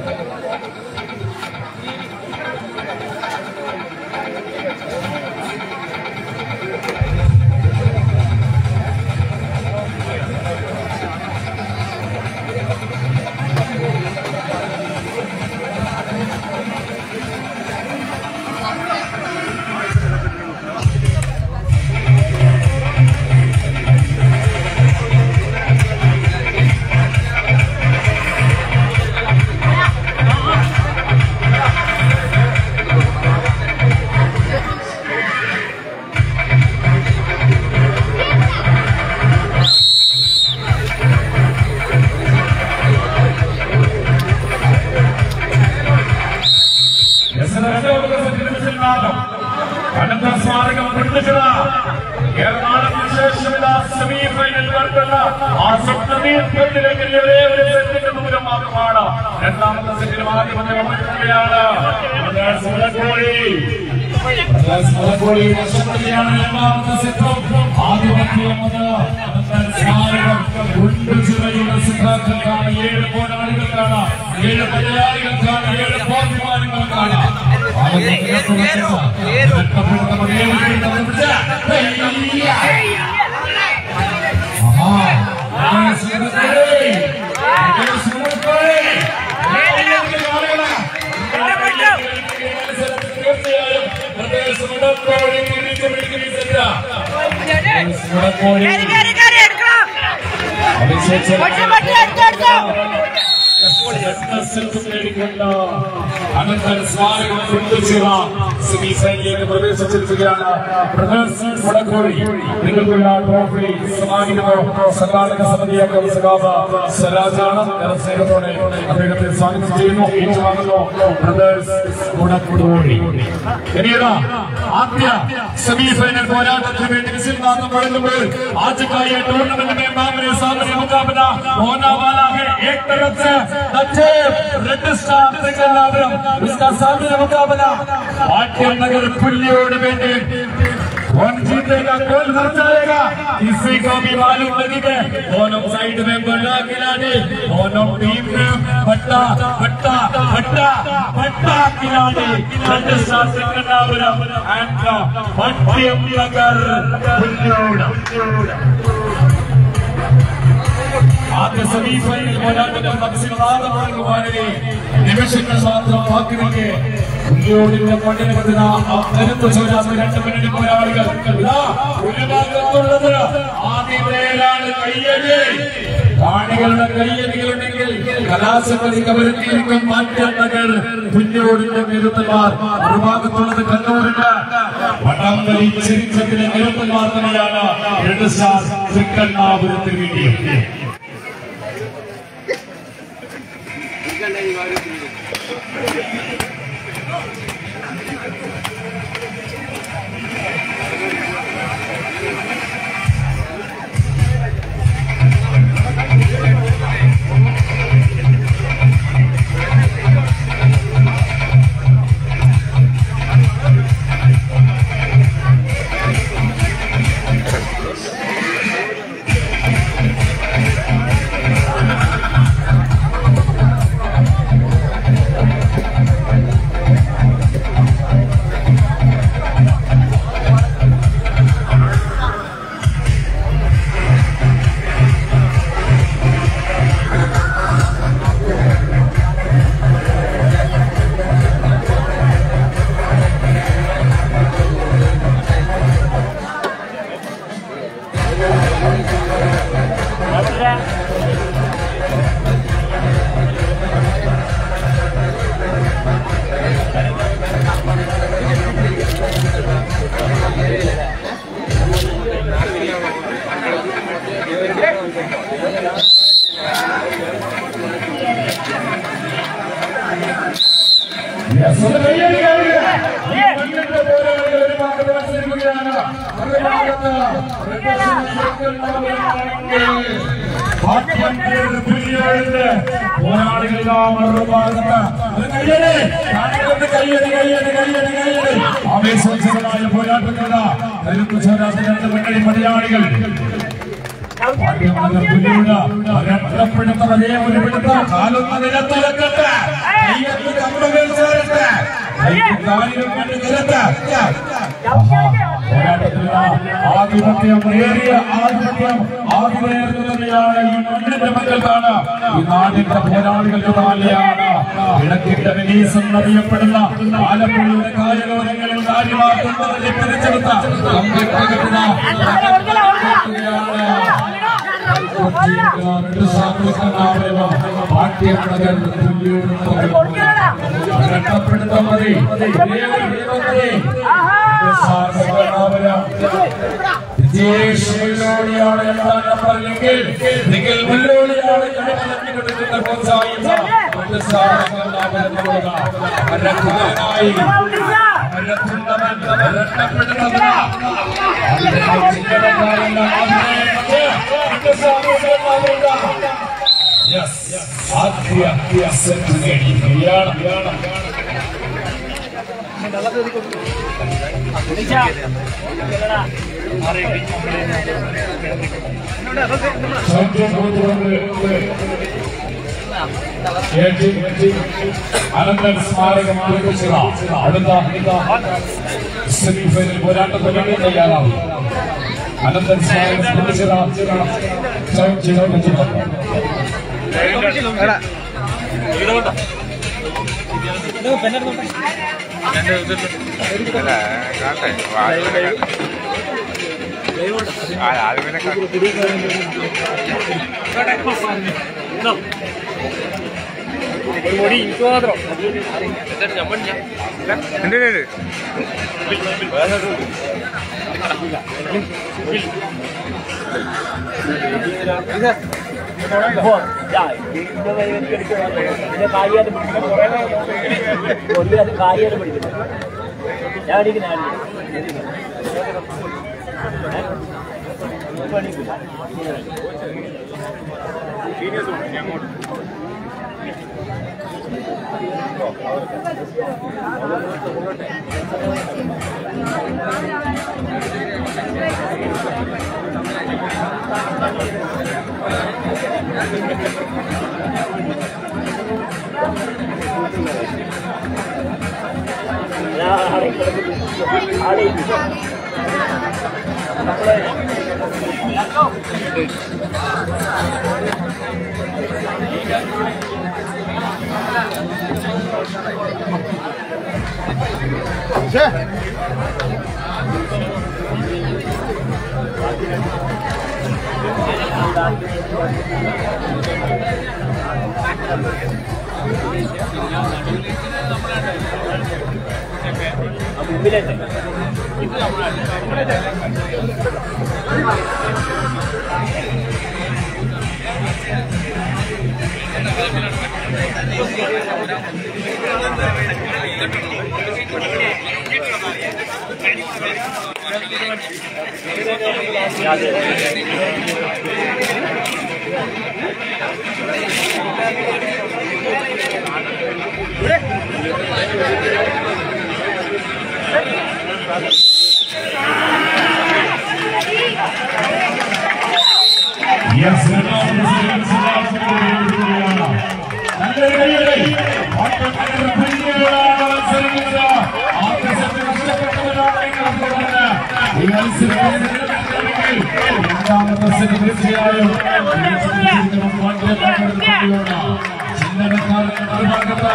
അനന്തര സ്മാരകം പിടിച്ചത് എറണാകുളം വിശേഷമില്ല സെമി ഫൈനൽ നടത്തുന്ന ആ സ്വപ്നീർഘത്തിലേക്ക് ഒരേ ഒരു സെറ്റിന്റെ ദൂരം മാത്രമാണ് രണ്ടാമത്തെ സെറ്റിൽ ആദ്യം വന്നിരിക്കുകയാണ് മലക്കോളി നഷ്ടപ്പെടുകയാണ് രണ്ടാമത്തെ സെറ്റും ആധിപത്യം അത് അനന്തര സ്മാരകം ഉണ്ടുചിറയുടെ സിദ്ധാർത്ഥ ചെങ്ങോഴി കയറി കയറി കയറി എടുക്കണം അഭിഷേക് പൊട്ടി പൊട്ടി എടുത്തു എടുത്തു അനന്തൻ സ്മാരകം പിന്തുടരുക സെമിഫൈനലിലേക്ക് പ്രവേശിച്ചിരിക്കുകയാണ് ബ്രദേഴ്സ് മുടക്കോഴി നിങ്ങൾക്കുള്ള ട്രോഫി സമ്മാനിക്കുന്നു സംഘാടക സമിതി അംഗം സഖാബ് സ്വരാജാണ് ഏറെ സ്നേഹത്തോടെ അദ്ദേഹത്തെ സ്വാഗതം ചെയ്യുന്നു ഏറ്റുവാങ്ങുന്നു ബ്രദേഴ്സ് മുടക്കോഴി പിന്നീട് ആദ്യ സെമിഫൈനൽ പോരാട്ടത്തിന് വേണ്ടി വിസിൽനാഥം മുഴങ്ങുമ്പോൾ ആദ്യക്കായ टूर्नामेंट में मामले सामने मुकाबला होने वाला है एक तरफ से अच्छे रेड स्टार सिकंदरापुरम उसका सामने मुकाबला भाग्य नगर पुलियोड बेटे कौन जीतेगा कौन हार जाएगा किसी को भी मालूम नहीं है दोनों साइड में बड़ा खिलाड़ी दोनों टीम में बट्टा बट्टा बट्टा बट्टा खिलाड़ी रेड स्टार सिकंदरापुरम एंड भाग्य नगर पुलियोड ആദ്യ സെമിഫൈനൽ പോരാട്ടത്തിൽ മത്സ്യനാഥം മുഴങ്ങുവാനെ നിമിഷങ്ങൾ മാത്രം ബാക്കി നിൽക്കെ ഉള്ളിയോടിന്റെ മണ്ണിന് പറ്റുന്ന കരുത്ത് ചോരാത്ത രണ്ട് മിനിറ്റ് പോരാളികൾ ഇതാ ഒരു ഭാഗത്തുള്ളത് ആദ്യത്തേലാണ് കയ്യടി കാണികളുടെ കയ്യടികളുണ്ടെങ്കിൽ കലാസമിതിക്ക് വരുത്തിയിരിക്കും മാറ്റം നഗർ കുഞ്ഞോടിന്റെ നേതൃത്വന്മാർ ഒരു ഭാഗത്തുള്ളത് കണ്ണൂരിന്റെ വടംവലി ചരിത്രത്തിലെ നേതൃത്വന്മാർ തന്നെയാണ് രണ്ട് സ്റ്റാർ തൃക്കണ്ണാപുരത്തിന് വേണ്ടിയും Yes, ഒന്ന് കയ്യടി കയ്യടി. ഈ മണ്ണിന്റെ പോരാളികൾ ഒരു ഭാഗത്ത് മത്സരിക്കുകയാണ്. ഒരു ഭാഗത്ത് ഭാഗ്യന്റെ പുലിയോടിന്റെ പോരാളികൾ ഇതാ മറുഭാഗത്ത്. ഒരു കയ്യടി. കാണികൾക്ക് കയ്യടി, കയ്യടി, കയ്യടി, കയ്യടി. ആവേശോജ്വലമായ പോരാട്ടത്തിലുള്ള കരുത്തു ചോരാത്ത രണ്ട് മുന്നണി മലയാളികൾ ഭാഗ്യനഗർ പുലിയോട് ഒരൊറ്റപ്പെടുത്ത വലിയ ഒരു പിടുത്ത കാലൊന്ന് നിലത്തുലക്കട്ടെ കയ്യത്ത് കമ്പുകൾ ചേരട്ടെ കൈക്ക് കാലിലും കണ്ട് നിരത്ത് പോരാട്ടത്തിലുള്ള ആധിപത്യം ഏറിയ ആധിപത്യം ആധിപത്യമാണ് ഈ മണ്ണിന്റെ മക്കൾക്കാണ് ഈ നാടിന്റെ പോരാളികളുടെ താലെയാണ് ഇടക്കിന്റെ വെനീസ് എന്നറിയപ്പെടുന്ന ആലപ്പുഴയുടെ കായലോരങ്ങളിൽ കാര്യമാക്കുന്നതിനെ പിടിച്ചെടുത്ത കമ്പിക്കകത്തുന്ന മതി വിജേഷ് മുല്ലോളിയാണ് എന്താ നമ്പറിലെങ്കിൽ നിങ്ങൾ മുല്ലോളിയാണ് ഞാൻ പറഞ്ഞു കൊടുക്കുന്ന പ്രോത്സാഹിച്ച ഒരു സ്ഥാപനങ്ങളായി രക്ഷപ്പെടുന്നവൻ രക്ഷപ്പെടുന്നവനാ അനന്തൻ സ്മാരകം ആരംഭിച്ചത് അടുത്ത സെമിഫൈനൽ പോരാട്ടത്തിന് വേണ്ടി തയ്യാറാവും അനന്തൻ സ്മാരകം ആരംഭിച്ചത് സ്വയം ചെയ്തു അല്ല കാണട്ടെ വാഴ ആ അത് പിന്നെ ക- ഉണ്ട്, ഉണ്ട്, ഉണ്ട്. കാര്യം പിടിക്കുന്നു ഞാൻ അടിക്കുന്ന മുമ്പിലേക്ക് Yes, രണ്ടാമത്തെ സെക്കൻഡ് നല്ലൊരു കൈയടി ഓട്ടക്കാരുടെ ഭംഗിയോടാണ് മത്സരിക്കുന്നത് ആദ്യ സെറ്റ് ഇഷ്ടപ്പെട്ടവരാണ് നിങ്ങൾ തുടർന്ന് ഈ മത്സരത്തിൽ രണ്ടാമത്തെ സെറ്റ് തീർച്ചയായും ചിന്തനക്കാരുടെ ഭാഗത്ത്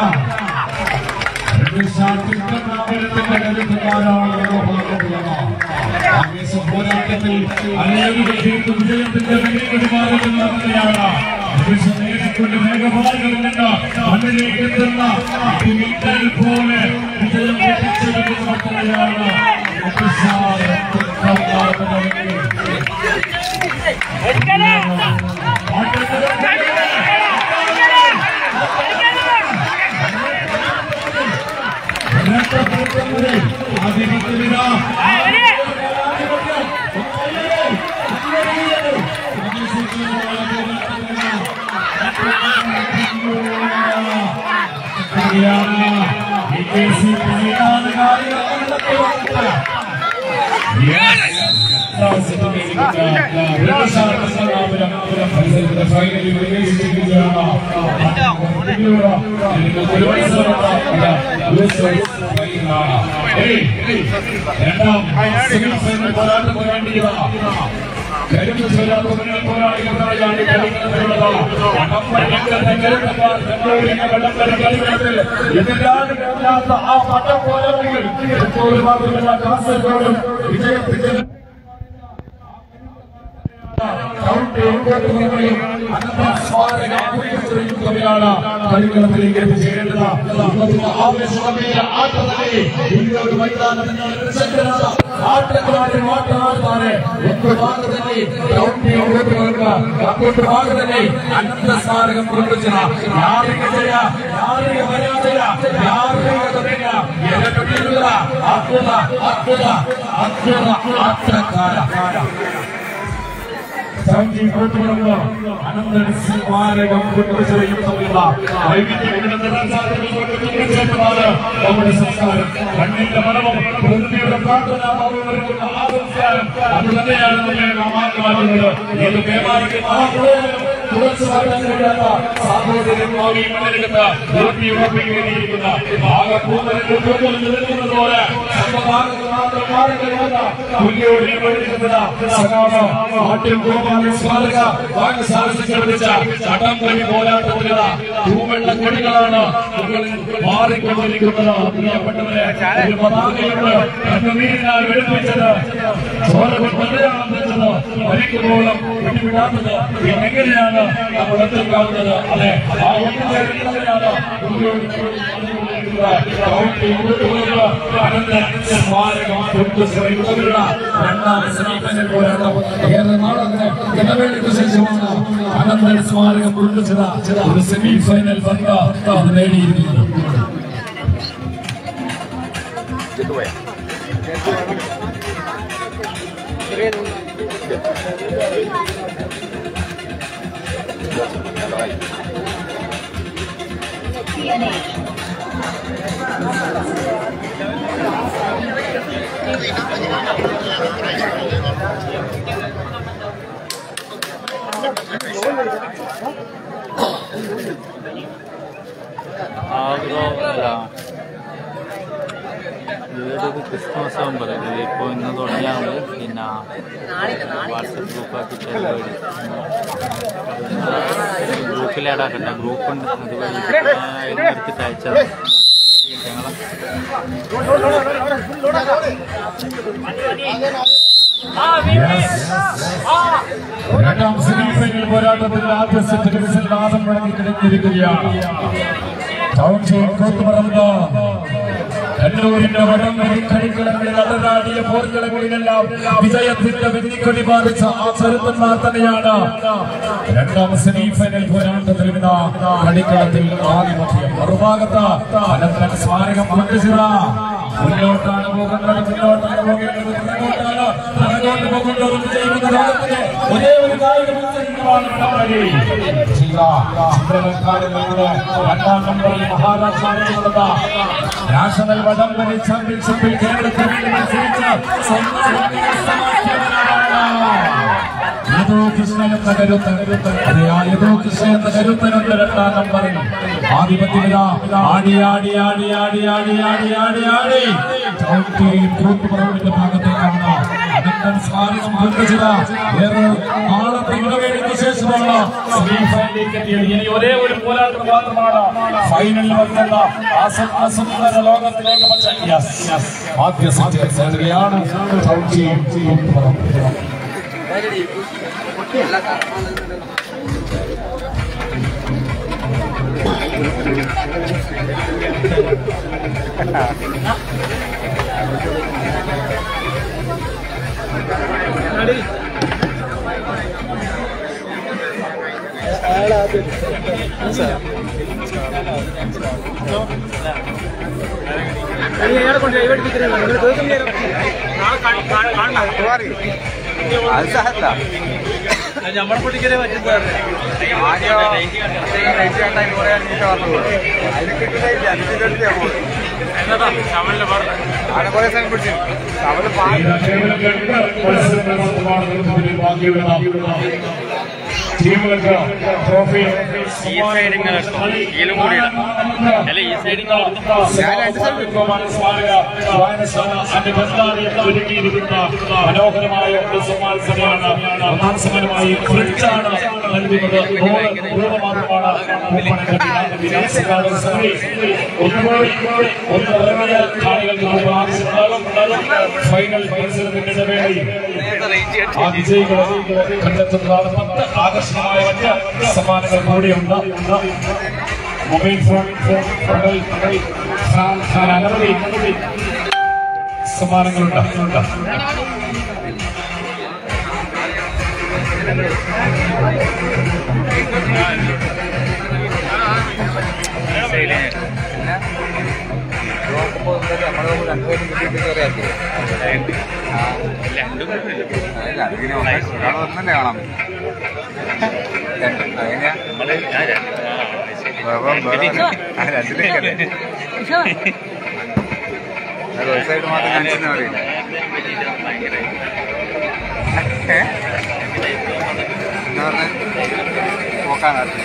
പോരാട്ടത്തിൽ അനേകം വിജയത്തിന്റെ വെല്ലുവിളിമാരുകയാണ് നേടിക്കൊണ്ട് മേഘപാലുകളിൽ നിന്ന് മണ്ണിലേക്ക് എത്തുന്ന മിന്നൽ പോലെ വിജയം ലഭിച്ചെടുക്കുന്നവയാണ് രണ്ടാം സിവിൽ സൈന്യ പോരാട്ടത്തിന് വേണ്ടിയുള്ള കരുത്ത് ചേരാത്തവരെ പോരാളികളാണ് കളിക്കുന്നതിനുള്ളത് അടമ്പരങ്ങളുടെ കരുത്തന്മാർ ബംഗളൂരിന്റെ വെള്ളക്കര കളിക്കളത്തിൽ എതിരാളി കഴിയാത്ത ആ പട്ട പോരാളികൾ ഇപ്പോൾ മാത്രമല്ല കാസർഗോഡും വിജയത്തിന്റെ കളിക്കളത്തിലേക്ക് എത്തിച്ചേരേണ്ടത് ആവേശമേറിയ ആട്ടത്തിലെ ഇന്ത്യയുടെ മൈതാനത്തിന് ആട്ടക്കാരും ആട്ടമാർമാരെ ಒಂದು ಭಾಗದಲ್ಲಿ ಕೌಂಟಿ ಓಟುವಾಗ ಮತ್ತೊಂದು ಭಾಗದಲ್ಲಿ ಅನಂತ ಸ್ಮಾರಕ ಪ್ರಯೋಜನ ಯಾರಿಗೆ ಜಯ ಯಾರಿಗೆ ಮರ್ಯಾದೆಯ ಯಾರಿಗೆ ಗಮನ ಎದೆಕಟ್ಟಿಲ್ಲ ಅದ್ಭುತ ಅದ್ಭುತ ಅದ್ಭುತ ಆಟಗಾರ സംജീവ് കോട്ടുകുളമ്പ് അനന്തര സ്മാരകം കൊണ്ടുചെയ്യുന്നില്ല വൈവിധ്യങ്ങളുടെ നിറസാധനമാണ് നമ്മുടെ സംസ്കാരം കണ്ണിന്റെ മനവും പ്രകൃതിയുടെ പ്രാർത്ഥന മറുപടിക്കുന്ന ആ സംസ്കാരം അത് തന്നെയാണ് നമ്മെ നാമാക്കുന്നത് ഏത് പേമാരിക്ക് മഹാപ്രയോജനം തുടർച്ചയായിട്ട് കഴിയാത്ത സാഹോദര്യമായി മണ്ണിലെടുത്ത് യൂറോപ്പി യൂറോപ്പിൽ വേണ്ടിയിരിക്കുന്ന ആകെ പൂന്തലിന്റെ പൂന്തലിൽ നിൽക്കുന്നത് പോലെ സ്വന്തഭാഗത്ത് മാത്രം മാറി കഴിയുന്ന തുല്യോട് വേണ്ടിയിരിക്കുന്ന സഖാവ് നാട്ടിൽ ഗോപാല സ്മാരക ഭാഗ്യസാരഥിച്ച് പിടിച്ച ചടംപൊലി പോരാട്ടത്തിലുള്ള തൂവെള്ള കൊടികളാണ് മുകളിൽ മാറിക്കൊണ്ടിരിക്കുന്നത് പ്രിയപ്പെട്ടവരെ ഒരു പതാകയുണ്ട് കണ്ണുനീരിനാൽ വെളുപ്പിച്ചത് ചോര കൊണ്ട് മലയാളം വെച്ചത് മരിക്കുമ്പോഴും വിട്ടുവിടാത്തത് എങ്ങനെയാണ് നമ്മൾ എത്തിക്കാവുന്നത് അതെ ആ ഒന്നുചേരുന്നതിനാണ് രണ്ടാം സെമിഫൈനൽ പോരാട്ടം ഏറെ നാളങ്ങനെ ഇടവേളയ്ക്ക് ശേഷമാണ് അനന്തൻ സ്മാരകം ഉൾപ്പിച്ചത് ഒരു സെമിഫൈനൽ ബന്ധ അത് നേടിയിരിക്കുന്നത് ആഗ്രോ അല്ല ഇവരൊരു ക്രിസ്മസ് ആകുമ്പോൾ ഇപ്പോൾ ഇന്ന് തുടങ്ങിയാണ് പിന്നെ വാട്സപ്പ് ഗ്രൂപ്പ് ആക്കിയിട്ട് ഗ്രൂപ്പിൽ ആഡാക്കട്ടെ ഗ്രൂപ്പ് ഉണ്ട് അത് വഴി എടുത്തിട്ട് അയച്ചത് ഞങ്ങളെ രണ്ടാം സെമിഫൈനൽ പോരാട്ടത്തിൽ ആദ്യ സെറ്റ് ഗ്രിസിൽ നാദം മുഴങ്ങി കിടന്നിരിക്കുകയാണ് ടൗൺഷിപ്പ് കൂത്തുപറമ്പ് കണ്ണൂരിന്റെ വടം കളിക്കളങ്ങളിൽ അടരാടിയ പോർക്കളങ്ങളിലെല്ലാം വിജയത്തിന്റെ വെന്നിക്കൊടി ബാധിച്ച ആ ചെറുത്തന്മാർ തന്നെയാണ് രണ്ടാം സെമിഫൈനൽ പോരാട്ടത്തിൽ ഇന്ന് കളിക്കളത്തിൽ ആധിപത്യം മറുഭാഗത്ത് അനന്തൻ സ്മാരകം കൊണ്ടുചിറ മുന്നോട്ടാണ് പോകുന്നത് മുന്നോട്ടാണ് പോകുന്നത് മുന്നോട്ടാണ് അങ്ങോട്ട് പോകുന്നത് വിജയിക്കുന്ന ലോകത്തിലെ ഒരേ ഒരു കായിക മത്സരമാണ് കബഡി. ചില ചിത്രകാരങ്ങളുടെ രണ്ടാം നമ്പറിൽ മഹാരാഷ്ട്ര അണികളുള്ള നാഷണൽ വടംവലി ചാമ്പ്യൻഷിപ്പിൽ കേരളത്തിൽ വേണ്ടി മത്സരിച്ച യദോ കൃഷ്ണ എന്ന കരുത്തൻ അതെ ആ യദോ കൃഷ്ണ എന്ന കരുത്തനുണ്ട് രണ്ടാം നമ്പറിൽ ആധിപത്യമിതാ ആടി ആടി ആടി ആടി ആടി ആടി ആടി ആടി ചവിട്ടിയിൽ കൂത്തുപറമ്പിന്റെ ഭാഗത്തേക്കാണ് അനന്തൻ സ്മാരകം കൊണ്ടുചിറ ഏറെ നാളത്തെ ഇടവേളയ്ക്ക് ശേഷമുള്ള സെമിഫൈനലിലേക്ക് എത്തിയത് ഇനി ഒരേ ഒരു പോരാട്ടം മാത്രമാണ് ഫൈനലിൽ വന്നത് ആസന്ന ലോകത്തിലേക്ക് പക്ഷേ yes, yes. ആദ്യ സെറ്റ് നേടുകയാണ് ചവിട്ടിയിൽ കൂത്തുപറമ്പ് അത് സഹല്ല നമ്മളെ പൊട്ടിക്കലേ പറ്റുന്നതാണ് ആദ്യം ലൈറ്റ് കണ്ടായി കുറെ അഞ്ചിട്ട് പറഞ്ഞു അതിന് കിട്ടില്ല അഞ്ചിന്റെ അടുത്ത് എന്നതാ ശവലിന്റെ പറഞ്ഞു അവിടെ കുറെ സമയം പിടിച്ചു അവര് ടീമുകൾക്ക് ട്രോഫി ഈ സൈഡ് ഇങ്ങനെ എടുത്തോ. ഇതിലും കൂടി ഇടാം. അല്ല ഈ സൈഡ് ഇങ്ങനെ എടുത്തോ. ഞാൻ രണ്ട് സ്ഥലത്ത് ഒരുക്കിയിരിക്കുന്ന മനോഹരമായ ഒരു സമ്മാനമാണ് ഒന്നാം സമ്മാനമായി ഫ്രിഡ്ജാണ് നൽകുന്നത് നൂറ് രൂപ മാത്രമാണ് ഒന്നുകൂടി ഒന്ന് ഇറങ്ങിയാൽ കാണികൾക്ക് നമുക്ക് ആവശ്യമുണ്ടാകും ഫൈനൽ മത്സരത്തിന്റെ വേണ്ടി ആ വിജയികളെ കണ്ടെത്തുന്നതാണ് പത്ത് ആകർഷണമായ മറ്റ് സമ്മാനങ്ങൾ കൂടിയുണ്ട് മൊബൈൽ ഫോൺ ഫോൺ കടൽ കടൽ ഫാൻ ഫാൻ അനവധി സമ്മാനങ്ങളുണ്ട് നോക്കുമ്പോൾ നമ്മൾ രണ്ടുപേരും കിട്ടിയിട്ട് കയറിയാക്കി രണ്ടും കൂടിയില്ല. അല്ല അതിങ്ങനെ ഒരാൾ ഒന്നല്ലേ കാണാം അങ്ങനെയാ നമ്മള് ഞാൻ രണ്ട് ആ, ശരി. രണ്ടിലേക്കല്ലേ അത് ഒരു സൈഡ് മാത്രം കാണിച്ചെന്ന് പറയില്ല ഭയങ്കര ഏ? എന്താ പറഞ്ഞ നോക്കാനറിയാം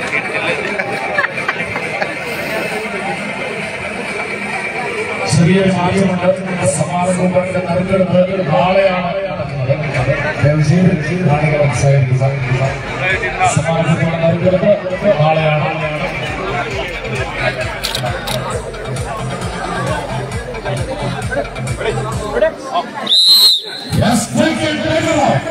ചെറിയൊരു മാറ്റമുണ്ട് സമാധാനത്തിന്റെ നറുക്കെടുപ്പ് നാളെയാണ് നടക്കുന്നത് ദയവുചെയ്ത് കാണികളെ സഹകരിക്കുക സമാധാനത്തിന്റെ നറുക്കെടുപ്പ് നാളെയാണ് Yes, take it, take it off.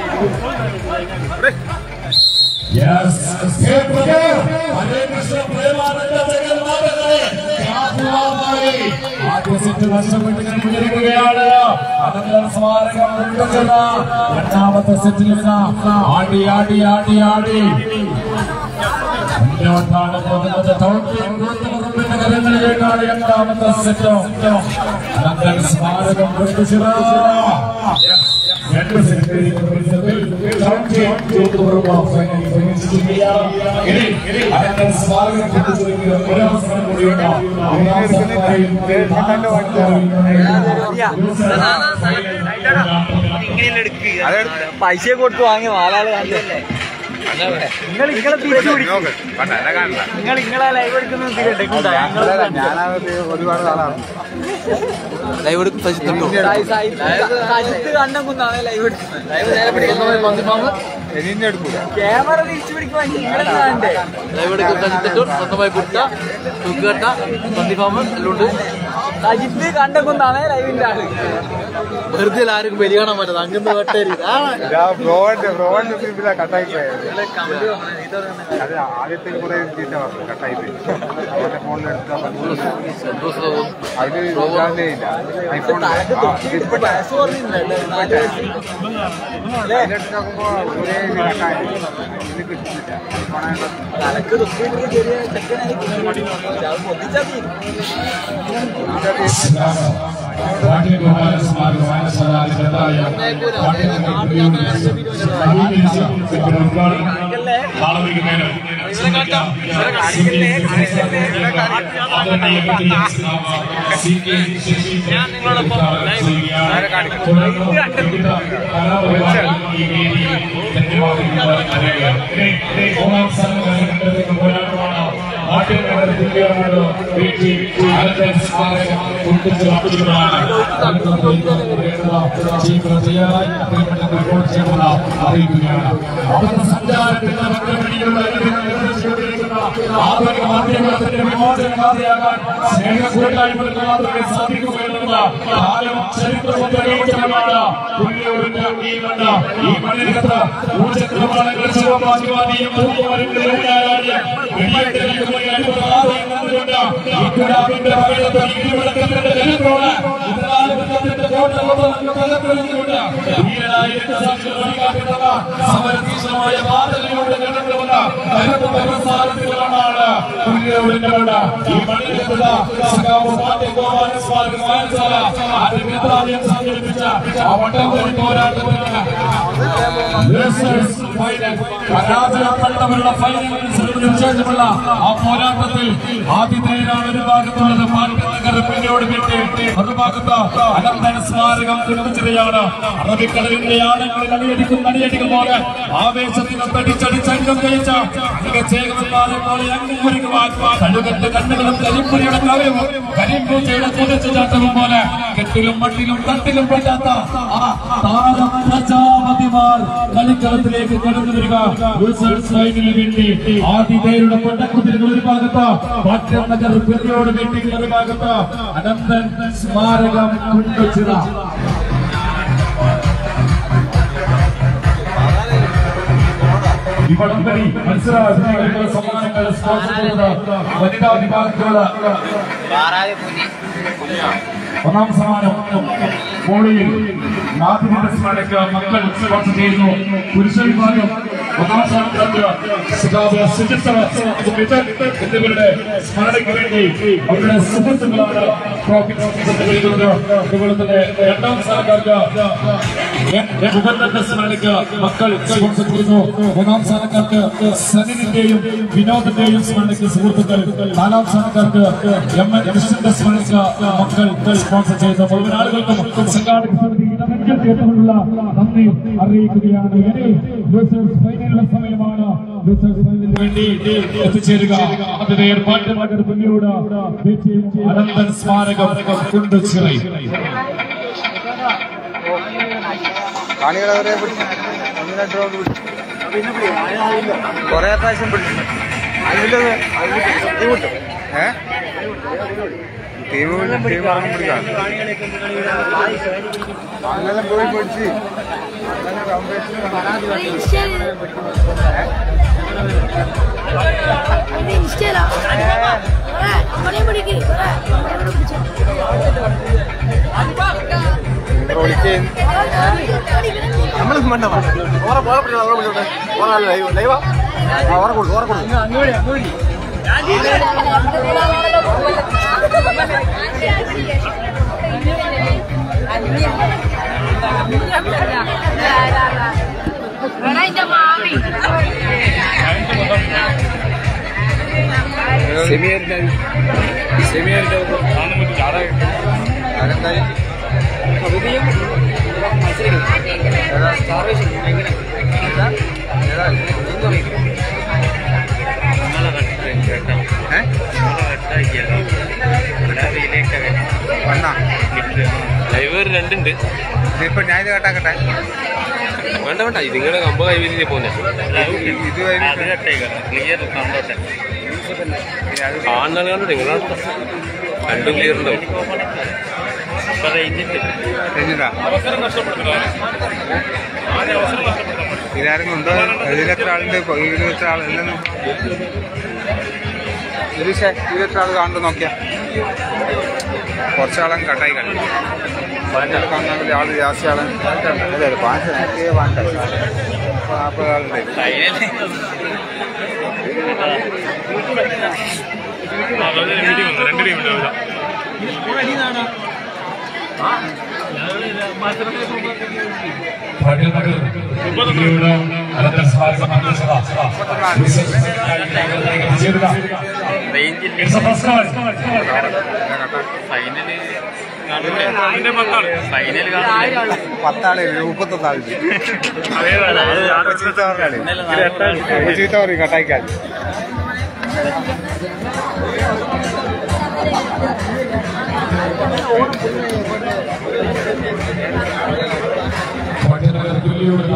Yes, step again. Hare Krishna Premananda ജഗന്നാഥനെ കാപ്പുവാമായി ആദ്യ സെറ്റ് നഷ്ടപ്പെട്ട് മുന്നേറുകയാണ് അനന്തര സ്മാരകം കൊണ്ടുചെന്ന രണ്ടാമത്തെ സെറ്റിൽ ഇതാ ആടി ആടി ആടി ആടി മുന്നോട്ടാണ് പോകുന്നത് ദൗത്യം കൊടുത്തുകൊണ്ടിരുന്ന കരങ്ങളിലേക്കാണ് രണ്ടാമത്തെ സെറ്റ് അനന്തര സ്മാരകം കൊണ്ടുചെന്ന രണ്ട് സെക്രട്ടറി ദൗത്യം കൊടുത്തുകൊണ്ടുള്ള ഫൈനലിൽ പ്രവേശിക്കുകയാണ് ഇനി അനന്തര സ്മാരകം കൊണ്ടുചെന്ന ഒരു അവസരം കൂടിയുണ്ട് മൂന്നാം സമ്മാനയിൽ പൈസ കൊടുത്ത് വാങ്ങി നാലാള് കണ്ടല്ലേ നിങ്ങൾ ഇങ്ങളെ തിരിച്ചു പിടിക്കും നിങ്ങൾ ഇങ്ങളെ ലൈവ് എടുക്കുന്നത് ഞാനത് ഒരുപാട് നാളാണ് ലൈവ് എടുക്കും സജിത്തുണ്ടോ സജിത്ത് കണ്ടെങ്കുന്നാണ് ലൈവ് എടുക്കുന്നത് എടുക്കൂല ക്യാമറ തിരിച്ചു പിടിക്കുവാൻ നിങ്ങളെന്താ കണ്ടേ ലൈവ് എടുക്കും സജിത്തുണ്ടോ സ്വന്തമായി കുട്ട തൂക്കുകട്ട സന്ദീപാമ എല്ലാം ഉണ്ട് സജിത്ത് കണ്ടെങ്കുന്നാണ് ലൈവിന്റെ ആള് വെറുതെ ആരും ബലി കാണാൻ പറ്റത് അങ്ങനെ വെട്ടേരി ബ്രോന്റെ ബ്രോന്റെ ഫിലിമിലാ കട്ടായി പോയത് അത് ആദ്യത്തെ കുറെ ചീത്ത പറഞ്ഞു കട്ടായി പോയി അവന്റെ ഫോണിൽ എടുത്താൽ അതില് ഇല്ലാണ്ടേ ഇല്ല ഐഫോൺ വയസ്സ് പറഞ്ഞിട്ടുണ്ടല്ലേ നാല് വയസ്സ് അതിലെടുത്ത് നോക്കുമ്പോ ഒരേ ഇത് കട്ടായി ഇത് കിട്ടുന്നില്ല ഐഫോണായിട്ട് തലക്ക് തൊപ്പിട്ട് ചെറിയ ചെക്കനായി അത് പൊതിച്ചാ ഞാൻ നിങ്ങളോടൊപ്പം അറിയിക്കുകയാണ് അവിടുത്തെ സഞ്ചാരത്തിനുള്ള ആധുനിക മാധ്യമത്തിന്റെ വിമോചന കഥയാകാൻ സ്നേഹ കൂട്ടായ്മകൾക്ക് മാത്രമേ സാധിക്കുകയുള്ളൂ കാലം ചരിത്രവും തെളിയിച്ചവരാണ് പുല്ലിയൂരിന്റെ ഈ മണ്ണ ഈ മണ്ണിനകത്ത് ഊർജ്ജക്രമാണങ്ങൾ ശിവമാധിവാദിയും ഇക്കുരാവിന്റെ പകരത്ത് ഇരുവിളക്കത്തിന്റെ ജനത്തോട് ഇതിനാലുത്തിന്റെ കോട്ട തകർത്തുകൊണ്ട് ധീരനായ രക്തസാക്ഷികൾ വഴികാട്ടുന്ന സമരതീക്ഷണമായ വാദനയോടെ കടന്നുവന്ന കരുത്ത പ്രസാരത്തിലാണ് പുല്ലിയൂരിന്റെ മണ്ണ ഈ മണ്ണിനകത്ത് സഖാവ് പാണ്ഡ്യ ഗോപാലൻ സ്വാഗതം വായനശാല ആദ്യ നേതാലയം സംഘടിപ്പിച്ച ആ വട്ടംവലി പോരാട്ടത്തിന് Blazers final. പരാജയപ്പെട്ടവരുടെ ഫൈനലിൽ ശേഷമുള്ള ആ പോരാട്ടത്തിൽ ആതിഥേയരാണ് ഒരു ഭാഗത്തുള്ളത് പാണ്ഡ്യനഗർ പിന്നോട് വിട്ട് മറുഭാഗത്ത് അനന്തന സ്മാരകം നിർമ്മിച്ചതാണ് അറബിക്കടലിന്റെ ആഴങ്ങളിൽ അണിയടിക്കും അണിയടിക്കും പോലെ ആവേശത്തിന് തടിച്ചടിച്ചംഗം കഴിച്ച ചേകവന്മാരെ പോലെ അങ്ങും ഒരുക്കുവാൻ കഴുകന്റെ കണ്ണുകളും കരിപ്പുരിയുടെ കവയവും കരിമ്പൂച്ചയുടെ കുതിച്ചു ചാട്ടവും പോലെ കെട്ടിലും മട്ടിലും തട്ടിലും പെട്ടാത്ത ആ താരം പ്രജാപതിമാർ കളിക്കളത്തിലേക്ക് കടന്നു വരിക ലൂസേഴ്സ് ഫൈനലിന് വേണ്ടി ആതിഥേയരുടെ പൊട്ടക്കുതിരുകൾ ഒരു ഭാഗത്ത് പാട്യം നഗർ പെരിയോട് വെട്ടികൾ ഒരു ഭാഗത്ത് അനന്തൻ സ്മാരകം കുണ്ടുച്ചിറ ഈ വടംവലി മത്സരാർത്ഥികൾക്ക് സമ്മാനങ്ങൾ സ്പോൺസർ ചെയ്യുന്നത് വനിതാ വിഭാഗത്തിലുള്ള ഒന്നാം സമ്മാനം മോളിയിൽ നാഥിന്റെ സ്മരണയ്ക്ക് മക്കൾ സ്പോൺസർ ചെയ്യുന്നു പുരുഷ വിഭാഗം ഒന്നാം സ്ഥാനത്ത് സഖാവ് സുജിത്ത് മിഥൻ എന്നിവരുടെ സ്മരണയ്ക്ക് വേണ്ടി അവരുടെ സുഹൃത്തുക്കളാണ് ട്രോഫി സ്പോൺസർ ചെയ്യുന്നത് അതുപോലെ തന്നെ രണ്ടാം സ്ഥാനക്കാർക്ക് മുഖത്തിന്റെ സ്മരണയ്ക്ക് മക്കൾ സ്പോൺസർ ചെയ്യുന്നു മൂന്നാം സ്ഥാനക്കാർക്ക് സനിലിന്റെയും വിനോദിന്റെയും സ്മരണയ്ക്ക് സുഹൃത്തുക്കൾ നാലാം സ്ഥാനക്കാർക്ക് എം എൻ കൃഷ്ണന്റെ സ്മരണയ്ക്ക് മക്കൾ സ്പോൺസർ ചെയ്ത മുഴുവൻ ആളുകൾക്കും സംഘാടക സമിതി ഇടമെങ്കിൽ തീർത്തുകൊണ്ടുള്ള നന്ദി അറിയിക്കുകയാണ് ഇനി ലൂസേഴ്സ് ഫൈനലിന്റെ സമയമാണ് വേണ്ടി എത്തിച്ചേരുക അതിന്റെ ഏർപ്പാട്ട് പിന്നീട് അനന്തൻ സ്മാരകം കുണ്ടുച്ചിറ കാണികളെ അവരെ പിടിച്ചു ഒന്ന് രണ്ട് റൗണ്ട് പിടിച്ചു കൊറേ പ്രാവശ്യം പിടിച്ചു ഏ ടീം ടീം ഇറങ്ങി പിടിക്കാം അങ്ങനെ പോയി പിടിച്ച് അങ്ങനെ കമ്പേഷൻ ഇൻസ്റ്റയിലാ ഇവിടെ പിടിക്ക് ഇവിടെ പിടിച്ചു വിളിച്ച് നമ്മൾ എന്റെ മാമി അതെന്തായി ഏ വണ്ണാ ലൈവ് രണ്ടുണ്ട് ഇതിപ്പോ ഞാൻ ഇത് കേട്ടാക്കട്ടെ വേണ്ട വേണ്ട ഇതിങ്ങനെ കമ്പ കൈവരിയിലേ പോകുന്നത് ഇത് കഴിഞ്ഞിട്ട് ക്ലിയർ കണ്ടോട്ടെ അത് കാണുന്ന കണ്ടോ നിങ്ങളാണ് രണ്ടും ക്ലിയർ ഉണ്ടാവും ഇപ്പൊ റേഞ്ചിട്ട് കഴിഞ്ഞിട്ടാ ഇതാരും ഉണ്ടോ ഇതിലെത്ര ആളുണ്ട് ഇപ്പൊ ഇതിൽ എത്ര ആൾ ഇല്ലെന്ന് ഇതിശേ ഇതിലെത്ര ആൾ കാണുന്നു നോക്കിയാ കുറച്ചാളും കട്ടായി കളി പതിനെട്ട് കാണുന്നെങ്കിൽ ആള് ജാസ്തി ആള് അതെ പാഞ്ച് നോക്കിയേ പാഞ്ച് നാൽപ്പത് ആളുണ്ട് ഭാഗ്യനഗർ അനന്തൻ സ്മാരകം എത്തിച്ചേരുക റേഞ്ചില്ല It's a first time. Final final കാണുന്നില്ല പത്താള് മുപ്പത്തൊന്നാളുണ്ട് ചീത്ത പറഞ്ഞാല് ചീത്ത പറയും കട്ടായിക്കാൻ ഭാഗ്യനഗർ തുല്യയുള്ള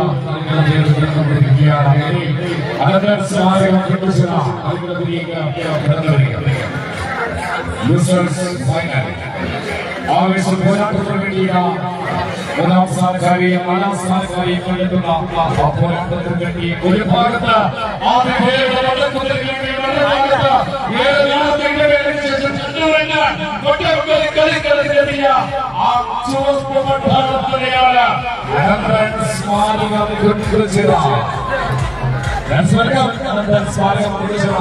അനന്തൻ സ്മാരകം കുണ്ടുച്ചിറ അതിലേക്ക് കടന്നു വരിക യൂസേഴ്സ് ഫൈനൽ ആവേശം പോരാട്ടത്തിന് വേണ്ടിയ ഒന്നാം സ്ഥാനക്കാരെയും നാലാം സ്ഥാനക്കാരെയും കണ്ടെത്തുന്ന ആ പോരാട്ടത്തിന് വേണ്ടി ഒരു ഭാഗത്ത് ആദ്യത്തെ വള്ളക്കുതിരയ്ക്ക് വേണ്ടി വള്ളഭാഗത്ത് ഏഴ് നാളത്തെ ഇടവേളയ്ക്ക് ശേഷം ചന്ദ്രവെന്ന് കൊട്ടക്കൊരു കളിക്കളത്തിലെത്തിയ ആ ചുവപ്പ് പട്ടാളത്തിനെയാണ് അനന്തൻ സ്മാരകം കുറിച്ചിറ അനന്തൻ സ്മാരകം കുറിച്ചിറ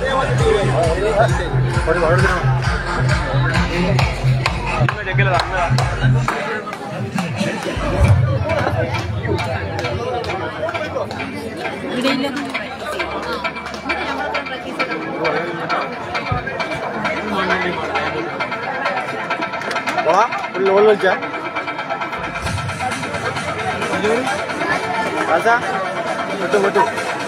ലോൺ വിളിച്ചാ വിട്ടു വിട്ടു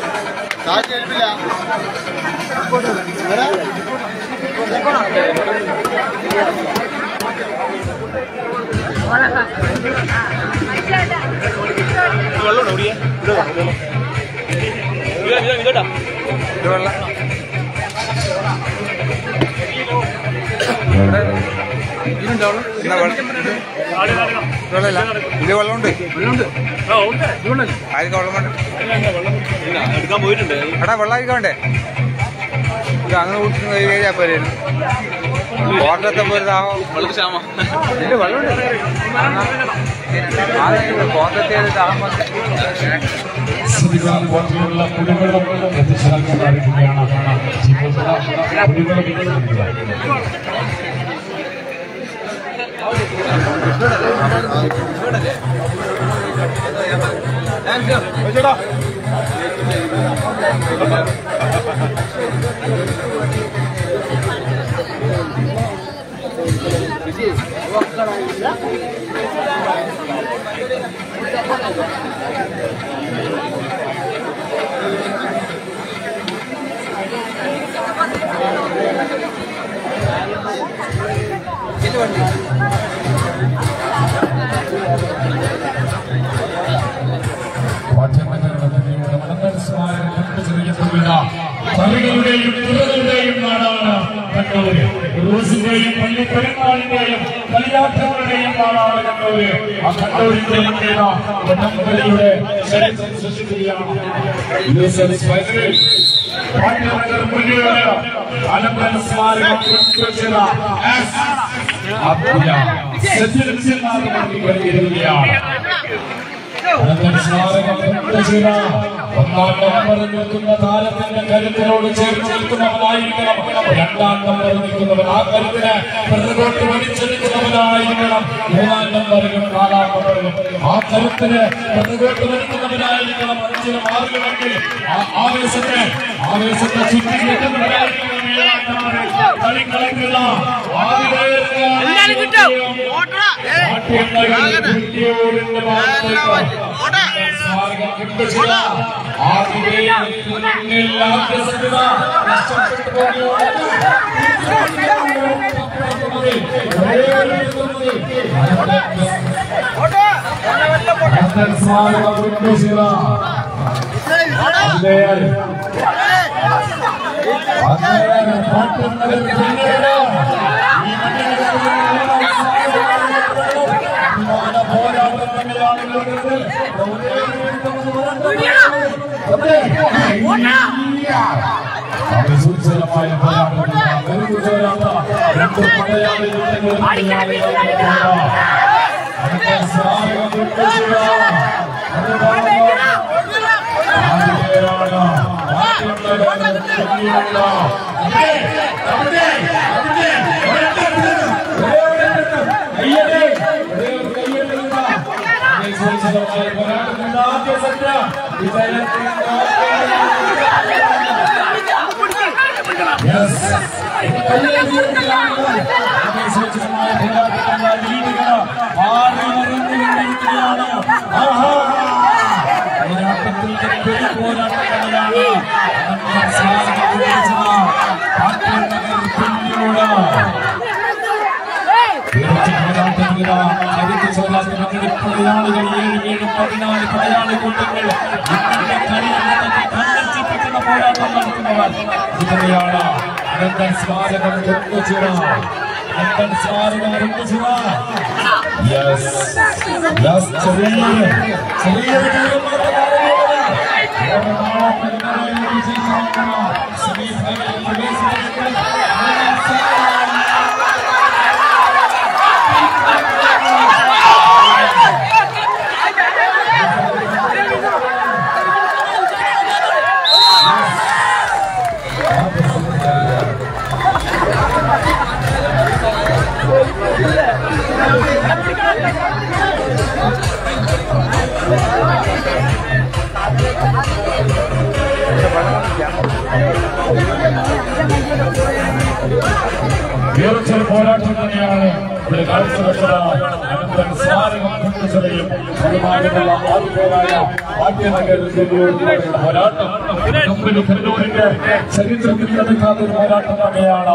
ഇത് വെള്ളം എന്നാ വെള്ളം ഇത് വെള്ളമില്ല ഇത് വെള്ളമുണ്ട് ആർക്കും വെള്ളം വേണ്ട എടുക്കാൻ പോയിട്ടുണ്ട് എടാ വെള്ളം ആയിരിക്കും വേണ്ടേ ഇത് അങ്ങനെ കുടിച്ച് കഴിയാ പോരായിരുന്നു കോട്ടത്തെ പോലെ ദാഹം വെള്ളത്തിൽ ക്ഷാമം ഇതിന്റെ വെള്ളമുണ്ട് കോട്ടത്തെ ദാഹം വന്ന് ശ്രദ്ധിക്കാൻ പോലുള്ള കുടിവെള്ളം എത്തിച്ചു നൽകാനായിരിക്കുകയാണ് കുടിവെള്ളം എത്തിച്ചിരിക്കുക. മത്സരിക്കപ്പെടുന്ന കറികളുടെയും തുറകളുടെയും നാടാണ് കണ്ണൂര് റോസിന്റെയും പള്ളിപ്പെരുന്നാളിന്റെയും കളിയാട്ടങ്ങളുടെയും നാടാണ് കണ്ണൂര് ആ കണ്ണൂരിന്റെ ഇന്ത്യയുടെ വടംവലിയുടെ ചരിത്രം സൃഷ്ടിക്കുകയാണ് ലൂസേഴ്സ് ഫൈനലിൽ പാണ്ഡ്യനഗർ മുന്നിലുള്ള അലമ്പൻ സ്മാരകം ഉൾക്കൊള്ളുന്ന എസ് അബ്ദുല്ല സജ്ജനമാർക്ക് കളിയിരിക്കുകയാണ് അലമ്പൻ സ്മാരകം ഉൾക്കൊള്ളുന്ന ഒന്നാം നമ്പറിൽ നിൽക്കുന്ന താരത്തിന്റെ കരുത്തിനോട് ചേർന്ന് നിൽക്കുന്നവനായിരിക്കണം രണ്ടാം നമ്പറിൽ നിൽക്കുന്നവൻ ആ കരുത്തിനെ പിറകോട്ട് വലിച്ചെടുക്കുന്നവനായിരിക്കണം മൂന്നാം നമ്പറിലും നാലാം നമ്പറിലും ആ കരുത്തിന് പിറകോട്ട് വലിക്കുന്നവനായിരിക്കണം അഞ്ചിനും ആറിലുമെങ്കിൽ ആ ആവേശത്തെ ആവേശത്തെ ചുറ്റി കെട്ടുന്നവനായിരിക്കണം ഏഴാം നമ്പറിൽ കളി കളിക്കുന്ന പടയാളികൾ ഏഴ് ഏഴ് പതിനാല് പടയാളി കൂട്ടങ്ങൾ ഇന്നത്തെ കളിയിൽ കണ്ടെത്തിപ്പെട്ടുന്ന പോരാട്ടം നടത്തുന്നവർ ഇതനെയാണ് അനന്തൻ സ്മാരകം കൊണ്ടുചിറ അനന്തൻ സ്മാരകം കൊണ്ടുചിറ യെസ് യെസ് ചെറിയ ചെറിയ ദൂരം മാത്രമാണ് സെമിഫൈനൽ പ്രവേശിക്കുന്ന തീർച്ചയായും പോരാട്ടം തന്നെയാണ് ഇവിടെ കാഴ്ചവെച്ചത് അനന്തൻ സ്മാരകം കൊണ്ടുചെറിയും അതുമായുള്ള ആദ്യപേരായ ഭാഗ്യനഗർ ജില്ലയുടെ പോരാട്ടം കമ്പനി കണ്ണൂരിന്റെ ചരിത്രത്തിൽ നടക്കാത്ത ഒരു പോരാട്ടം തന്നെയാണ്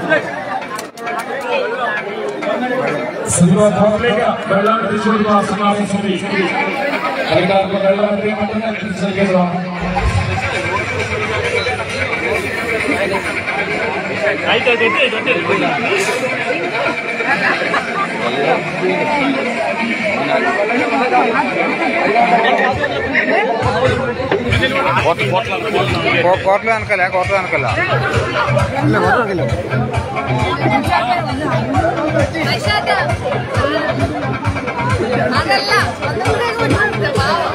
സിൽവോലേക്ക് വെള്ളം തിരിച്ചു വരുന്ന സമാധി സ്ഥിതി കളിക്കാർക്ക് വെള്ളം എത്തിയാൽ തിരിച്ചറിയുന്നതാണ് കോർട്ടിൽ കണക്കല്ല കോർട്ടിൽ കണക്കല്ല അതല്ല ഒന്നുകൂടെ പാവം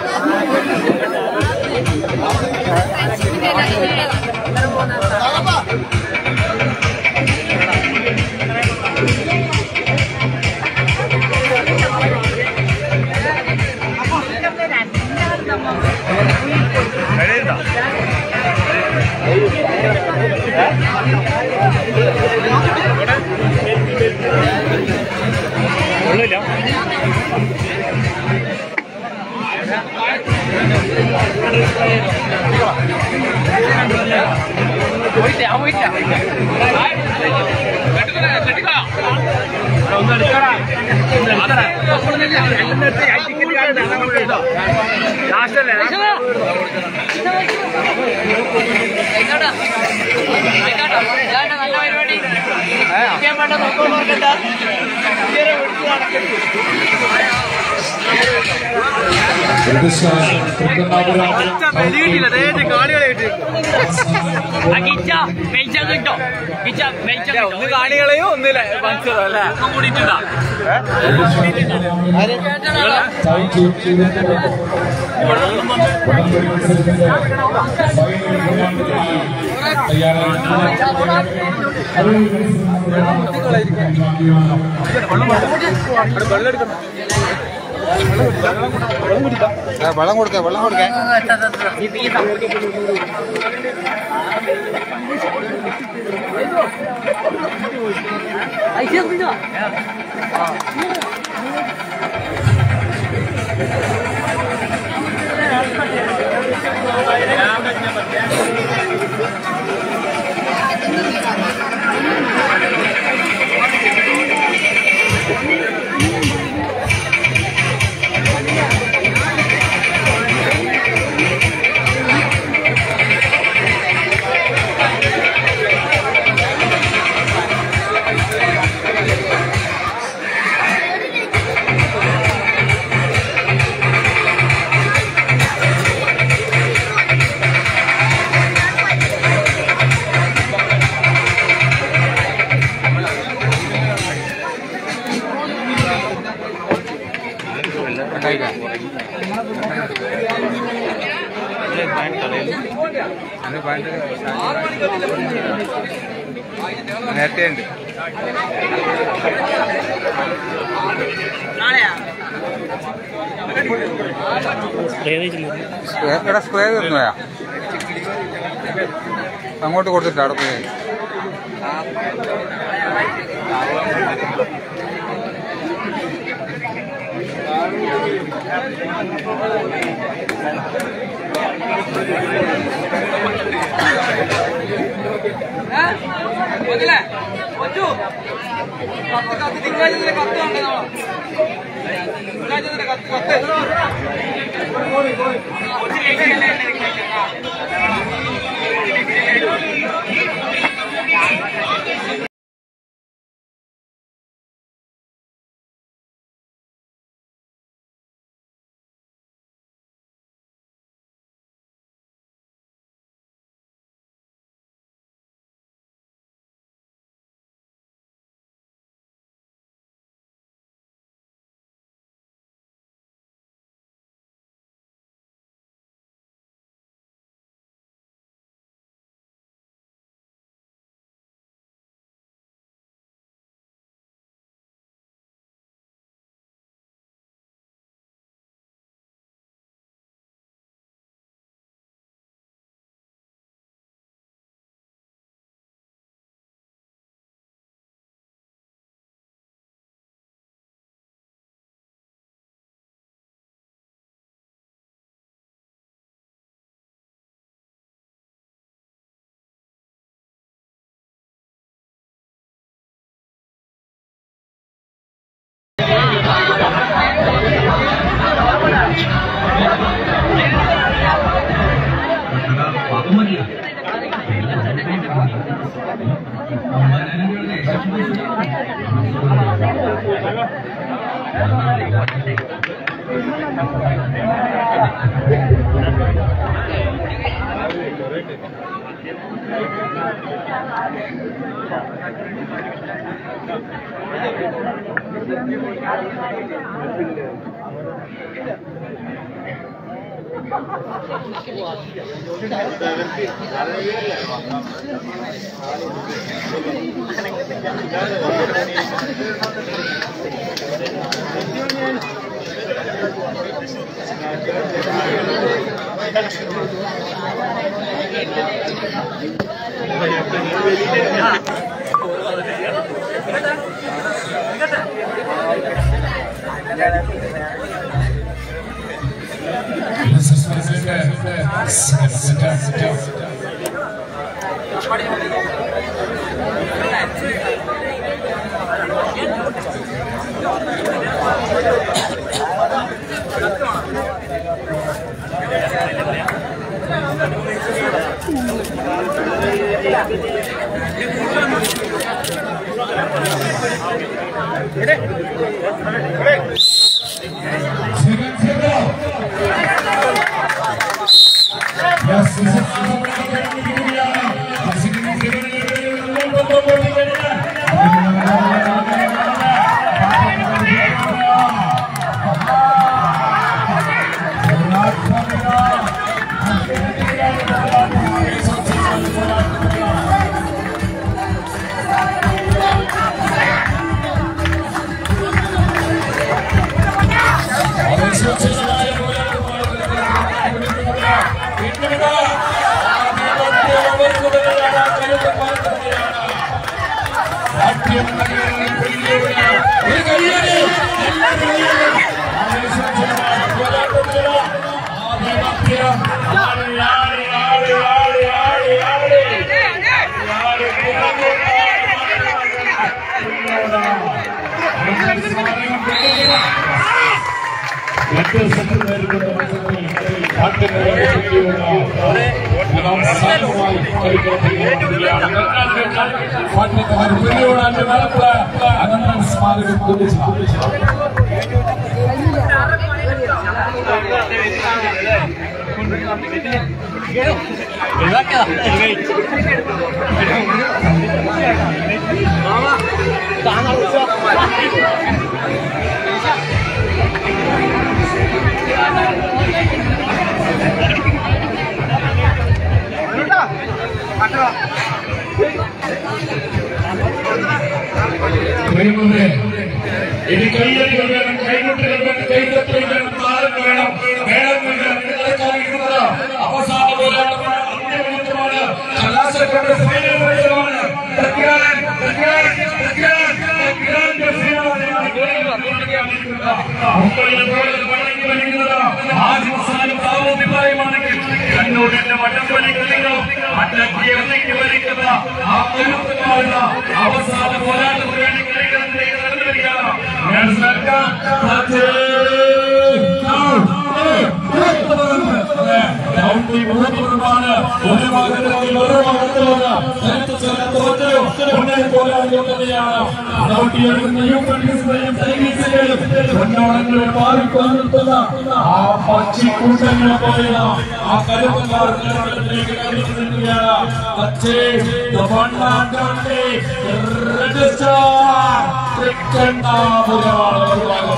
ലാസ്റ്റ് അല്ലേ വേണ്ട നോക്കാൻ നോക്കണ്ട ഇങ്ങനെ വിളിച്ച് നടക്കരുത് വെളിയിട്ടില്ല നേരത്തെ കാണികളായിട്ട് കിച്ച വെയിച്ചാ കിട്ടോ കിച്ച വെയിച്ചാ ഒന്ന് കാണികളെയോ ഒന്നില്ല പഞ്ചറോ അല്ലേ കൂടിയിട്ടുണ്ടാ വെള്ളം കൊടുക്ക വെള്ളം കൊടുക്കേ നേരത്തെ ഉണ്ട് സ്പ്രേ സ്പ്രേ തരുന്നോയാ അങ്ങോട്ട് കൊടുത്തിട്ട് അവിടെ പോയി തിങ്കളാഴ്ച കത്ത് കണ്ടേ തിങ്കളാഴ്ച കത്ത് കത്ത് Thank സ്മാരകം കുറിച്ചു പ്രിയമുള്ളവരെ, ഇനി കയ്യടികൾ വേണം കൈകൊട്ടുകൾ വേണം കൈതട്ടുകൾ വേണം താരം വേണം മേളങ്ങൾ വേണം ഇത് കളിക്കാനിരിക്കുന്നത് അവസാന പോരാട്ടമാണ് അന്ത്യമുഹൂർത്തമാണ് കലാശക്കളുടെ ഫൈനൽ മത്സരമാണ് പ്രഖ്യാൻ, പ്രഖ്യാൻ, പ്രഖ്യാൻ, പ്രഖ്യാന്റെ ഫൈനലാണ് കളിക്കാനിരിക്കുന്നത്. മുംബൈയിൽ ഗോളിൽ വഴങ്ങി വലിക്കുന്നത് ആദ്യവസാനം താവോഭിപ്രായമാണെങ്കിൽ കണ്ണൂരിന്റെ വടം വലിക്കുന്നതും അറ്റക്കി ഇറങ്ങി വലിക്കുന്ന ആ കരുത്തമാകുന്ന അവസാന പോരാട്ടത്തിന് വേണ്ടി കളികളിലേക്ക് നടന്നു വരികയാണ് ഞാൻ സർക്കാർ കൗണ്ടി മൂന്നുമാണ് ഒരു ഭാഗത്തിൽ ഒരു ഭാഗത്തുള്ള ഒന്നേ പോരാടി തന്നെയാണ് കൗണ്ടി എടുക്കുന്ന യു കണ്ടീസിനെയും സർവീസുകളും പൊന്നോണങ്ങൾ മാറിക്കൊണ്ടിരുന്ന ആ പക്ഷിക്കൂട്ടങ്ങളെ പോലെയുള്ള ആ കരുത്തക്കാർ കേരളത്തിലേക്ക് കയറിയിരിക്കുകയാണ് പക്ഷേ രജിസ്റ്റർ തൃക്കണ്ണാപുരമാണ് ഒരു ഭാഗം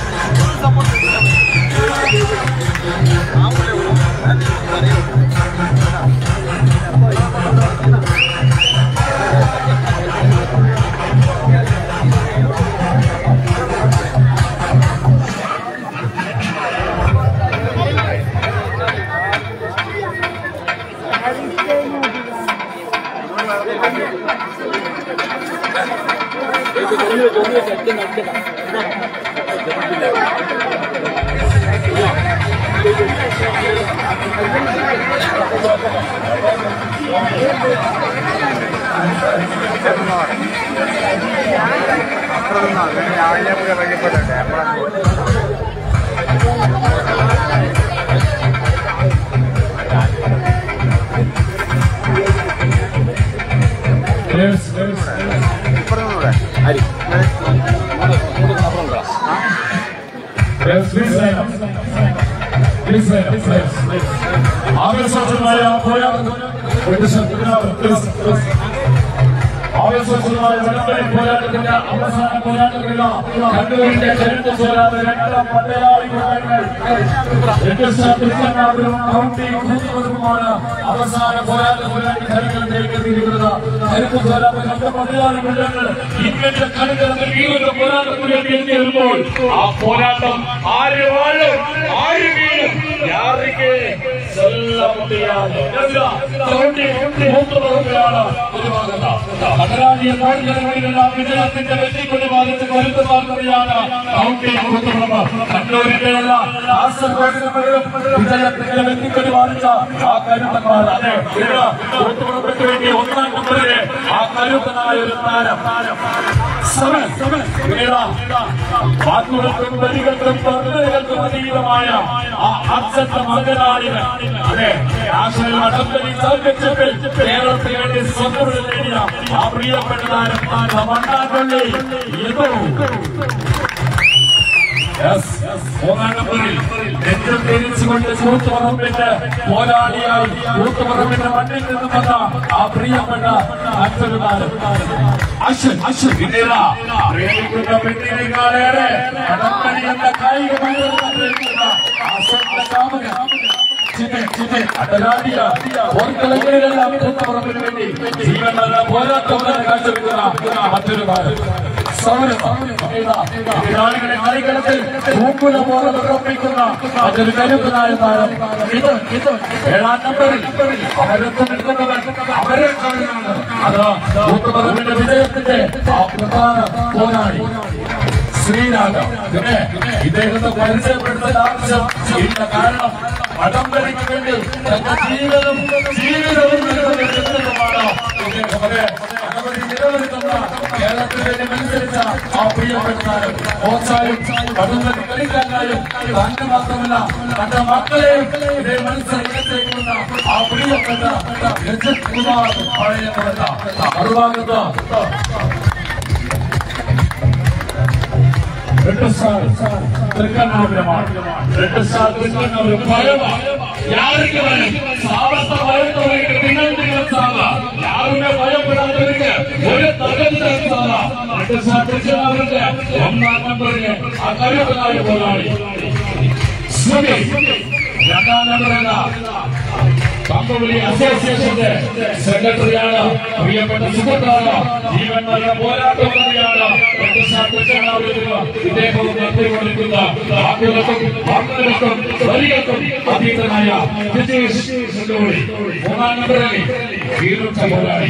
അത്ര നിന്നാ രാവിലെ പോയി ഇറങ്ങിപ്പോട്ടെ അപ്പോഴാണ് Yes, yes. ഇപ്പറന്നൂടെ Yes, please stand up. Please stand up, please. ആവേശോജ്വലമായ പോരാട്ടം ഒരു ശക്തിനാഥ് please, please. ആവേശോജ്വലമായ വടംവലി പോരാട്ടത്തിന്റെ അവസാന പോരാട്ടത്തിലുള്ള കണ്ണൂരിന്റെ ചരിത്ര പോരാട്ട രണ്ടാം പന്തയാളി പോരാട്ടങ്ങൾ വ്യത്യസ്ത തിരുവനന്തപുരം കൗണ്ടി കൂത്തുപതുമാണ് അവസാന പോരാട്ട പോരാട്ടി കളികളിലേക്ക് എത്തിയിരിക്കുന്നത് ചരിത്ര പോരാട്ട രണ്ട് പന്തയാളി പോരാട്ടങ്ങൾ ഇന്ത്യന്റെ കളികളിൽ വീറുന്ന പോരാട്ടത്തിന് വേണ്ടി എത്തിയിരുമ്പോൾ ആ പോരാട്ടം ആര് വാഴും ആര് വീഴും യാറിക്ക് சொல்ல முடியாது കൗണ്ടി കൂത്തുപതുമാണ് ഒരു ഭാഗത്ത് അപരാധിയ കോഴികളെല്ലാം വിജയത്തിന്റെ വെറ്റിക്കൊടി ബാധിച്ച് കരുത്ത് പാർക്കുകയാണ് കൗണ്ടി കൂത്തുപറമ്പ് കണ്ണൂരിന്റെയുള്ള കാസർഗോഡിന് വിജയത്തിന്റെ വെറ്റിക്കൊടി ബാധിച്ച ആ കരുത്തന്മാർ അതെ ഇത് കൂത്തുപറമ്പയ്ക്ക് വേണ്ടി ഒന്നാം നമ്പറിലെ ആ കരുത്തനായ ഒരു താരം സമൻ സമൻ ഇതാ, വാക്കുകൾക്കും വരികൾക്കും പദ്ധതികൾക്കും അതീതമായ ആ അച്ഛന്റെ മകനാണിന് അതെ നാഷണൽ വടംവലി ചാമ്പ്യൻഷിപ്പിൽ കേരളത്തിന് വേണ്ടി ആ പ്രിയപ്പെട്ട താരം മണ്ണാപ്പള്ളി യദു Yes. മൂന്നാം നമ്പറിൽ നെഞ്ചം തിരിച്ചുകൊണ്ട് കൂത്തുപറമ്പിന്റെ പോരാളിയായി കൂത്തുപറമ്പിന്റെ മണ്ണിൽ നിന്നും വന്ന ആ പ്രിയപ്പെട്ട മറ്റൊരു താരം അശ്വൻ അശ്വൻ പിന്നീട് പ്രേമിക്കുന്ന പെണ്ണിനേക്കാളേറെ കടമ്പടി എന്ന കായിക മത്സരത്തിൽ അശ്വന്റെ കാമകൻ ചിന്നെ, ചിന്നെ, അടരാടിയ പോർക്കളങ്ങളിലെല്ലാം കൂത്തുപറമ്പിന് വേണ്ടി ജീവൻ നല്ല പോരാട്ടം തന്നെ കാഴ്ചവെക്കുന്ന മറ്റൊരു താരം സൗരഭം എതിരാളികളെ കളികളത്തിൽ പൂക്കുല പോലെ ഉറപ്പിക്കുന്ന അതൊരു കരുത്തനായ താരം ഇത് ഇത് ഏഴാം നമ്പറിൽ അവരൊക്കെ നിൽക്കുന്നവൻ അവരെ കളിയാണ് അത് കൂത്തുപറമ്പിന്റെ വിജയത്തിന്റെ ആ പ്രധാന പോരാളി ശ്രീരാഗം പിന്നെ ഇദ്ദേഹത്തെ പരിചയപ്പെടുത്താൻ ആവശ്യം ഇല്ല കാരണം വടംവലിക്ക് വേണ്ടി തന്റെ ജീവിതവും ജീവിതവും നൽകുന്നതുമാണ് ഇദ്ദേഹം അതെ അനവധി നിരവധി തവണ കേരളത്തിന് വേണ്ടി മത്സരിച്ച ആ പ്രിയപ്പെട്ട താരം കോച്ചായും വടംവലി കളിക്കാനായും തന്നെ മാത്രമല്ല തന്റെ മക്കളെയും ഇതേ മത്സരത്തിലേക്ക് വന്ന ആ പ്രിയപ്പെട്ട രജത് കുമാർ പഴയ മറുഭാഗത്ത് ரெண்டு ஸ்டார் திருக்கண்ணாபுரമാണ് ரெண்டு ஸ்டார் திருக்கண்ணாபுரம் ഭയമാ யாருக்கு ഭയം സാവത്ത ഭയത്തോടെ നിങ്ങൾ നിങ്ങൾ സാവ യാരുടെ ഭയപ്പെടാത്തവർക്ക് ഒരു തകർന്ന സാവ രണ്ട് സ്റ്റാർ திருக்கண்ணാபുരത്തെ ഒന്നാം നമ്പറിന് ആ കരുത്തനായ പോരാളി സുമി രണ്ടാം നമ്പറിന് കമ്പവലി അസോസിയേഷന്റെ സെക്രട്ടറിയാണ് പ്രിയപ്പെട്ട സുഹൃത്താണ് ജീവൻ നല്ല പോരാട്ടം തന്നെയാണ് ഇദ്ദേഹവും നടത്തിക്കൊണ്ടിരിക്കുന്ന വാക്കുകൾക്കും വാക്കുകൾക്കും വരികൾക്കും അതീതനായ വിജേഷ് സുണ്ടോളി മൂന്നാം നമ്പറിൽ വീറുച്ച പോരാളി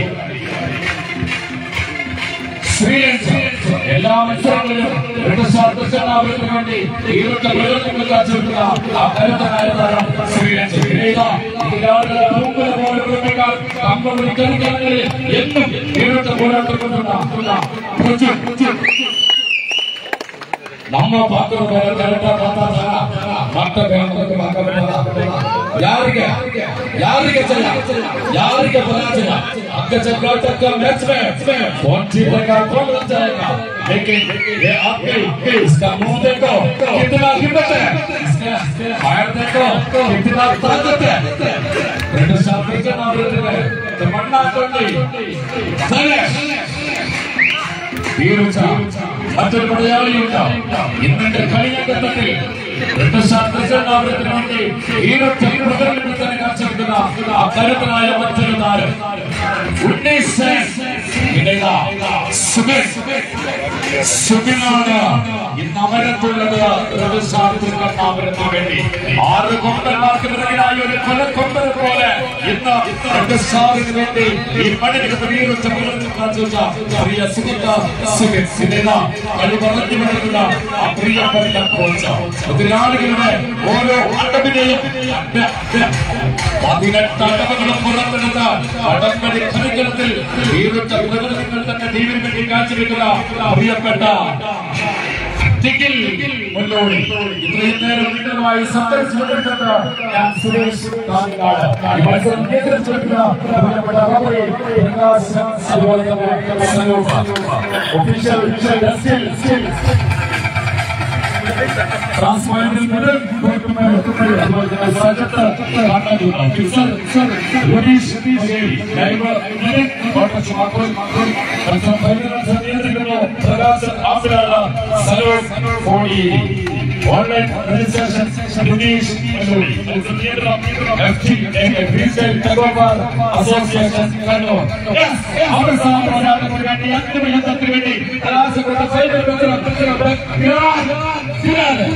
ശ്രീലങ്ക എല്ലാ മത്സരങ്ങളിലും ബ്രിട്ടീഷ് വേണ്ടി ഈർച്ച പ്രകടനങ്ങൾ കാഴ്ചവെക്കുന്ന ആ കരുത്തനായ താരം ശ്രീലങ്ക ഇതാ, ഇതിലാളുകളെ പൂങ്കുല പോലെ പ്രവർത്തിക്കാൻ കമ്പനി കളിക്കാങ്ങളിൽ എന്നും ഈർച്ച പോരാട്ടം കൊണ്ടുള്ള കൊച്ചു കൊച്ചു ನಮ್ಮ ಪಾತ್ರ ಕರೆಕ್ಟ್ ಮತ್ತೆ ಯಾರಿಗೆ ಯಾರಿಗೆ ಜಯ ಯಾರಿಗೆ ಪರಾಜಯ ಅಕ್ಕ चक्का चक्का मैच में कौन जीतेगा कौन बच जाएगा लेकिन ये आपके इसका मुंह देखो कितना हिम्मत है इसका फायर देखो कितना ताकत है రెండు శాతం నాలుగు తమన్నా కొండి సరే തീർച്ച മറ്റൊരു പടയാളിയുണ്ട് ഇന്നത്തെ കഴിഞ്ഞ ഘട്ടത്തിൽ രണ്ട് ശാസ്ത്രജ്ഞാപനത്തിന് വേണ്ടി ഈരൊറ്റ പ്രകടനത്തിൽ തന്നെ കാഴ്ചവെക്കുന്ന ആ കരുത്തനായ മറ്റൊരു താരം ഉന്നയിസ് ഇടയില സുബിൻ സുബിനാണ് ഇന്ന് അമരത്തുള്ളത് ഒരു ശാസ്ത്രജ്ഞാപനത്തിന് വേണ്ടി ആറ് കൊമ്പന്മാർക്ക് പിറകിലായി ഒരു കൊലക്കൊമ്പനെ പോലെ ഇന്ന് രണ്ട് സാറിന് വേണ്ടി ഈ മണ്ണിനകത്ത് വീറുച്ച പ്രകടനം കാഴ്ചവെച്ച പ്രിയ സുഹൃത്ത് സുബിൻ സിനിമ കളി പറഞ്ഞു വരുന്ന ആ പ്രിയപ്പെട്ട കോച്ച് എതിരാളികളുടെ ഓരോ അടവിനെയും പതിനെട്ട് അടവുകളും പുറത്തെടുത്ത വടംവലി കളിക്കളത്തിൽ വീറുച്ച പ്രകടനങ്ങൾ തന്നെ ടീമിന് വേണ്ടി കാഴ്ചവെക്കുന്ന പ്രിയപ്പെട്ട ടിക്കിൽ മുന്നോടി ഇത്രയും നേരം വീണ്ടുമായി സംതരിച്ചുകൊണ്ടിരിക്കുന്ന ഞാൻ സുരേഷ് കാഞ്ഞങ്ങാട് ഈ മത്സരം നിയന്ത്രിച്ചിരിക്കുന്ന പ്രിയപ്പെട്ട റഫറി പ്രകാശ് അതുപോലെ തന്നെ സനൂപ ഒഫീഷ്യൽ സ്റ്റിൽ സ്റ്റിൽ ട്രാൻസ്പോയിന്റിൽ മുതൽ അതുപോലെ തന്നെ സജത്ത് കാട്ടാനുള്ള ഫിക്സർ രതീഷ് ദേവി ഡ്രൈവർ കോട്ടച്ച് മാക്കോൽ മത്സരം പരിഗണന നിയന്ത്രിക്കുന്നു പ്രകാശ് ആപ്പിലാണ് സലോൺ കോടിയേരി ഓൺലൈൻ രജിസ്ട്രേഷൻ രതീഷ് മല്ലൂരി മത്സരം നിയന്ത്രണം എഫ് ടി ഫ്രീസ്റ്റൈൽ ടഗോബാർ അസോസിയേഷൻ കണ്ണൂർ അവസാന പോരാട്ടത്തിന് വേണ്ടി അന്തിമ യുദ്ധത്തിന് വേണ്ടി കലാശപ്പെട്ട ഫൈനൽ മത്സരം ഗ്രാൻഡ് ഫിനാലെ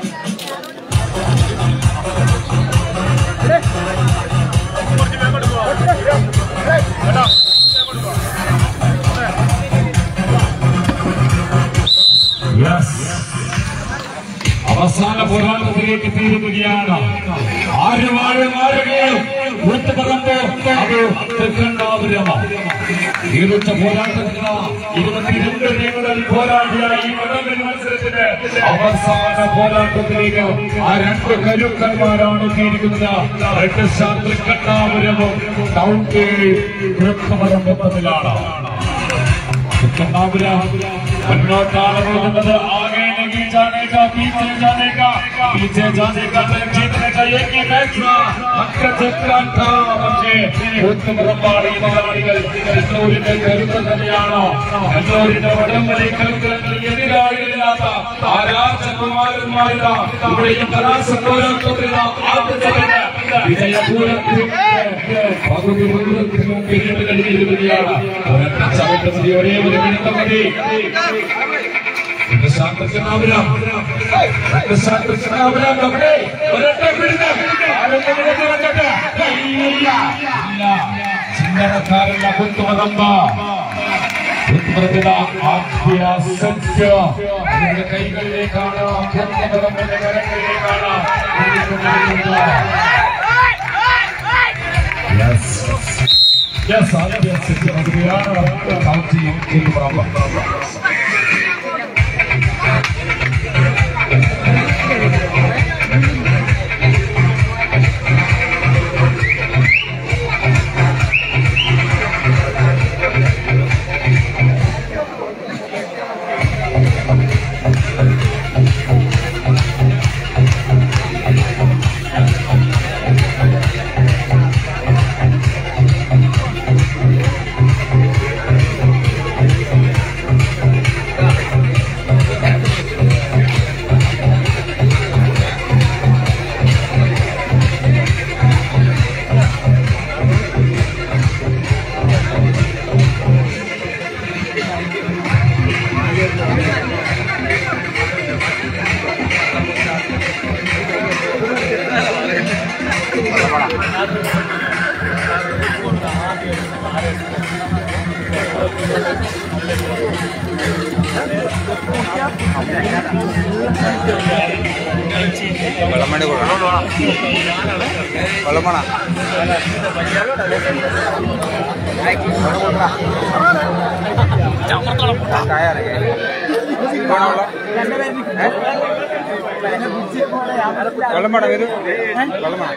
¡Vamos! അവസാന പോരാട്ടത്തിലേക്ക് തീരുകയാണ് ആര് വാഴ മാറുകയും കൊടുത്തു പറമ്പോ അത് തൃക്കണ്ണാപുരമാണ് തീർച്ച പോരാട്ടത്തിന് ഇരുപത്തിരണ്ട് ടീമുകൾ പോരാടിയ ഈ വടംവലി മത്സരത്തിന് അവസാന പോരാട്ടത്തിലേക്ക് ആ രണ്ട് കരുക്കന്മാരാണ് എത്തിയിരിക്കുന്നത് രണ്ട് ശാസ്ത്രക്കണ്ണാപുരവും ടൗൺ തൃക്കമരമ്പത്തിലാണ് तृप्तनापुरा मुन्नोटाल बोलते आगे नहीं जाने का पीछे जाने का पीछे जाने का तो जीतने का एक ही मैच था അക്കച്ചക്കാട്ടാ പക്ഷേ കൂത്തുപുറമ്പാടി മലയാളികൾ കണ്ണൂരിന്റെ കരുത്ത് തന്നെയാണ് കണ്ണൂരിന്റെ വടംവലി കളിക്കളങ്ങളിൽ എതിരാളികളില്ലാത്ത ആ രാജകുമാരന്മാരുടെ ഇവിടെ ഈ കലാശ പോരാട്ടത്തിലുള്ള ആദ്യത്തെ വിജയപൂരത്തിൽ പകുതി ദൂരത്തിന് മുമ്പിൽ കഴിഞ്ഞിരിക്കുകയാണ് ഒരൊറ്റ ചവിട്ട് മതി ഒരേ ഒരു മിനിറ്റ് മതി ഇത് ശാന്തകൃഷ്ണാപുരം ഇത് ശാന്തകൃഷ്ണാപുരം നമ്മുടെ ഒരൊറ്റ പിടുത്തം ആരൊക്കെ മികച്ച കണ്ടിട്ട് ഇല്ല ഇല്ല ചില്ലറക്കാരല്ല കുത്തുമതമ്പ കുത്തുമതത്തിന്റെ ആദ്യ സെറ്റ് നിങ്ങളുടെ കൈകളിലേക്കാണ് കുത്തുമതമ്പന്റെ കരങ്ങളിലേക്കാണ് Yes. Yes, ആദ്യ സെറ്റ് നൽകുകയാണ് കൗൺസി കുത്തുമതമ്പ വെള്ളമണി കൊടുക്കണം വെള്ളമണ വെള്ളമണ വരും വെള്ളമണ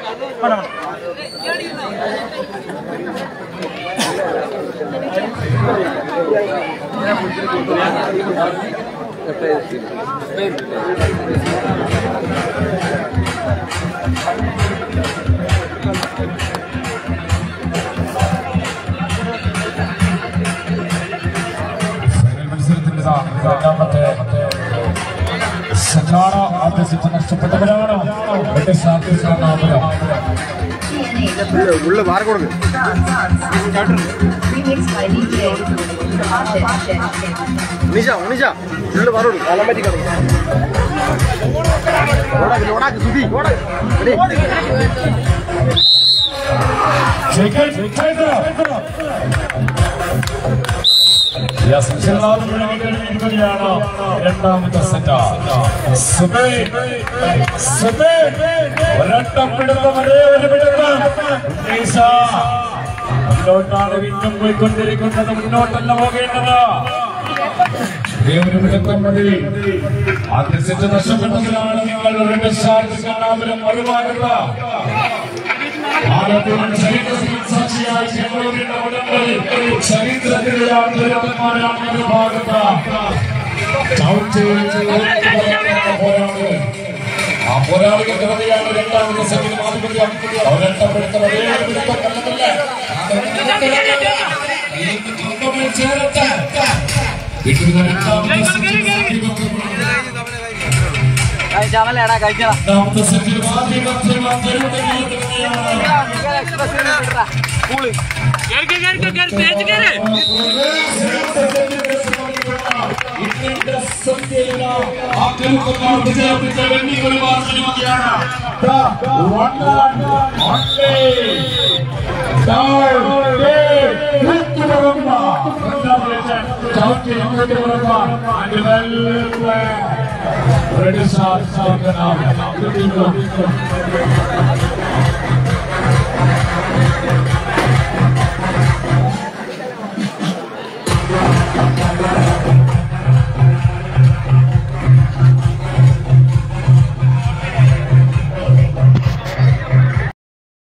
ഫൈനൽ മത്സരത്തിന്റെ ഇതാ രണ്ടാമത്തെ സെറ്റാണ് ആദ്യ സെറ്റ് നഷ്ടപ്പെട്ടവരാണ് എട്ട് ശാസ്ത്രീയ ഉള്ളു മാറി കൊടുക്കും Remix by DJ. Shen, Shen, Shen. ഉണിച്ച ഉണിച്ച ഉള്ളു മാറി കൊടുക്കും വെള്ളം പറ്റി കിടക്കും രണ്ടാമത്തെ സെറ്റ് ഒരട്ടം പിടുത്തം ഒരേ ഒരു പിടുത്തം ഉന്നയിച്ച മുന്നോട്ടാണ് വീണ്ടും പോയിക്കൊണ്ടിരിക്കുന്നത് മുന്നോട്ടല്ല പോകേണ്ടത് ഒരേ ഒരു പിടുത്തം മതി ആദ്യ സെറ്റ് നഷ്ടപ്പെട്ടതിലാണ് നിങ്ങൾ രണ്ട് ഷാറ്റ് കാണാമലും മറുഭാഗത്ത് ആലപ്പുഴ ചരിത്രത്തിൽ സാക്ഷിയായി ചെമ്മൂരിന്റെ ഉടമ്പടി ചരിത്രത്തിലെ ആന്തരികന്മാരാണ് ഒരു ഭാഗത്ത് പോരാളികൾ ആ പോരാളികളുടെ കഥയാണ് രണ്ടാമത്തെ സെറ്റിന് മാതൃകൃത്യം അവരെട്ടപ്പെടുത്തുന്ന ഒരേ ഒരു പിടുത്തം കണ്ടതല്ല ചേരട്ടെ വിട്ടുന്ന രണ്ടാമത്തെ സെറ്റിന് ചമലേടാ കഴിച്ചതാ രണ്ടാമത്തെ സെറ്റിൽ മാതൃകൃത്യം ആന്തരികതയാണ് കൂള് Down, റെഡ് സ്റ്റാർ ടീമുകളും Thank